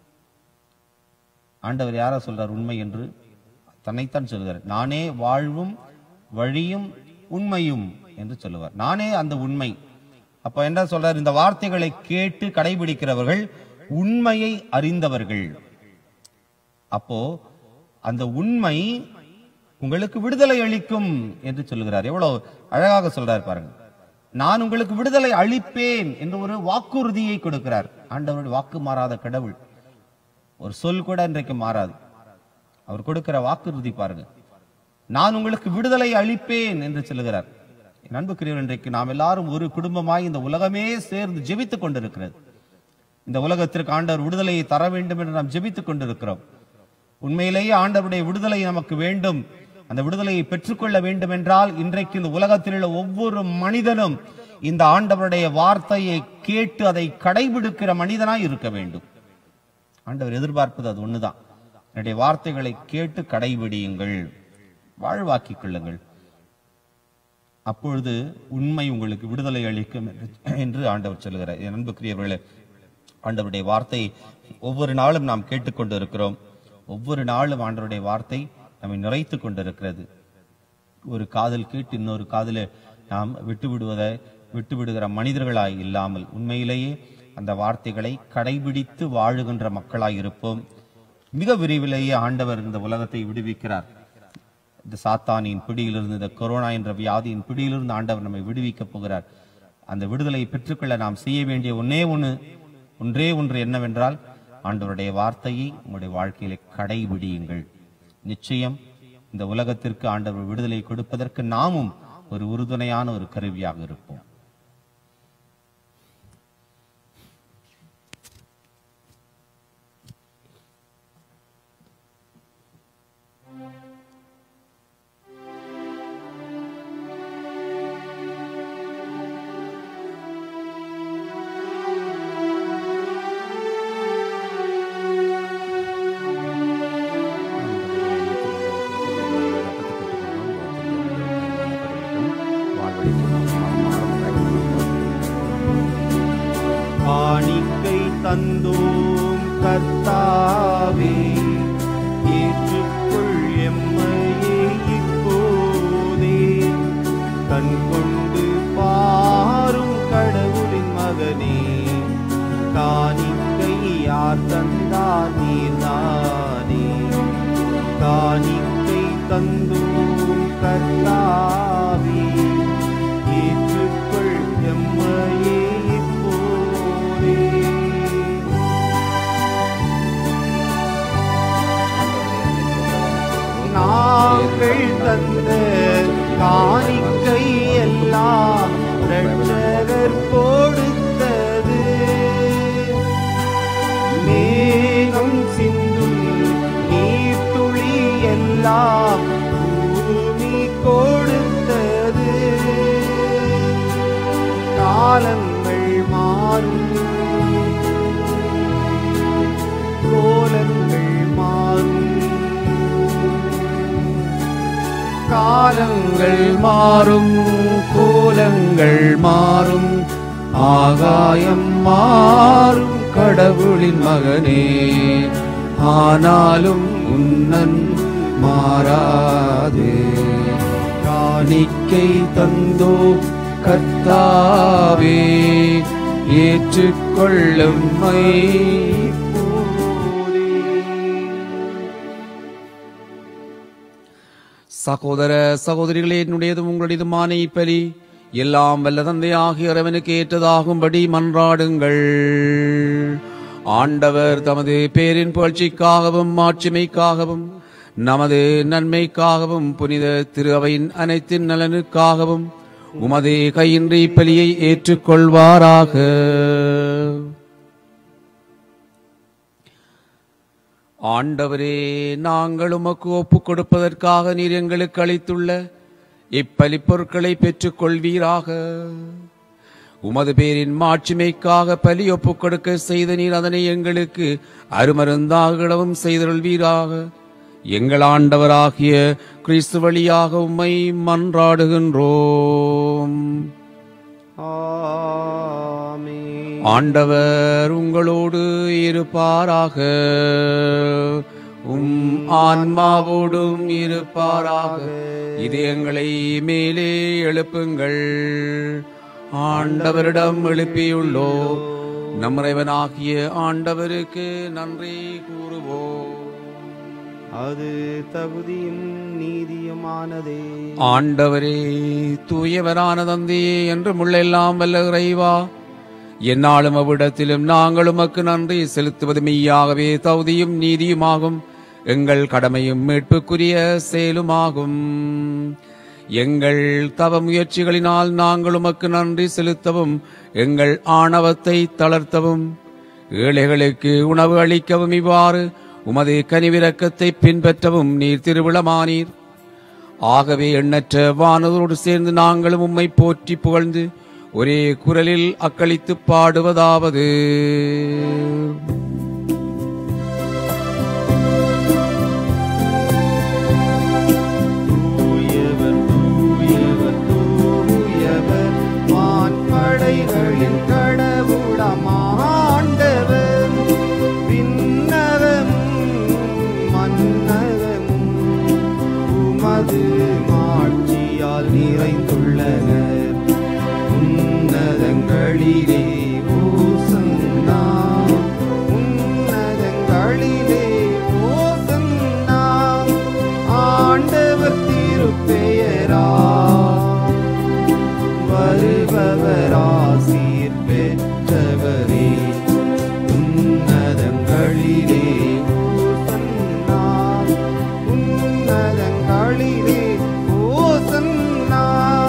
ஆண்டவர் யாரா சொல்றார் உண்மை என்று தன்னைத்தான் சொல்கிறார் நானே வாழ்வும் வழியும் உண்மையும் என்று சொல்லுவார் நானே அந்த உண்மை அப்ப என்ன சொல்றார் இந்த வார்த்தைகளை கேட்டு கடைபிடிக்கிறவர்கள் உண்மையை அறிந்தவர்கள் அப்போ அந்த உண்மை உங்களுக்கு விடுதலை அளிக்கும் என்று சொல்லுகிறார் எவ்வளவு அழகாக சொல்றார் பாருங்க நான் உங்களுக்கு விடுதலை அளிப்பேன் என்று ஒரு வாக்குறுதியை கொடுக்கிறார் ஆண்டவருடைய வாக்கு மாறாத கடவுள் ஒரு சொல் கூட இன்றைக்கு மாறாது அவர் கொடுக்கிற வாக்குறுதி பாருங்க நான் உங்களுக்கு விடுதலை அளிப்பேன் என்று சொல்லுகிறார் என் அன்புக்குரியவர் இன்றைக்கு நாம் எல்லாரும் ஒரு குடும்பமாய் இந்த உலகமே சேர்ந்து ஜெபித்துக் கொண்டிருக்கிறது இந்த உலகத்திற்கு ஆண்டவர் விடுதலையை தர வேண்டும் என்று நாம் ஜெபித்துக் கொண்டிருக்கிறோம் உண்மையிலேயே ஆண்டவருடைய விடுதலை நமக்கு வேண்டும் அந்த விடுதலையை பெற்றுக்கொள்ள வேண்டும் என்றால் இன்றைக்கு இந்த உலகத்தில் உள்ள ஒவ்வொரு மனிதனும் இந்த ஆண்டவருடைய வார்த்தையை கேட்டு அதை கடைபிடிக்கிற மனிதனாய் இருக்க வேண்டும் ஆண்டவர் எதிர்பார்ப்பது அது ஒண்ணுதான் என்னுடைய வார்த்தைகளை கேட்டு கடைபிடியுங்கள் வாழ்வாக்கிக் கொள்ளுங்கள் அப்பொழுது உண்மை உங்களுக்கு விடுதலை அளிக்கும் என்று- என்று ஆண்டவர் சொல்லுகிறார் என் அன்புக்குரியவர்களே ஆண்டவருடைய வார்த்தை ஒவ்வொரு நாளும் நாம் கேட்டுக்கொண்டு இருக்கிறோம் ஒவ்வொரு நாளும் ஆண்டவருடைய வார்த்தை நம்மை நிறைத்துக் கொண்டிருக்கிறது ஒரு காதல் கேட்டு இன்னொரு காதல நாம் விட்டு விடுவதை விட்டு விடுகிற மனிதர்களாய் இல்லாமல் உண்மையிலேயே அந்த வார்த்தைகளை கடைபிடித்து வாழுகின்ற மக்களாய் இருப்போம் மிக விரைவிலேயே ஆண்டவர் இந்த உலகத்தை விடுவிக்கிறார் இந்த சாத்தானின் பிடியிலிருந்து இந்த கொரோனா என்ற வியாதியின் பிடியிலிருந்து ஆண்டவர் நம்மை விடுவிக்கப் போகிறார் அந்த விடுதலையை பெற்றுக்கொள்ள நாம் செய்ய வேண்டிய ஒன்னே ஒன்று ஒன்றே ஒன்று என்னவென்றால் ஆண்டவருடைய வார்த்தையை உங்களுடைய வாழ்க்கையிலே கடைபிடியுங்கள் நிச்சயம் இந்த உலகத்திற்கு ஆண்டவர் விடுதலை கொடுப்பதற்கு நாமும் ஒரு உறுதுணையான ஒரு கருவியாக இருப்போம் காணிக்கை தந்தோம் கர்த்தாவே ஏற்றுக்கொள் எம்மையே இப்போதே கண் கொண்டு பாரும் கடவுளின் மகனே காணிக்கை யார் தந்தார் நீர்தானே காணிக்கை தந்தோம் கர்த்தாவே ஏற்றுக்கொள் எம்மையே இப்போதே நாங்கள் தந்த காணிக்கை எல்லாம் ரட்சகர் கொடுத்தது மேகம் சிந்தும் நீர்த்துளி எல்லாம் பூமி கொடுத்தது காலங்கள் மாறும் கோலங்கள் மாறும் காலங்கள் மாறும் கோலங்கள் மாறும் ஆகாயம் மாறும் கடவுளின் மகனே ஆனாலும் உன்னன் மாறாது காணிக்கை தந்தோ கர்த்தாவே ஏற்றுக்கொள்ளும்மை சகோதர சகோதரிகளே என்னுடையதும் உங்களுடையதுமான இப்பலி எல்லாம் வல்ல தந்தையாகிய இறைவனுக்கு ஏற்றதாகும்படி மன்றாடுங்கள் ஆண்டவர் தமது பேரின் புகழ்ச்சிக்காகவும் மாட்சிமைக்காகவும் நமது நன்மைக்காகவும் புனித திரு அவையின் அனைத்தின் நலனுக்காகவும் உமது கையின்றி பலியை ஏற்றுக்கொள்வாராக ஆண்டவரே நாங்கள் உமக்கு ஒப்புக் கொடுப்பதற்காக நீர் எங்களுக்கு அளித்துள்ள இப்பலி பொருட்களை பெற்றுக் கொள்வீராக உமது பேரின் மாட்சிமைக்காக பலி ஒப்புக் கொடுக்க செய்த நீர் அதனை எங்களுக்கு அருமருந்தாகவும் செய்தருள்வீராக எங்கள் ஆண்டவராகிய கிறிஸ்து வழியாக உம்மை மன்றாடுகின்றோம் ஆமென். ஆண்டவர் உங்களோடு இருப்பாராக உம் ஆன்மாவோடும் இருப்பாராக இதயங்களை மேலே எழுப்புங்கள் ஆண்டவரிடம் எழுப்பியுள்ளோ நம்மறைவனாகிய ஆண்டவருக்கு நன்றி கூறுவோம் அது தகுதியும் நீதியுமானதே ஆண்டவரே தூயவரான தந்தையே என்று முள்ளெல்லாம் வல்ல இறைவா என்னாலும் அவ்விடத்திலும் நாங்கள் உமக்கு நன்றி செலுத்துவது மெய்யாகவே தகுதியும் நீதியுமாகும் எங்கள் கடமையும் மீட்புக்குரிய செயலுமாகும் எங்கள் தவ முயற்சிகளினால் நாங்கள் உமக்கு நன்றி செலுத்தவும் எங்கள் ஆணவத்தை தளர்த்தவும் ஏழைகளுக்கு உணவு அளிக்கவும் இவ்வாறு உமது கனிவிரக்கத்தை பின்பற்றவும் நீர் திருவிழமானீர் ஆகவே எண்ணற்ற வானதோடு சேர்ந்து நாங்களும் உம்மை போற்றி புகழ்ந்து ஒரே குரலில் அக்களித்து பாடுவதாவது தூயவர் தூயவர் தூயவர் வான்படைகளின் கடவுளம் ஆண்டவர் விண்ணகமும் மன்னகமும் உமது மாட்சியால் நிறைந்துள்ளனர் உன்னதங்களிலே ஓசன்னா உன்னதங்களிலே ஓசன்னா ஆண்டவர் திருப்பெயரா வருபவராசீர் பெற்றவரே உன்னதங்களிலே ஓசன்னா உன்னதங்களிலே ஓசன்னா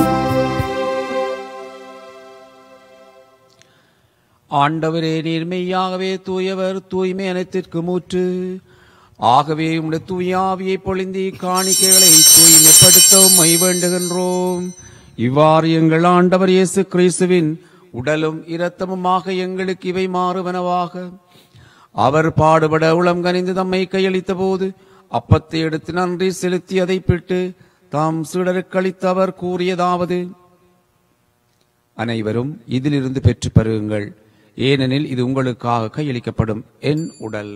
ஆண்டவரே நீர் மெய்யாகவே தூயவர் தூய்மை அனைத்திற்கு மூற்று ஆகவே உம்முடைய தூயாவியை பொழிந்தி காணிக்கைகளை தூய்மைப்படுத்தவும் மை வேண்டுகின்றோம் இவ்வாறு எங்கள் ஆண்டவர் இயேசு கிறிஸ்துவின் உடலும் இரத்தமுமாக எங்களுக்கு இவை மாறுவனவாக அவர் பாடுபட உளம் கனிந்து தம்மை கையளித்த போது அப்பத்தை எடுத்து நன்றி செலுத்தி அதை பிட்டு தாம் சீடருக்களித்து அவர் கூறியதாவது அனைவரும் இதிலிருந்து பெற்று பருகுங்கள் ஏனெனில் இது உங்களுக்காக கையளிக்கப்படும் என் உடல்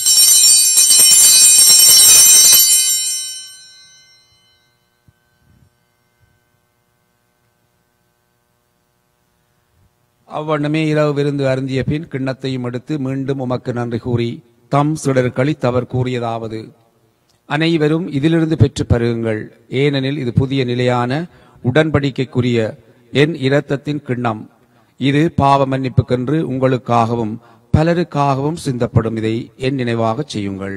அவ்வண்ணமே இரவு விருந்து அருந்திய பின் கிண்ணத்தையும் எடுத்து மீண்டும் உமக்கு நன்றி கூறி தம் சுடர்களி தவர் கூறியதாவது அனைவரும் இதிலிருந்து பெற்று பருகுங்கள் ஏனெனில் இது புதிய நிலையான உடன்படிக்கைக்குரிய என் இரத்தத்தின் கிண்ணம் இது பாவ மன்னிப்புக்கென்று உங்களுக்காகவும் பலருக்காகவும் சிந்தப்படும் இதை என் நினைவாகச் செய்யுங்கள்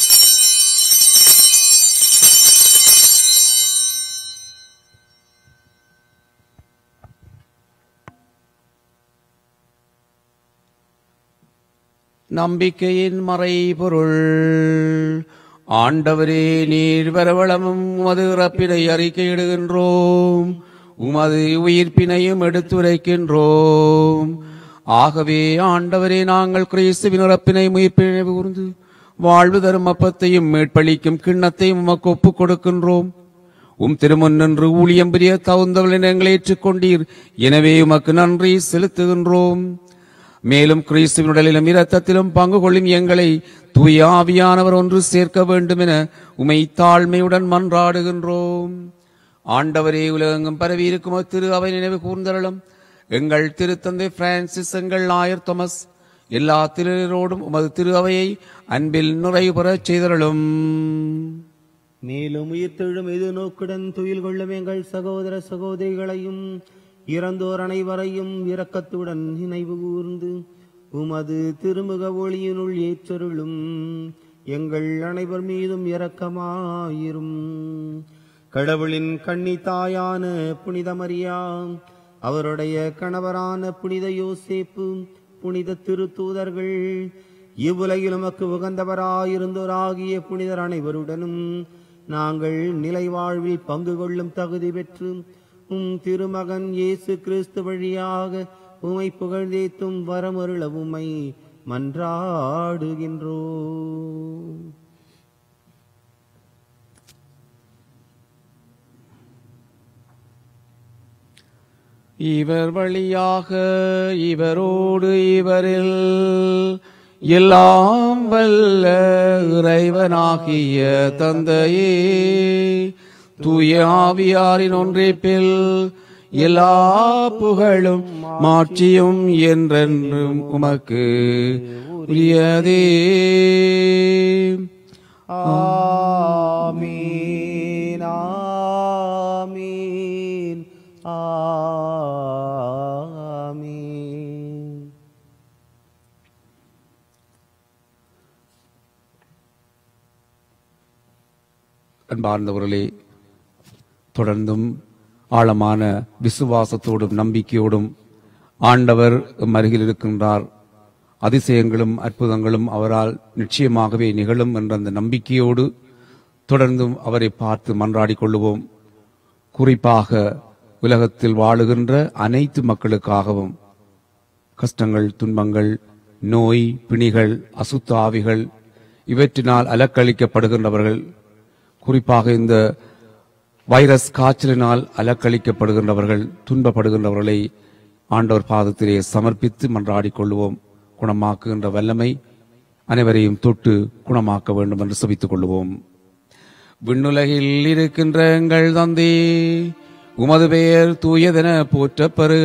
நம்பிக்கையின் மறைபொருள் ஆண்டவரே நீர் வரவளமும் உமது இறப்பினை அறிக்கையிடுகின்றோம் உமது உயிர்ப்பினையும் எடுத்துரைக்கின்றோம் ஆகவே ஆண்டவரே நாங்கள் கிறிஸ்துவின் இறப்பினை உயிர்ப்பினை கூர்ந்து வாழ்வு தரும் அப்பத்தையும் மீட்பளிக்கும் கிண்ணத்தையும் உமக்கு ஒப்புக் கொடுக்கின்றோம் உம் திருமுன் நின்று ஊழியம் புரிய தகுந்தவளின் எங்களை ஏற்றுக்கொண்டீர் எனவே உமக்கு நன்றி செலுத்துகின்றோம் மேலும் கிறிஸ்துவின் உடலிலும் இரத்தத்திலும் பங்கு கொள்ளும் எங்களை தூய ஆவியானவர் ஒன்று சேர்க்க வேண்டும் என உமை தாழ்மையுடன் மன்றாடுகின்றோம் ஆண்டவரே உலகெங்கும் பரவி இருக்கும் திரு அவை நினைவு கூர்ந்தருளும் எங்கள் திருத்தந்தை பிரான்சிஸ் எங்கள் ஆயர் தொமஸ் எல்லா திருரோடும் உமது திரு அவையை அன்பில் நிறைவு பெறச் செய்தருளும் மேலும் உயிர்த்தெழும் எது நோக்குடன் துயில் கொள்ளும் எங்கள் சகோதர சகோதரிகளையும் இறந்தோர் அனைவரையும் இரக்கத்துடன் நினைவு கூர்ந்து உமது திருமுக ஒளியினுள் ஏற்றருளும் எங்கள் அனைவர் மீதும் இரக்கமாயிரும் கடவுளின் கன்னி தாயான புனித மரியா அவருடைய கணவரான புனித யோசேப்பு புனித திருத்தூதர்கள் இவ்வுலகில் உமக்கு உகந்தவராயிருந்தோராகிய புனிதர் அனைவருடனும் நாங்கள் நிலை வாழ்வில் பங்கு கொள்ளும் தகுதி பெற்று உம் திருமகன் இயேசு கிறிஸ்து வழியாக உமை புகழ்ந்தேத்தும் வரமருள உமை மன்றாடுகின்றோ இவர் வழியாக இவரோடு இவரில் எல்லாம் வல்ல இறைவனாகிய தந்தையே தூய ஆவியாரின் ஒன்றிப்பில் எல்லா புகழும் மாட்சியும் என்றென்றும் உமக்கு உரியதே ஆமீன் ஆமீன் ஆமீன் அன்பார்ந்தவர்களே தொடர்ந்தும் ஆழமான விசுவாசத்தோடும் நம்பிக்கையோடும் ஆண்டவர் எம் அருகில் இருக்கின்றார் அதிசயங்களும் அற்புதங்களும் அவரால் நிச்சயமாகவே நிகழும் என்ற அந்த நம்பிக்கையோடு தொடர்ந்தும் அவரை பார்த்து மன்றாடிக் கொள்ளுவோம் குறிப்பாக உலகத்தில் வாழுகின்ற அனைத்து மக்களுக்காகவும் கஷ்டங்கள் துன்பங்கள் நோய் பிணிகள் அசுத்த ஆவிகள் இவற்றினால் அலக்களிக்கப்படுகின்றவர்கள் குறிப்பாக இந்த வைரஸ் காய்ச்சலினால் அலக்களிக்கப்படுகின்றவர்கள் துன்பப்படுகின்றவர்களை ஆண்டவர் பாதத்திலே சமர்ப்பித்து மன்றாடிக் கொள்வோம் குணமாக்குகின்ற வல்லமை அனைவரையும் தொட்டு குணமாக்க வேண்டும் என்று சபித்துக் கொள்வோம் விண்ணுலகில் இருக்கின்ற எங்கள் தந்தை உமது பெயர் தூயதென போற்றப் பெறுக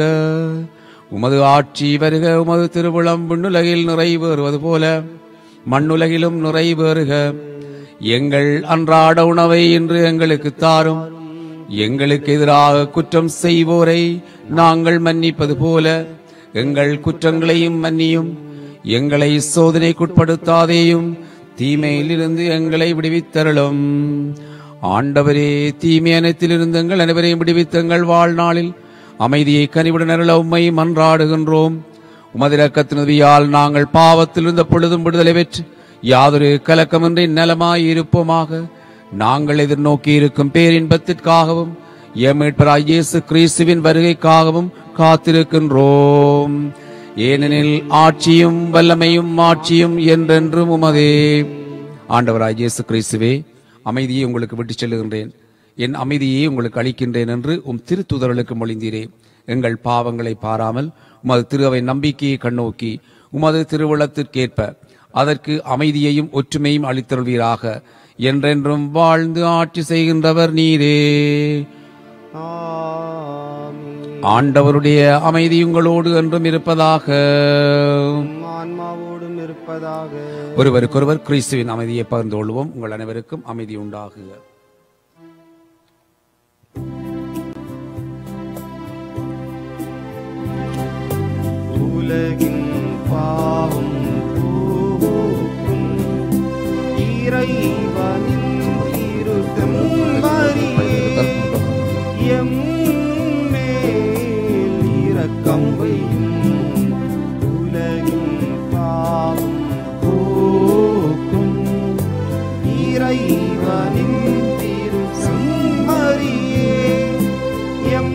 உமது ஆட்சி வருக உமது திருவுளம் விண்ணுலகில் நிறைவேறுவது போல மண்ணுலகிலும் நிறைவேறுக எங்கள் அன்றாட உணவை இன்று எங்களுக்கு தாரும் எங்களுக்கு எதிராக குற்றம் செய்வோரை நாங்கள் மன்னிப்பது போல எங்கள் குற்றங்களையும் மன்னியும் எங்களை சோதனைக்குட்படுத்தாதேயும் தீமையிலிருந்து எங்களை விடுவித்தருளும் ஆண்டவரே தீமை அனைத்திலிருந்து எங்கள் அனைவரையும் விடுவித்தங்கள் வாழ்நாளில் அமைதியை கனிவுடன் அருள உம்மை மன்றாடுகின்றோம் உமது இரக்கத்தினுதியால் நாங்கள் பாவத்தில் இருந்த பொழுதும் விடுதலை பெற்று யாதொரு கலக்கமின்றி நலமாய் இருப்போமாக நாங்கள் எதிர்நோக்கி இருக்கும் பேரின்பத்திற்காகவும் எம் மீட்பராய் இயேசு கிறிஸ்துவின் வருகைக்காகவும் காத்திருக்கின்றோம் ஏனெனில் ஆட்சியும் வல்லமையும் மாட்சியும் என்றென்றும் உமதே ஆண்டவராய் இயேசு கிறிஸ்துவே அமைதியை உங்களுக்கு விட்டுச் செல்லுகின்றேன் என் அமைதியை உங்களுக்கு அளிக்கின்றேன் என்று உம் திருத்துதர்களுக்கு மொழிந்தீரே எங்கள் பாவங்களை பாராமல் உமது திருவை நம்பிக்கையை கண்ணோக்கி உமது திருவுளத்திற்கேற்ப அதற்கு அமைதியையும் ஒற்றுமையும் அளித்தருள்வீராக என்றென்றும் வாழ்ந்து ஆட்சி செய்கின்றவர் நீரே ஆமீன் ஆண்டவருடைய அமைதி உங்களோடு என்றும் இருப்பதாக உம் ஆன்மாவோடும் இருப்பதாக ஒருவருக்கொருவர் கிறிஸ்துவின் அமைதியை பகிர்ந்து கொள்வோம் உங்கள் அனைவருக்கும் அமைதி உண்டாகுக உலகின் பாவம் போக்கும் இறைவனின் திருத்தம்பரியே எம்மேல் இரக்கம் வையும் உலகின் பாவம் போக்கும் இறைவனின் திருசம்மரியே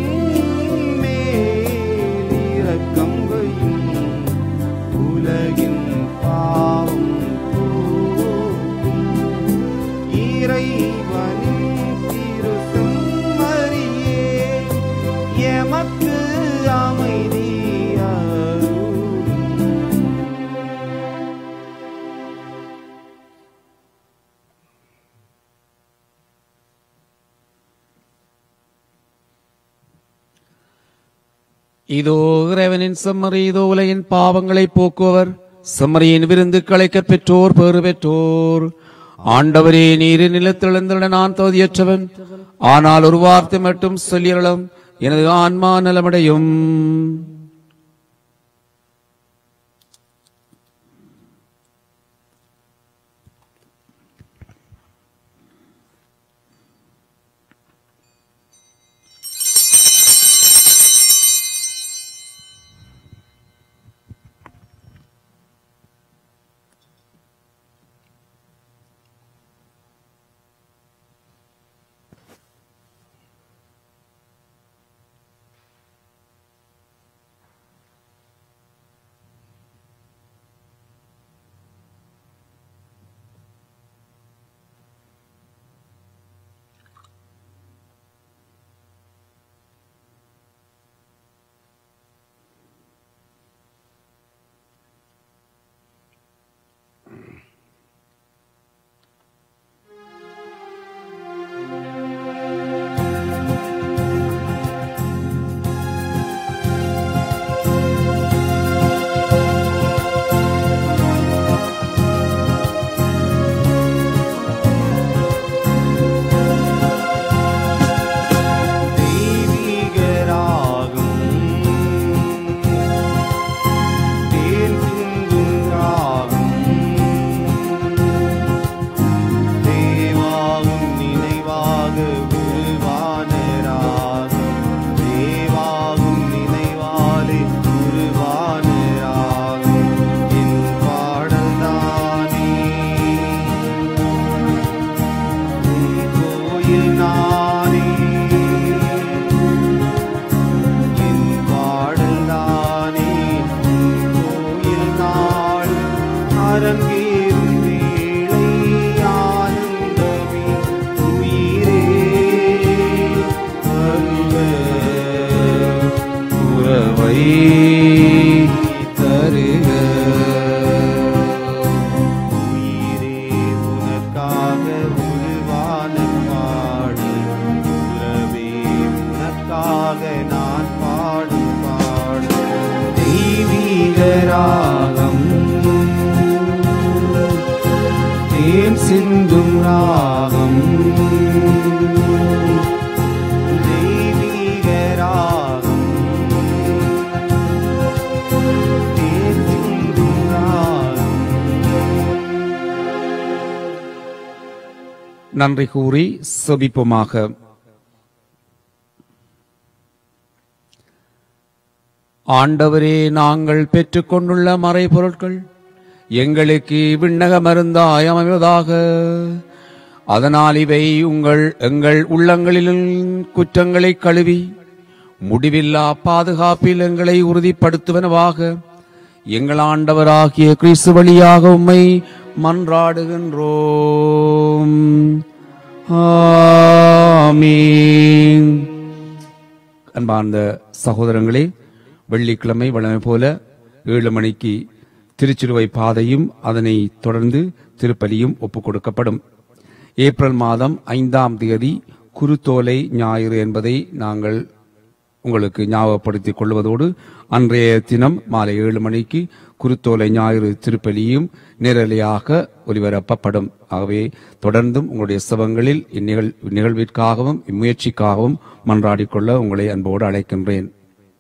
எம்மேல் இரக்கம் வையும் உலகின் இதோ இறைவனின் செம்மறி இதோ உலகின் பாவங்களை போக்குவர் செம்மறியின் விருந்துக்களை கற்பெற்றோர் பேறு பெற்றோர் ஆண்டவரே நீர் நிலத்திழந்திட நான் தகுதியற்றவன் ஆனால் ஒரு வார்த்தை மட்டும் சொல்லியறலும் எனது ஆன்மா நலமடையும் தெய்வீகராகும் தேன் சிந்தும் ராகம் தேவாவும் நினைவாக உருவான ராகம் தேவாவும் நினைவாலே உருவான ராகம் என் பாடல்தானே உன் கோயில் நானே என் பாடல்தானே உன் கோயில் நாள் அரங்கேறும் வேளை ஆனந்தமே உயிரே அருவ உறவை தருக உயிரே உனக்காக உருவான பாடல் உறவே உனக்காக நான் பாடும் பாடல் தெய்வீக ராகம் தேன் சிந்தும் ராகம் தெய்வீக ராகம் தேன் சிந்தும் ராகம் நன்றி கூறி செபிப்போமாக ஆண்டவரே நாங்கள் பெற்றுக்கொண்டுள்ள மறைபொருட்கள் எங்களுக்கு விண்ணக மருந்தாய் அமைவதாக அதனால் இவை உங்கள் எங்கள் உள்ளங்களில் குற்றங்களை கழுவி முடிவில்லா பாதுகாப்பில் எங்களை உறுதிப்படுத்துவனவாக எங்கள் ஆண்டவராகிய கிறிஸ்து வழியாக உம்மை மன்றாடுகின்றோம் ஆமீன் அன்பார்ந்த சகோதரங்களே வெள்ளிக்கிழமை வழமை போல ஏழு மணிக்கு திருச்சிலுவை பாதையும் அதனை தொடர்ந்து திருப்பலியும் ஒப்புக் கொடுக்கப்படும் ஏப்ரல் மாதம் ஐந்தாம் தேதி குருத்தோலை ஞாயிறு என்பதை நாங்கள் உங்களுக்கு ஞாபகப்படுத்திக் கொள்வதோடு அன்றைய தினம் மாலை ஏழு மணிக்கு குருத்தோலை ஞாயிறு திருப்பலியும் நேரலையாக ஒலிபரப்பப்படும் ஆகவே தொடர்ந்தும் உங்களுடைய சபங்களில் இந்நிகழ் நிகழ்விற்காகவும் இம்முயற்சிக்காகவும் மன்றாடிக்கொள்ள உங்களை அன்போடு அழைக்கின்றேன்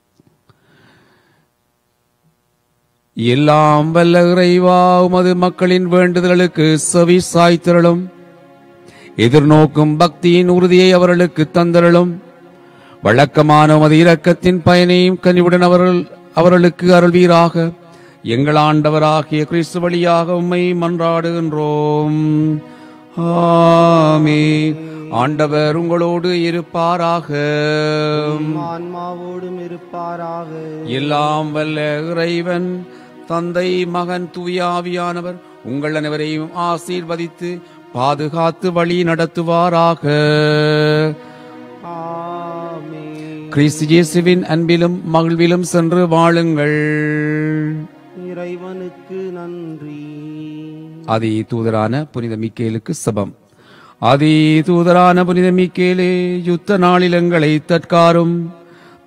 எல்லாம் வல்ல இறைவா உமது மக்களின் வேண்டுதலுக்கு செவி சாய்த்திரளும் எதிர்நோக்கும் பக்தியின் உறுதியை அவர்களுக்கு தந்தரலும் வழக்கமான உமது இரக்கத்தின் பயனையும் கனிவுடன் அவர்கள் அவர்களுக்கு அருள்வீராக எங்கள் ஆண்டவராகிய கிறிஸ்து வழியாக உம்மை மன்றாடுகின்றோம் ஆமே ஆண்டவர் உங்களோடு இருப்பாராக ஆன்மாவோடும் இருப்பாராக எல்லாம் வல்ல இறைவன் தந்தை மகன் தூயாவியானவர் உங்கள் அனைவரையும் ஆசீர்வதித்து பாதுகாத்து வழி நடத்துவாராக ஆமென். கிறிஸ்து இயேசுவின் அன்பிலும் மகிழ்விலும் சென்று வாழுங்கள் இறைவனுக்கு நன்றி அதி தூதரான புனித மிக்கேலுக்கு சபம் அதி தூதரான புனித மிக்கேலே யுத்த நாளில் எங்களை தற்காரும்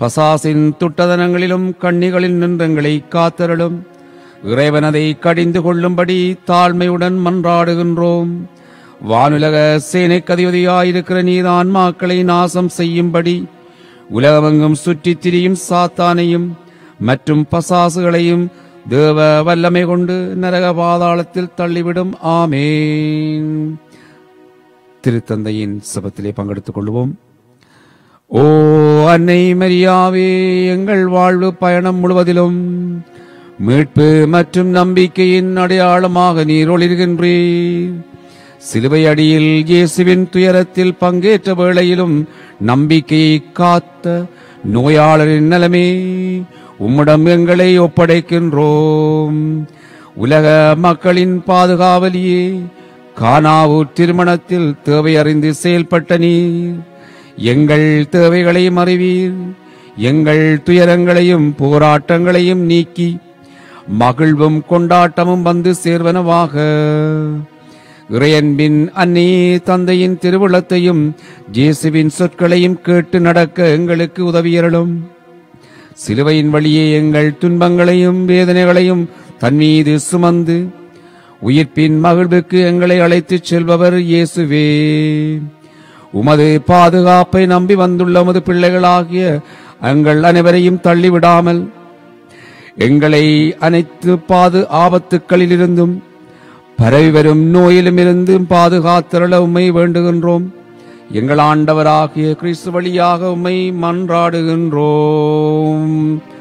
பசாசின் துட்டதனங்களிலும் கண்ணிகளின் நின்றங்களை காத்தருளும் இறைவனதை கடிந்து கொள்ளும்படி தாழ்மையுடன் மன்றாடுகின்றோம் வானுலக சேனைக்கு அதிபதியாயிருக்கிற நீர் ஆன்மாக்களை நாசம் செய்யும்படி உலகமெங்கும் சுற்றித் திரியும் சாத்தானையும் மற்றும் பசாசுகளையும் தேவ வல்லமை கொண்டு நரக பாதாளத்தில் தள்ளிவிடும் ஆமேன் திருத்தந்தையின் சபத்திலே பங்கெடுத்துக் கொள்வோம் ஓ அன்னை மரியாவே எங்கள் வாழ்வு பயணம் முழுவதிலும் மீட்பு மற்றும் நம்பிக்கையின் அடையாளமாக நீர் ஒளிர்கின்றீர் சிலுவை அடியில் இயேசுவின் துயரத்தில் பங்கேற்ற வேளையிலும் நம்பிக்கையை காத்த நோயாளரின் நிலைமை உம்மிடம் எங்களை ஒப்படைக்கின்றோம் உலக மக்களின் பாதுகாவலியே கானாவூர் திருமணத்தில் தேவை அறிந்து செயல்பட்ட நீர் எங்கள் தேவைகளையும் அறிவீர் எங்கள் துயரங்களையும் போராட்டங்களையும் நீக்கி மகிழ்வும் கொண்டாட்டமும் வந்து சேர்வனவாக இறையன்பின் அன்னே தந்தையின் திருவுளத்தையும் ஜேசுவின் சொற்களையும் கேட்டு நடக்க எங்களுக்கு உதவியருளும் சிலுவையின் வழியே எங்கள் துன்பங்களையும் வேதனைகளையும் தன் மீது சுமந்து உயிர்ப்பின் மகிழ்வுக்கு எங்களை அழைத்துச் செல்பவர் இயேசுவே உமது பாதுகாப்பை நம்பி வந்துள்ள உமது பிள்ளைகளாகிய எங்கள் அனைவரையும் தள்ளிவிடாமல் எங்களை அனைத்து பாது ஆபத்துக்களிலிருந்தும் பரவி வரும் நோயிலும் இருந்தும் பாதுகாத்தருள உம்மை வேண்டுகின்றோம் எங்கள் ஆண்டவராகிய கிறிஸ்து வழியாக உம்மை மன்றாடுகின்றோம்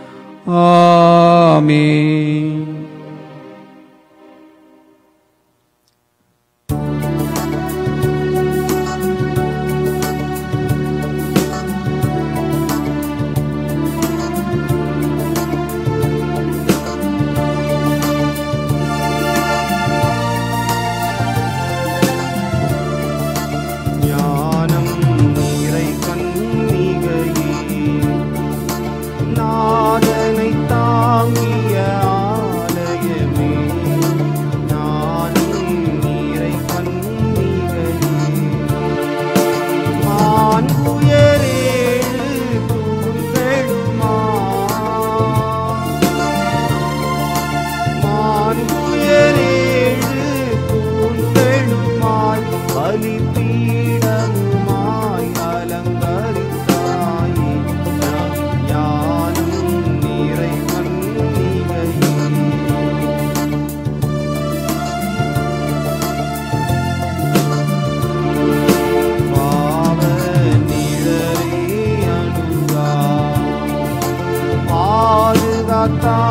ஆமென் ஞானம் நீரை கண்ணிகையே நாதனை தாங்கிய ஆலயமே ஞானம் நீரை கண்ணிகையே மான் உயரேழு தூண்களுமா மாண்புயரேழு தூண்களுமாய் பலிபீடமுமாய் அலங்கரித்தாயே யானும் நீரை கண்ணிகையே பாவ நிழலே அணுகா பாதுகாத்தா